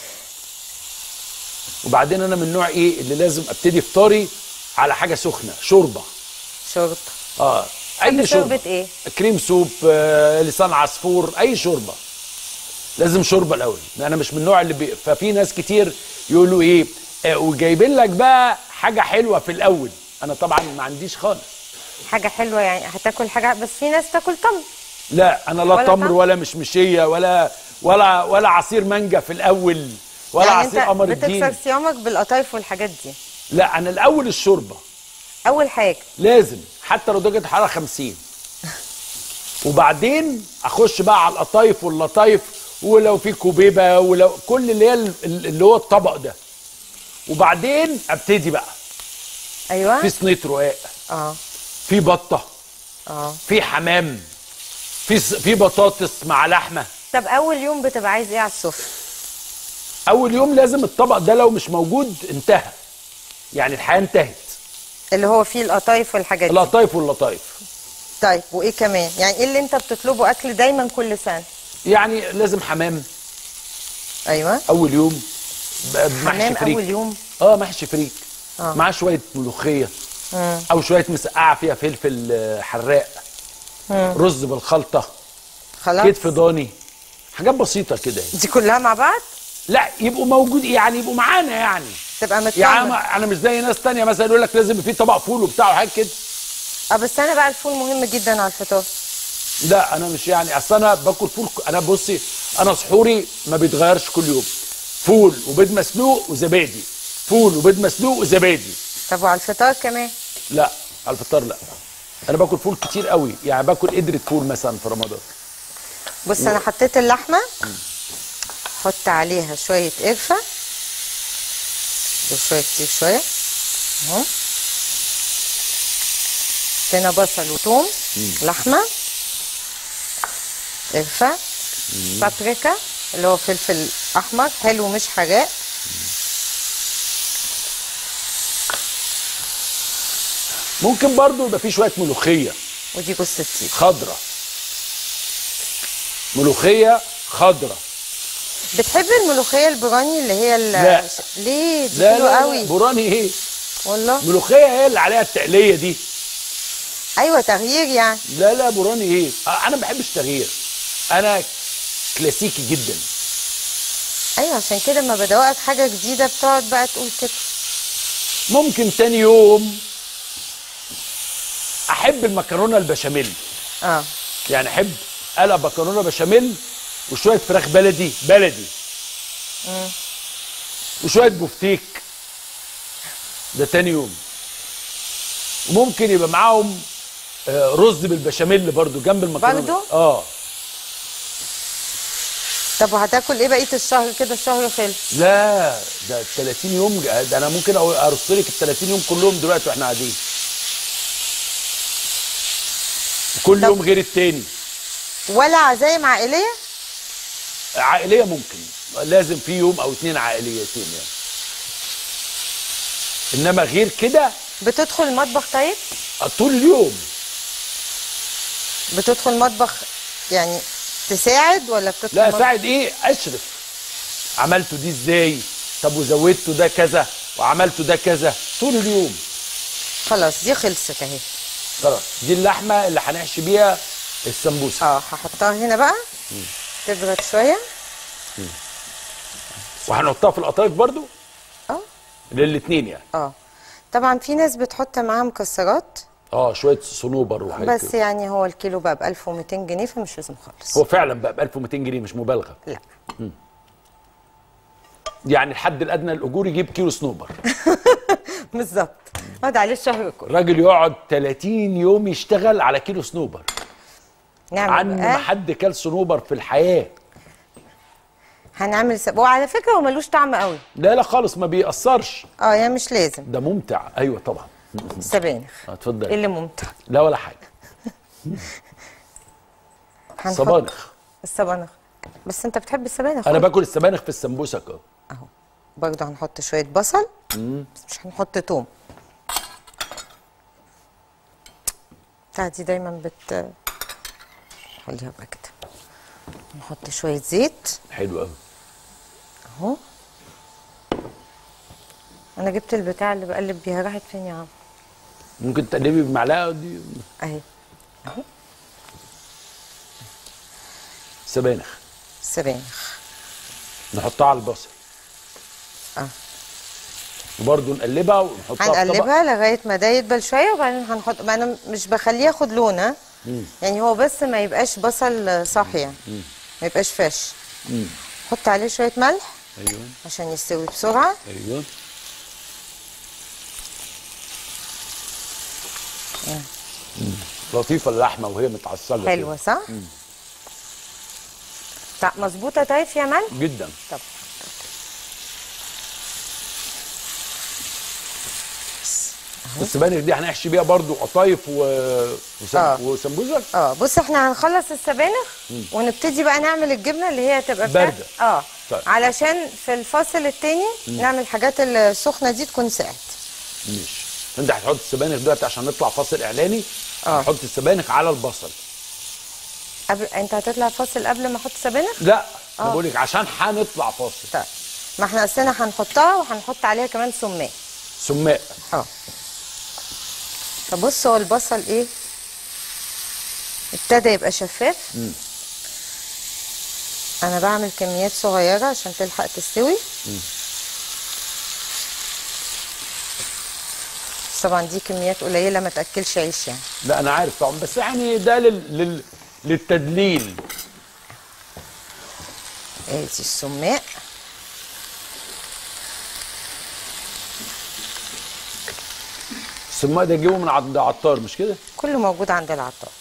وبعدين انا من النوع ايه اللي لازم ابتدي فطاري على حاجه سخنه شوربه شوربه اه تحب اي شوربه شوربه ايه كريم سوب آه، لسان عصفور اي شوربه لازم شوربه الاول انا مش من النوع اللي بي... ففي ناس كتير يقولوا ايه آه وجايبين لك بقى حاجه حلوه في الاول انا طبعا ما عنديش خالص حاجه حلوه يعني هتاكل حاجه بس في ناس تاكل تمر لا انا لا ولا تمر طعم؟ ولا مشمشيه ولا ولا ولا عصير مانجا في الاول ولا يعني عصير انت قمر بتكسر الدين صيامك بالقطايف والحاجات دي لا انا الاول الشوربه اول حاجه لازم حتى لو درجه الحراره 50 وبعدين اخش بقى على القطايف واللطايف ولو في كوبيبه ولو كل اللي هي ال- اللي هو الطبق ده وبعدين ابتدي بقى ايوه في صينيه رقاق اه في بطه اه في حمام في س- في بطاطس مع لحمه طب اول يوم بتبقى عايز ايه على السفره اول يوم لازم الطبق ده لو مش موجود انتهى يعني الحياه انتهت اللي هو فيه القطايف والحاجات دي القطايف واللطايف طيب وايه كمان يعني ايه اللي انت بتطلبه اكل دايما كل سنه يعني لازم حمام ايوه اول يوم ب- بمحشي حمام فريك اول يوم اه محشي فريك آه. مع شويه ملوخيه مم. او شويه مسقعه فيها فلفل آه، حراق مم. رز بالخلطه خلاص كتف ضاني حاجات بسيطه كده يعني. دي كلها مع بعض لا يبقوا موجود يعني يبقوا معانا يعني تبقى مطمن يعني أنا- انا مش زي ناس تانية مثلا يقول لك لازم في طبق فول وبتاع وحاجات كده اه بس انا بقى الفول مهم جدا على الفطار لا انا مش يعني اصل انا باكل فول انا بصي انا سحوري ما بيتغيرش كل يوم فول وبيض مسلوق وزبادي فول وبيض مسلوق وزبادي طب وعلى الفطار كمان لا على الفطار لا انا باكل فول كتير قوي يعني باكل قدرة فول مثلا في رمضان بص انا حطيت اللحمه حط عليها شويه قرفه وشويه كتير شويه اهو هنا بصل وثوم لحمه قرفه بابريكا اللي هو فلفل احمر حلو مش حراق ممكن برضو يبقى في شويه ملوخيه ودي جوز الطيب خضره ملوخيه خضره بتحب الملوخيه البراني اللي هي ال- لا. ليه دي لا حلوه لا قوي لا براني ايه والله ملوخيه هي اللي عليها التقليه دي ايوه تغيير يعني لا لا براني ايه آه، انا ما بحبش تغيير انا كلاسيكي جدا ايوه عشان كده لما بدوقك حاجه جديده بتقعد بقى تقول كده ممكن تاني يوم احب المكرونه البشاميل اه يعني احب قلب مكرونه بشاميل وشويه فراخ بلدي بلدي مم. وشويه بفتيك ده تاني يوم وممكن يبقى معاهم آه، رز بالبشاميل برضو جنب المكرونه برضو؟ اه طب وهتاكل ايه بقيه الشهر كده الشهر خلص لا ده ال 30 يوم ده انا ممكن أقول- ارص لك ال 30 يوم كلهم دلوقتي واحنا قاعدين كل يوم غير التاني ولا عزايم عائليه عائليه ممكن لازم في يوم او اتنين عائليتين يعني انما غير كده بتدخل المطبخ طيب طول اليوم بتدخل المطبخ يعني تساعد ولا بتدخل لا المطبخ؟ ساعد ايه اشرف عملته دي ازاي طب وزودته ده كذا وعملته ده كذا طول اليوم خلاص دي خلصت اهي خلاص دي اللحمه اللي هنحشي بيها السمبوسه اه هحطها هنا بقى تبرد شويه وهنحطها في القطايف برضو اه للاثنين يعني اه طبعا في ناس بتحط معاها مكسرات اه شويه صنوبر وحاجات بس كده. يعني هو الكيلو بقى ب 1200 جنيه فمش لازم خالص هو فعلا بقى ب 1200 جنيه مش مبالغه لا مم. يعني الحد الادنى للاجور يجيب كيلو صنوبر بالظبط اقعد عليه الشهر كله الراجل يقعد 30 يوم يشتغل على كيلو صنوبر نعمل عن ما بقى حد كل صنوبر في الحياه هنعمل سب... وعلى فكره هو ملوش طعم قوي لا لا خالص ما بيأثرش اه يعني مش لازم ده ممتع ايوه طبعا سبانخ آه، اتفضل ايه اللي ممتع لا ولا حاجه هنحط صبانخ السبانخ بس انت بتحب السبانخ انا أهو. باكل السبانخ في السمبوسك اهو برضه هنحط شويه بصل مم. بس مش هنحط توم بتاعتي دايما بت خليها بقى كده نحط شويه زيت حلو قوي اهو انا جبت البتاع اللي بقلب بيها راحت فين يا عم ممكن تقلبي بمعلقه دي اهي اهو سبانخ سبانخ نحطها على البصل اه وبرضه نقلبها ونحطها في طبق هنقلبها لغايه ما ده يدبل شويه وبعدين هنحط ما انا مش بخليه ياخد لون ها مم. يعني هو بس ما يبقاش بصل صاحي يعني مم. ما يبقاش فاش مم. حط عليه شويه ملح ايوه عشان يستوي بسرعه ايوه آه. مم. لطيفه اللحمه وهي متعصجه كده. حلوه صح مم. طب مظبوطه طيب فيها ملح جدا طب السبانخ دي هنحشي بيها برضو قطايف و... وسم... آه. وسمبوسك اه بص احنا هنخلص السبانخ مم. ونبتدي بقى نعمل الجبنه اللي هي تبقى بتاعت- باردة. اه طيب. علشان في الفصل التاني مم. نعمل الحاجات السخنه دي تكون ساعت ماشي انت هتحط السبانخ دلوقتي عشان نطلع فاصل اعلاني اه. هنحط السبانخ على البصل قبل انت هتطلع فاصل قبل ما احط سبانخ لا انا آه. بقول لك عشان هنطلع فاصل طيب ما احنا اصلنا هنحطها وهنحط عليها كمان سماق سماق اه طب بص هو البصل ايه ابتدى يبقى شفاف مم. انا بعمل كميات صغيره عشان تلحق تستوي مم. بس طبعا دي كميات قليله ما تاكلش عيش يعني لا انا عارف طبعا بس يعني ده لل... لل... للتدليل ادي السماق السماق ده تجيبه من عند عطار مش كده؟ كله موجود عند العطار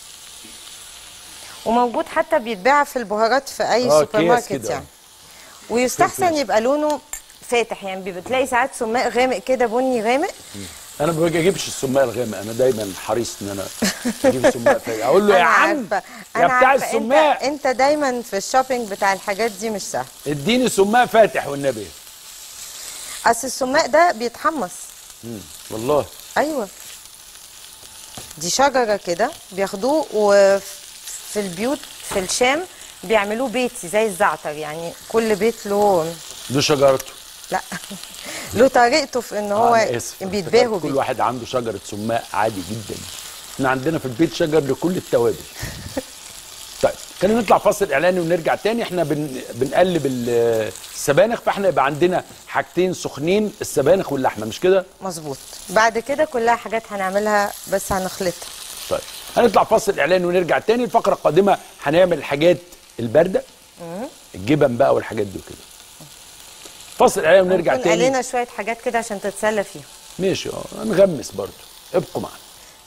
وموجود حتى بيتباع في البهارات في اي آه، سوبر أكياس ماركت كده. يعني ويستحسن يبقى لونه فاتح يعني بتلاقي ساعات سماق غامق كده بني غامق انا ما بجيبش السماق الغامق انا دايما حريص ان انا اجيب سماق فاتح اقول له يا أنا عم عارفة. يا أنا بتاع عارفة. السماق انت, انت دايما في الشوبينج بتاع الحاجات دي مش سهل اديني سماق فاتح والنبي اصل السماق ده بيتحمص مم. والله ايوه دي شجره كده بياخدوه وفي البيوت في الشام بيعملوه بيتي زي الزعتر يعني كل بيت له دي شجرته لا له طريقته في ان هو أنا آسف. بيتباهوا كل بيه واحد عنده شجره سماق عادي جدا احنا عندنا في البيت شجر لكل التوابل طيب خلينا نطلع فاصل اعلاني ونرجع تاني احنا بن... بنقلب ال- السبانخ فاحنا يبقى عندنا حاجتين سخنين السبانخ واللحمه مش كده مظبوط بعد كده كلها حاجات هنعملها بس هنخلطها طيب هنطلع فاصل اعلاني ونرجع تاني الفقره القادمه هنعمل الحاجات البارده مم. الجبن بقى والحاجات دي كده فاصل اعلاني ونرجع نكون تاني قلينا شويه حاجات كده عشان تتسلى فيهم ماشي اه هنغمس برضو ابقوا معانا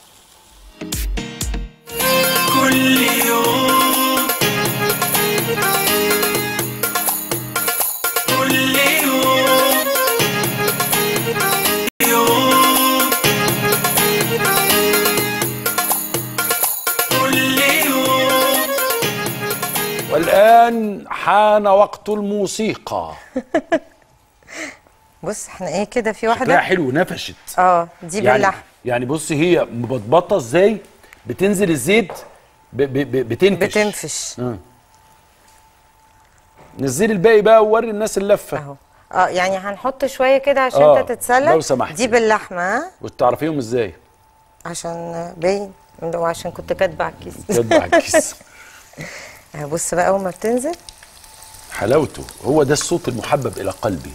كل يوم كل يوم يوم كل يوم والان حان وقت الموسيقى بص احنا ايه كده في شكلها واحده حلو نفشت اه دي يعني باللحم يعني بص هي مبطبطه ازاي بتنزل الزيت ب ب ب بتنفش بتنفش آه. نزلي الباقي بقى ووري الناس اللفه اهو اه يعني هنحط شويه كده عشان آه، انت تتسلى لو سمحت. دي باللحمه ها وتعرفيهم ازاي عشان باين وعشان كنت كاتبه على الكيس كاتبه على الكيس آه، بص بقى اول ما بتنزل حلاوته هو ده الصوت المحبب الى قلبي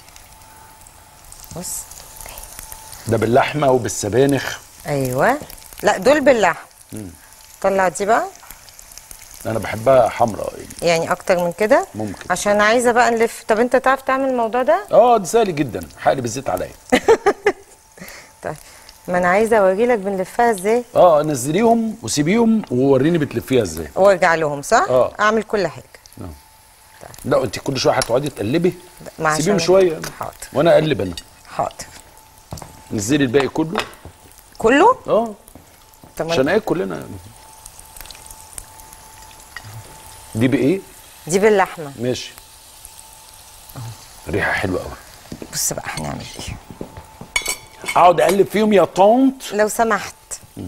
بص ده باللحمه وبالسبانخ ايوه لا دول باللحم مم. طلع دي بقى انا بحبها حمراء يعني اكتر من كده ممكن عشان عايزه بقى نلف طب انت تعرف تعمل الموضوع ده اه ده سهل جدا هقلب الزيت عليا طيب ما انا عايزه اوري لك بنلفها ازاي اه نزليهم وسيبيهم ووريني بتلفيها ازاي وارجع لهم صح آه. اعمل كل حاجه لا انت كل شويه هتقعدي تقلبي ما سيبيهم عشان- شويه حاضر وانا اقلب انا حاضر نزلي الباقي كله كله اه طب ما عشان أنت- اكل انا دي بايه دي باللحمه ماشي ريحه حلوه قوي بص بقى هنعمل ايه اقعد اقلب فيهم يا طنط لو سمحت مم.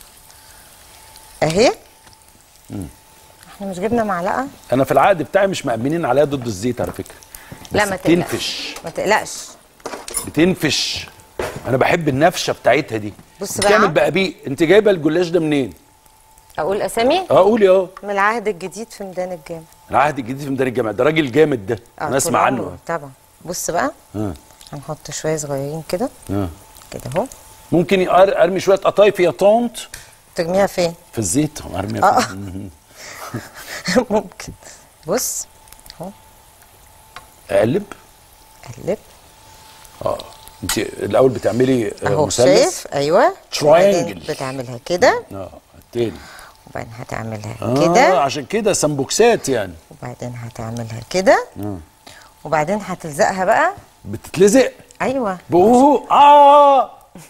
اهي مم. احنا مش جبنا معلقه انا في العقد بتاعي مش مأمنين عليها ضد الزيت على فكره لا بس ما تقلقش بتنفش ما تقلقش بتنفش انا بحب النفشه بتاعتها دي بص بتعمل بقى. بقى بيه انت جايبه الجلاش ده منين اقول اسامي اه قولي اه من العهد الجديد في ميدان الجامع العهد الجديد في ميدان الجامع ده راجل جامد ده آه، انا طول اسمع عمره عنه طبعا بص بقى اه هنحط شويه صغيرين كده اه كده اهو ممكن أر- ارمي شويه قطايف يا طنط ترميها فين في الزيت ارمي آه. مهم. ممكن بص اهو اقلب قلب اه انت الاول بتعملي آه، اهو مثلث شايف ايوه Triangle. وبعدين بتعملها كده اه التاني وبعدين هتعملها اه كده عشان كده سمبوكسات يعني وبعدين هتعملها كده اه وبعدين هتلزقها بقى بتتلزق ايوه بوهو اه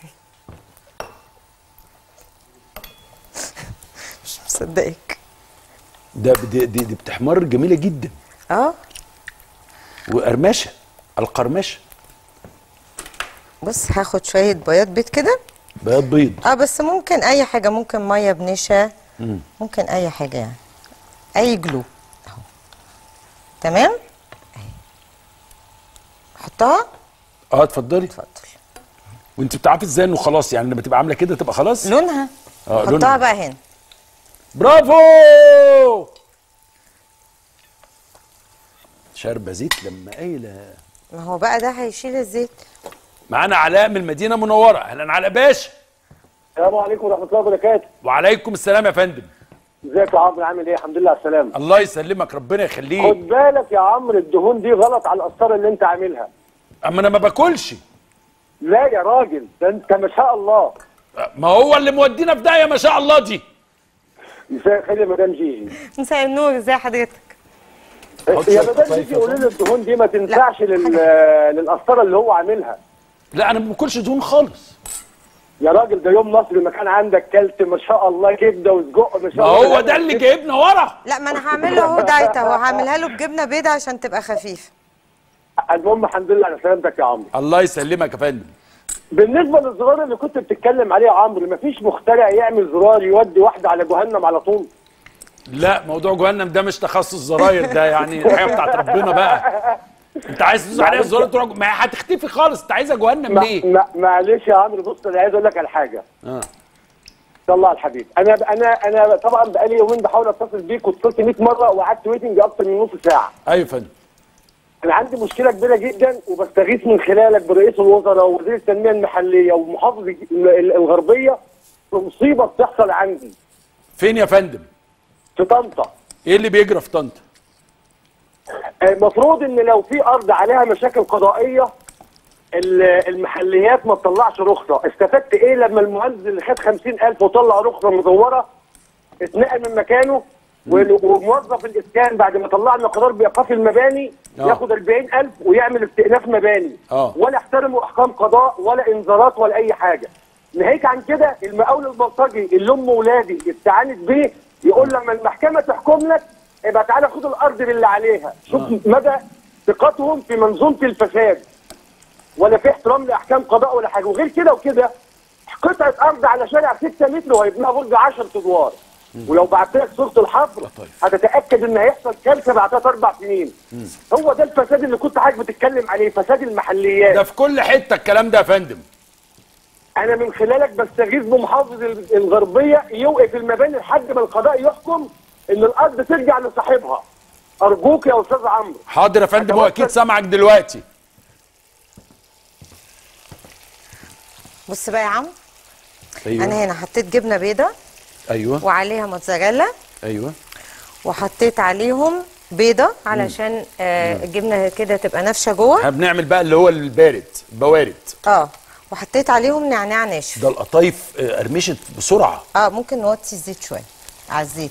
مش مصدقك ده دي, دي, دي بتحمر جميله جدا اه وقرمشه القرمشه بص هاخد شويه بياض بيض كده بياض بيض اه بس ممكن اي حاجه ممكن ميه بنشا مم. ممكن اي حاجه يعني اي جلو اهو تمام أهي. حطها اه اتفضلي اتفضل وانت بتعرفي ازاي انه خلاص يعني لما تبقى عامله كده تبقى خلاص لونها اه حطها لونها بقى هنا برافو شاربه زيت لما قايله ما هو بقى ده هيشيل الزيت معانا علاء من المدينه المنوره اهلا علاء باشا السلام عليكم ورحمه الله وبركاته وعليكم السلام يا فندم ازيك يا عمرو عامل ايه الحمد لله على السلامه الله يسلمك ربنا يخليك خد بالك يا عمرو الدهون دي غلط على القسطره اللي انت عاملها اما انا ما باكلش لا يا راجل ده انت ما شاء الله ما هو اللي مودينا في داهيه ما شاء الله دي مساء الخير يا مدام جيجي مساء النور ازي حضرتك يا مدام جيجي قولي لي الدهون دي ما تنفعش لل... للقسطره اللي هو عاملها لا انا ما باكلش دهون خالص يا راجل ده يوم مصر ما كان عندك كلت ما شاء الله كبده وسجق ما شاء ما الله هو ده اللي جايبنا ورا لا ما انا هعمل له اهو دايت اهو هعملها له بجبنه بيضه عشان تبقى خفيفه المهم الحمد لله على سلامتك يا عمرو الله يسلمك يا فندم بالنسبه للزرار اللي كنت بتتكلم عليه يا عمرو مفيش مخترع يعمل زرار يودي واحده على جهنم على طول لا موضوع جهنم ده مش تخصص زراير ده يعني حاجه بتاعت ربنا بقى انت عايز تدوس عليها الزرار تروح ما هي هتختفي خالص انت عايزها جهنم ما- ليه؟ ما- معلش يا عمرو بص انا عايز اقول لك على حاجه اه الله الحبيب انا انا انا طبعا بقالي يومين بحاول اتصل بيك واتصلت 100 مره وقعدت ويتنج اكتر من نص ساعه ايوه يا فندم انا عندي مشكله كبيره جدا وبستغيث من خلالك برئيس الوزراء ووزير التنميه المحليه ومحافظ ال- ال- الغربيه في مصيبه بتحصل عندي فين يا فندم في طنطا ايه اللي بيجرى في طنطا المفروض ان لو في ارض عليها مشاكل قضائيه ال- المحليات ما تطلعش رخصه استفدت ايه لما المهندس اللي خد 50000 وطلع رخصه مزوره اتنقل من مكانه و- وموظف الاسكان بعد ما طلعنا قرار بايقاف المباني آه. ياخد 40000 ويعمل استئناف مباني اه ولا احترموا احكام قضاء ولا انذارات ولا اي حاجه ناهيك عن كده المقاول البلطجي اللي ام ولادي استعانت بيه يقول لما المحكمه تحكم لك يبقى تعالى خد الارض باللي عليها شوف آه. مدى ثقتهم في منظومه الفساد ولا في احترام لاحكام قضاء ولا حاجه وغير كده وكده قطعه ارض على شارع 6 متر وهيبنيها برج 10 ادوار ولو بعت لك صوره الحفر هتتاكد ان هيحصل كارثه بعد ثلاث اربع سنين هو ده الفساد اللي كنت حضرتك بتتكلم عليه فساد المحليات ده في كل حته الكلام ده يا فندم انا من خلالك بستغيث بمحافظ ال- الغربيه يوقف المباني لحد ما القضاء يحكم ان الارض ترجع لصاحبها ارجوك يا استاذ عمرو حاضر يا فندم هو اكيد سامعك دلوقتي بص بقى يا عم ايوه انا هنا حطيت جبنه بيضه ايوه وعليها موتزاريلا ايوه وحطيت عليهم بيضه علشان آه الجبنه كده تبقى نافشه جوه احنا بنعمل بقى اللي هو البارد بوارد اه وحطيت عليهم نعناع ناشف ده القطايف آه، قرمشت بسرعه اه ممكن نوطي الزيت شويه على الزيت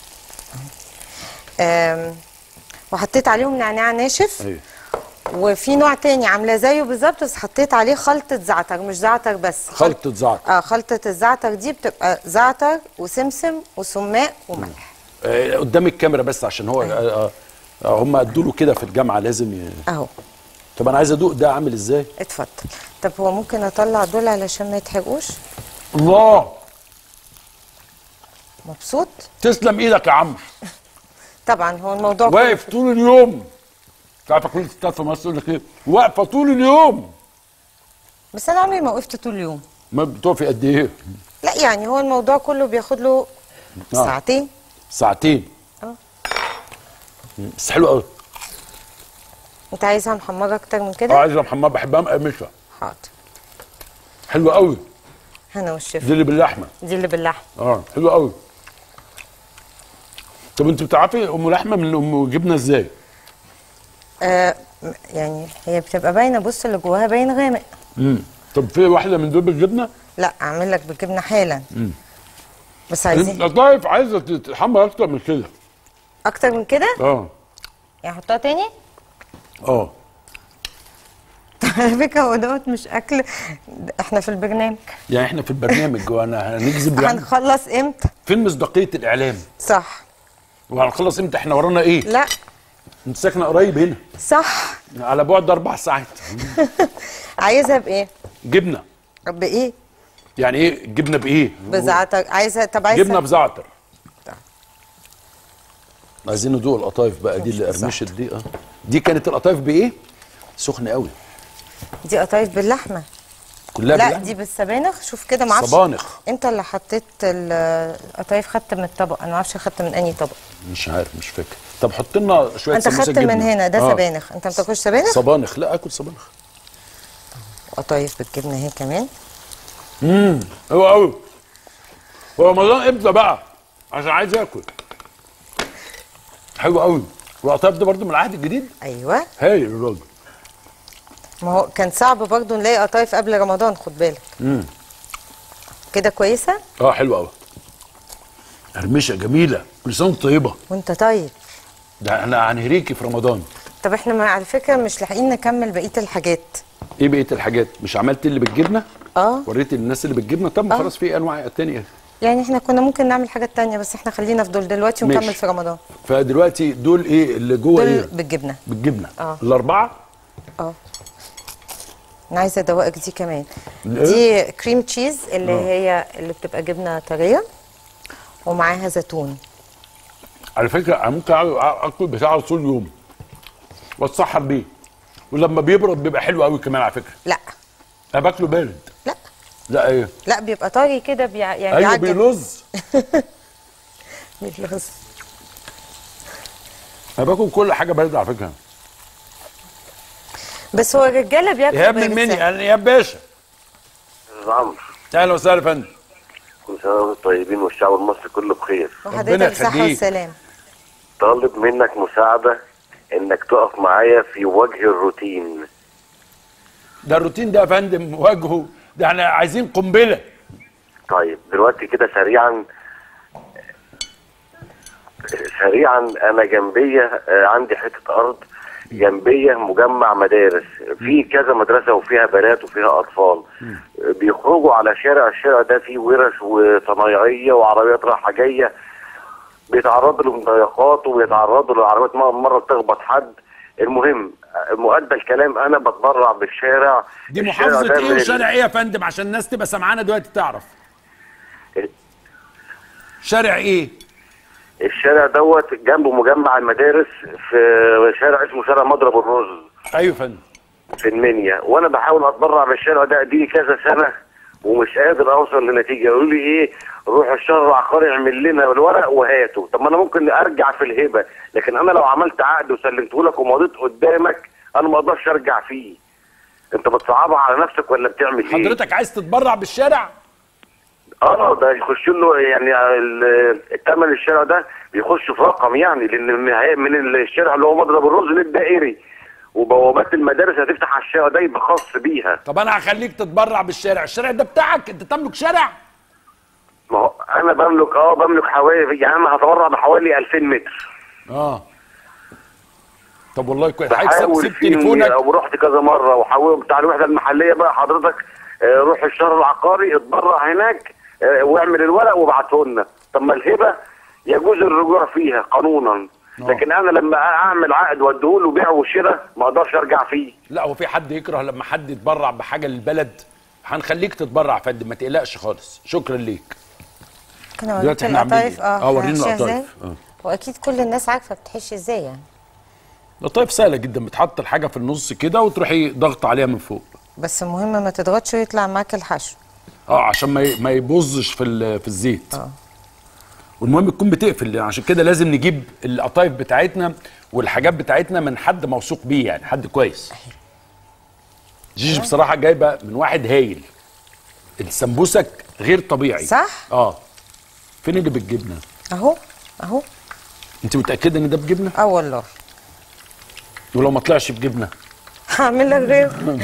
آم، وحطيت عليهم نعناع ناشف ايوه وفي نوع تاني عامله زيه بالظبط بس حطيت عليه خلطه زعتر مش زعتر بس خلطه زعتر اه خلطه الزعتر دي بتبقى زعتر وسمسم وسماق وملح آه، قدام الكاميرا بس عشان هو آه، آه، هم ادوا له كده في الجامعه لازم ي... اهو طب انا عايز ادوق ده عامل ازاي اتفضل طب هو ممكن اطلع دول علشان ما يتحرقوش الله مبسوط تسلم ايدك يا عمرو طبعا هو الموضوع واقف طول اليوم انت عارفه كل الستات في مصر يقول لك ايه واقفه طول اليوم بس انا عمري ما وقفت طول اليوم ما بتقفي قد ايه لا يعني هو الموضوع كله بياخد له آه. ساعتين ساعتين اه مم. بس حلو قوي انت عايزها محمره اكتر من اه كده عايز محمد بحبها مقرمشه حاضر حلوه قوي هنا والشفا دي اللي باللحمه دي اللي باللحم اه حلوه قوي طب انت بتعرفي ام لحمه من ام جبنه ازاي آه م- يعني هي بتبقى باينه بص اللي جواها باين غامق امم طب في واحده من دول بالجبنه لا اعمل لك بالجبنه حالا امم بس عايزين القطايف عايزه تتحمر اكتر من كده اكتر من كده اه يعني احطها تاني اه على فكره هو دوت مش اكل احنا في البرنامج يعني احنا في البرنامج وانا هنكذب يعني هنخلص امتى فين مصداقيه الاعلام صح وهنخلص امتى احنا ورانا ايه لا انت ساكنه قريب هنا صح على بعد اربع ساعات عايزها بايه جبنه بايه يعني ايه جبنه بايه بزعتر عايزها طب عايزها جبنه بزعتر عايزين ندوق القطايف بقى دي اللي قرمشت دي اه دي كانت القطايف بايه سخنه قوي دي قطايف باللحمه كلها لا باللحمة؟ دي بالسبانخ شوف كده معرفش صبانخ. انت اللي حطيت ال- القطايف خدت من الطبق انا معرفش خدت من انهي طبق مش عارف مش فاكر طب حط لنا شويه انت سموسه خدت جبنه من هنا ده آه. سبانخ انت ما بتاكلش سبانخ صبانخ لا اكل صبانخ قطايف بالجبنه اهي كمان امم هو قوي هو رمضان امتى بقى عشان عايز اكل حلو قوي والقطايف ده برضو من العهد الجديد ايوه هايل الراجل ما هو كان صعب برضو نلاقي قطايف قبل رمضان خد بالك امم كده كويسه اه حلو قوي قرمشه جميله كل سنه وانت طيبه وانت طيب ده احنا هنهريكي في رمضان طب احنا ما على فكره مش لاحقين نكمل بقيه الحاجات ايه بقيه الحاجات مش عملت اللي بالجبنه اه وريتي للناس اللي بالجبنه طب ما آه. خلاص في انواع تانية يعني احنا كنا ممكن نعمل حاجات تانية بس احنا خلينا في دول دلوقتي ماشي. ونكمل في رمضان فدلوقتي دول ايه اللي جوه دول ايه بالجبنه بالجبنه اه الاربعه اه انا عايزه ادوقك دي كمان الإيه؟ دي كريم تشيز اللي آه. هي اللي بتبقى جبنه طريه ومعاها زيتون على فكره انا ممكن أقعد اكل بتاعه طول اليوم واتسحر بيه ولما بيبرد بيبقى حلو قوي كمان على فكره لا انا باكله بارد لا لا ايه لا بيبقى طري كده بيع... يعني ايوه بيعجب بيلز بيلغز انا باكل كل حاجه بارده على فكره بس هو الرجاله بياكلوا ايهاب من بارد مني ساعات. انا ايهاب باشا عمرو اهلا وسهلا يا فندم كل سنه وانتم طيبين والشعب المصري كله بخير وحضرتك صحه وسلام طالب منك مساعده انك تقف معايا في وجه الروتين ده الروتين ده يا فندم واجهه ده احنا عايزين قنبله طيب دلوقتي كده سريعا سريعا انا جنبيه آه، عندي حته ارض جنبيه مجمع مدارس في كذا مدرسه وفيها بنات وفيها اطفال بيخرجوا على شارع الشارع ده فيه ورش وصنايعيه وعربيات رايحه جايه بيتعرضوا لمضايقات وبيتعرضوا لعربيات مره مره بتخبط حد المهم آه، مؤدى الكلام انا بتبرع بالشارع دي الشارع محافظه ده ايه من- وشارع ايه يا فندم عشان الناس تبقى سمعانه دلوقتي تعرف شارع ايه الشارع دوت جنبه مجمع المدارس في شارع اسمه شارع مضرب الرز ايوه يا فندم في المنيا وانا بحاول اتبرع بالشارع ده اديني كذا سنه ومش قادر اوصل لنتيجه يقولوا لي ايه روح الشهر العقاري اعمل لنا الورق وهاته طب ما انا ممكن ارجع في الهبه لكن انا لو عملت عقد وسلمته لك ومضيت قدامك انا ما اقدرش ارجع فيه انت بتصعبها على نفسك ولا بتعمل ايه حضرتك عايز تتبرع بالشارع اه ده يخش له يعني ال- الثمن الشارع ده بيخش في رقم يعني لان من من الشارع اللي هو مضرب الرز للدائري وبوابات المدارس هتفتح على الشارع ده يبقى خاص بيها طب انا هخليك تتبرع بالشارع الشارع ده بتاعك انت تملك شارع ما هو انا بملك اه بملك حوالي يعني انا هتبرع بحوالي 2000 متر اه طب والله كويس حضرتك سيب- بحاول سيب فيه تليفونك ورحت كذا مره وحاول بتاع الوحده المحليه بقى حضرتك آه، روح الشهر العقاري اتبرع هناك آه، واعمل الورق وابعته لنا طب ما الهبه يجوز الرجوع فيها قانونا لكن انا لما اعمل عقد واديهوله بيع وشراء ما اقدرش ارجع فيه لا هو في حد يكره لما حد يتبرع بحاجه للبلد هنخليك تتبرع يا فندم ما تقلقش خالص شكرا ليك كنا وريك دلوقتي احنا عاملين القطايف ايه؟ اه اه ورينا هنحشيها القطايف ازاي اه واكيد كل الناس عارفه بتحش ازاي يعني القطايف سهله جدا بتحط الحاجه في النص كده وتروحي ضغط عليها من فوق بس المهم ما تضغطش ويطلع معاك الحشو اه عشان ما ي- ما يبوظش في ال- في الزيت اه والمهم تكون بتقفل عشان كده لازم نجيب القطايف بتاعتنا والحاجات بتاعتنا من حد موثوق بيه يعني حد كويس جيجي بصراحه جايبه من واحد هايل السمبوسك غير طبيعي صح؟ اه فين اللي بالجبنه اهو اهو انت متاكده ان ده بجبنه اه والله ولو ما طلعش بجبنه هعمل لك غيره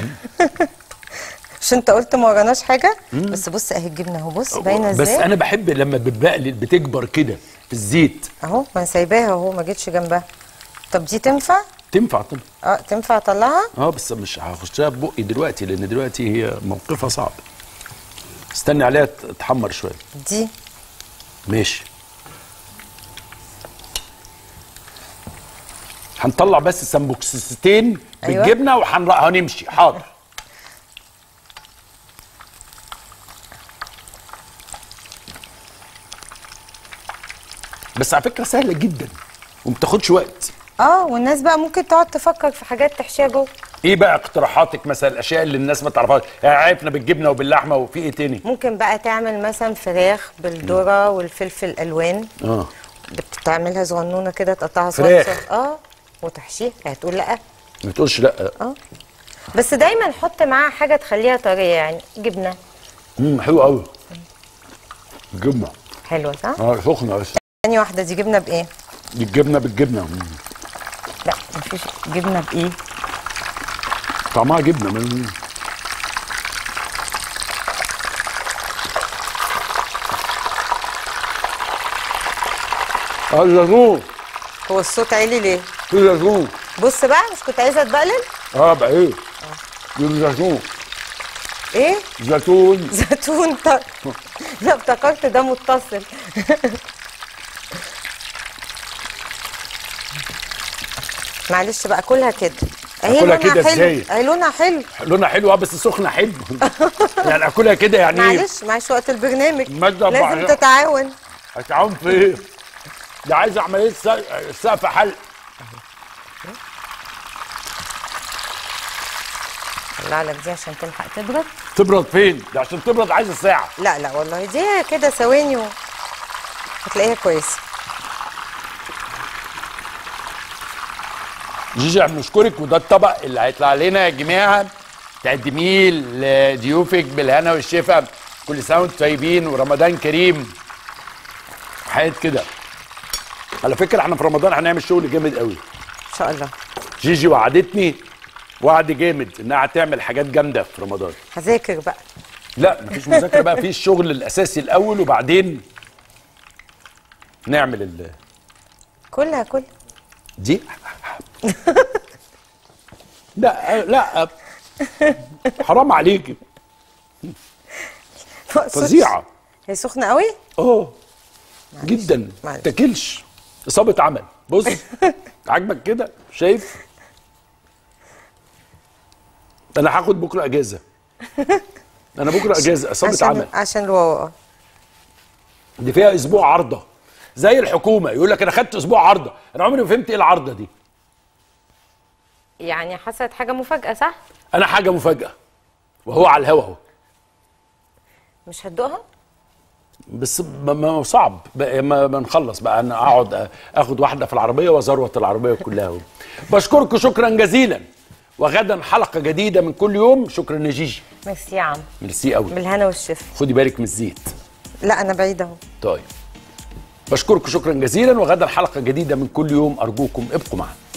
مش انت قلت ما وراناش حاجه مم. بس بص اهي الجبنه اهو بص باينه بس ازاي انا بحب لما بتبقلل بتكبر كده في الزيت اهو ما انا سايباها اهو ما جيتش جنبها طب دي تنفع تنفع طبعا اه تنفع اطلعها اه بس مش هخشها ببقي دلوقتي لان دلوقتي هي موقفها صعب استني عليها تحمر شويه دي ماشي هنطلع بس سمبوكستين أيوة. بالجبنه وهنمشي حاضر بس على فكره سهله جدا وما بتاخدش وقت اه والناس بقى ممكن تقعد تفكر في حاجات تحشيها جوه ايه بقى اقتراحاتك مثلا الاشياء اللي الناس ما تعرفهاش يعني عرفنا بالجبنه وباللحمه وفي ايه تاني ممكن بقى تعمل مثلا فراخ بالذره والفلفل الالوان اه بتعملها صغنونه كده تقطعها فراخ. صلصه اه وتحشيها هتقول لا ما تقولش لا اه بس دايما حط معاها حاجه تخليها طريه يعني جبنه امم حلو قوي جبنه حلوه صح اه سخنه بس تاني واحده دي جبنه بايه دي الجبنه بالجبنه مم. لا مفيش جبنه بايه طعمها جبنه مم. اه زيتون هو الصوت عالي ليه في زيتون بص بقى مش كنت عايزه اتبقلل اه بقى ايه دي زيتون ايه زيتون زيتون طب لا افتكرت ده متصل معلش بقى كلها كده اهي أكلها لونها كده حلو إزاي؟ اهي لونها حلو لونها حلو اه بس سخنه حلو يعني اكلها كده يعني ايه معلش معلش وقت البرنامج مادة لازم بعض- تتعاون هتعاون في ايه ده عايز عمليه س- سقف حلق اطلع لك دي عشان تلحق تبرد تبرد فين ده عشان تبرد عايزه ساعه لا لا والله دي كده ثواني و- هتلاقيها كويسه جيجي احنا بنشكرك وده الطبق اللي هيطلع لنا يا جماعه تقدميه لضيوفك بالهنا والشفا كل سنه وانتم طيبين ورمضان كريم حاجات كده على فكره احنا في رمضان هنعمل شغل جامد قوي ان شاء الله جيجي وعدتني وعد جامد انها هتعمل حاجات جامده في رمضان هذاكر بقى لا مفيش مذاكره بقى في الشغل الاساسي الاول وبعدين نعمل ال كلها كل دي لا لا حرام عليكي فظيعه هي سخنه قوي اه جدا ما تاكلش اصابه عمل بص عاجبك كده شايف انا هاخد بكره اجازه انا بكره اجازه اصابه عشان عمل عشان الواوا دي فيها اسبوع عارضه زي الحكومه يقول لك انا خدت اسبوع عارضه انا عمري ما فهمت ايه العارضه دي يعني حصلت حاجه مفاجاه صح انا حاجه مفاجاه وهو على الهوا اهو مش هتدوقها بس ما- ما صعب بقى ما ما نخلص بقى انا اقعد اخد واحده في العربيه وازروت العربيه كلها اهو بشكركم شكرا جزيلا وغدا حلقه جديده من كل يوم شكرا يا جيجي ميرسي يا عم ميرسي قوي بالهنا والشفا خدي بالك من الزيت لا انا بعيده اهو طيب بشكركم شكرا جزيلا وغدا حلقه جديده من كل يوم ارجوكم ابقوا معنا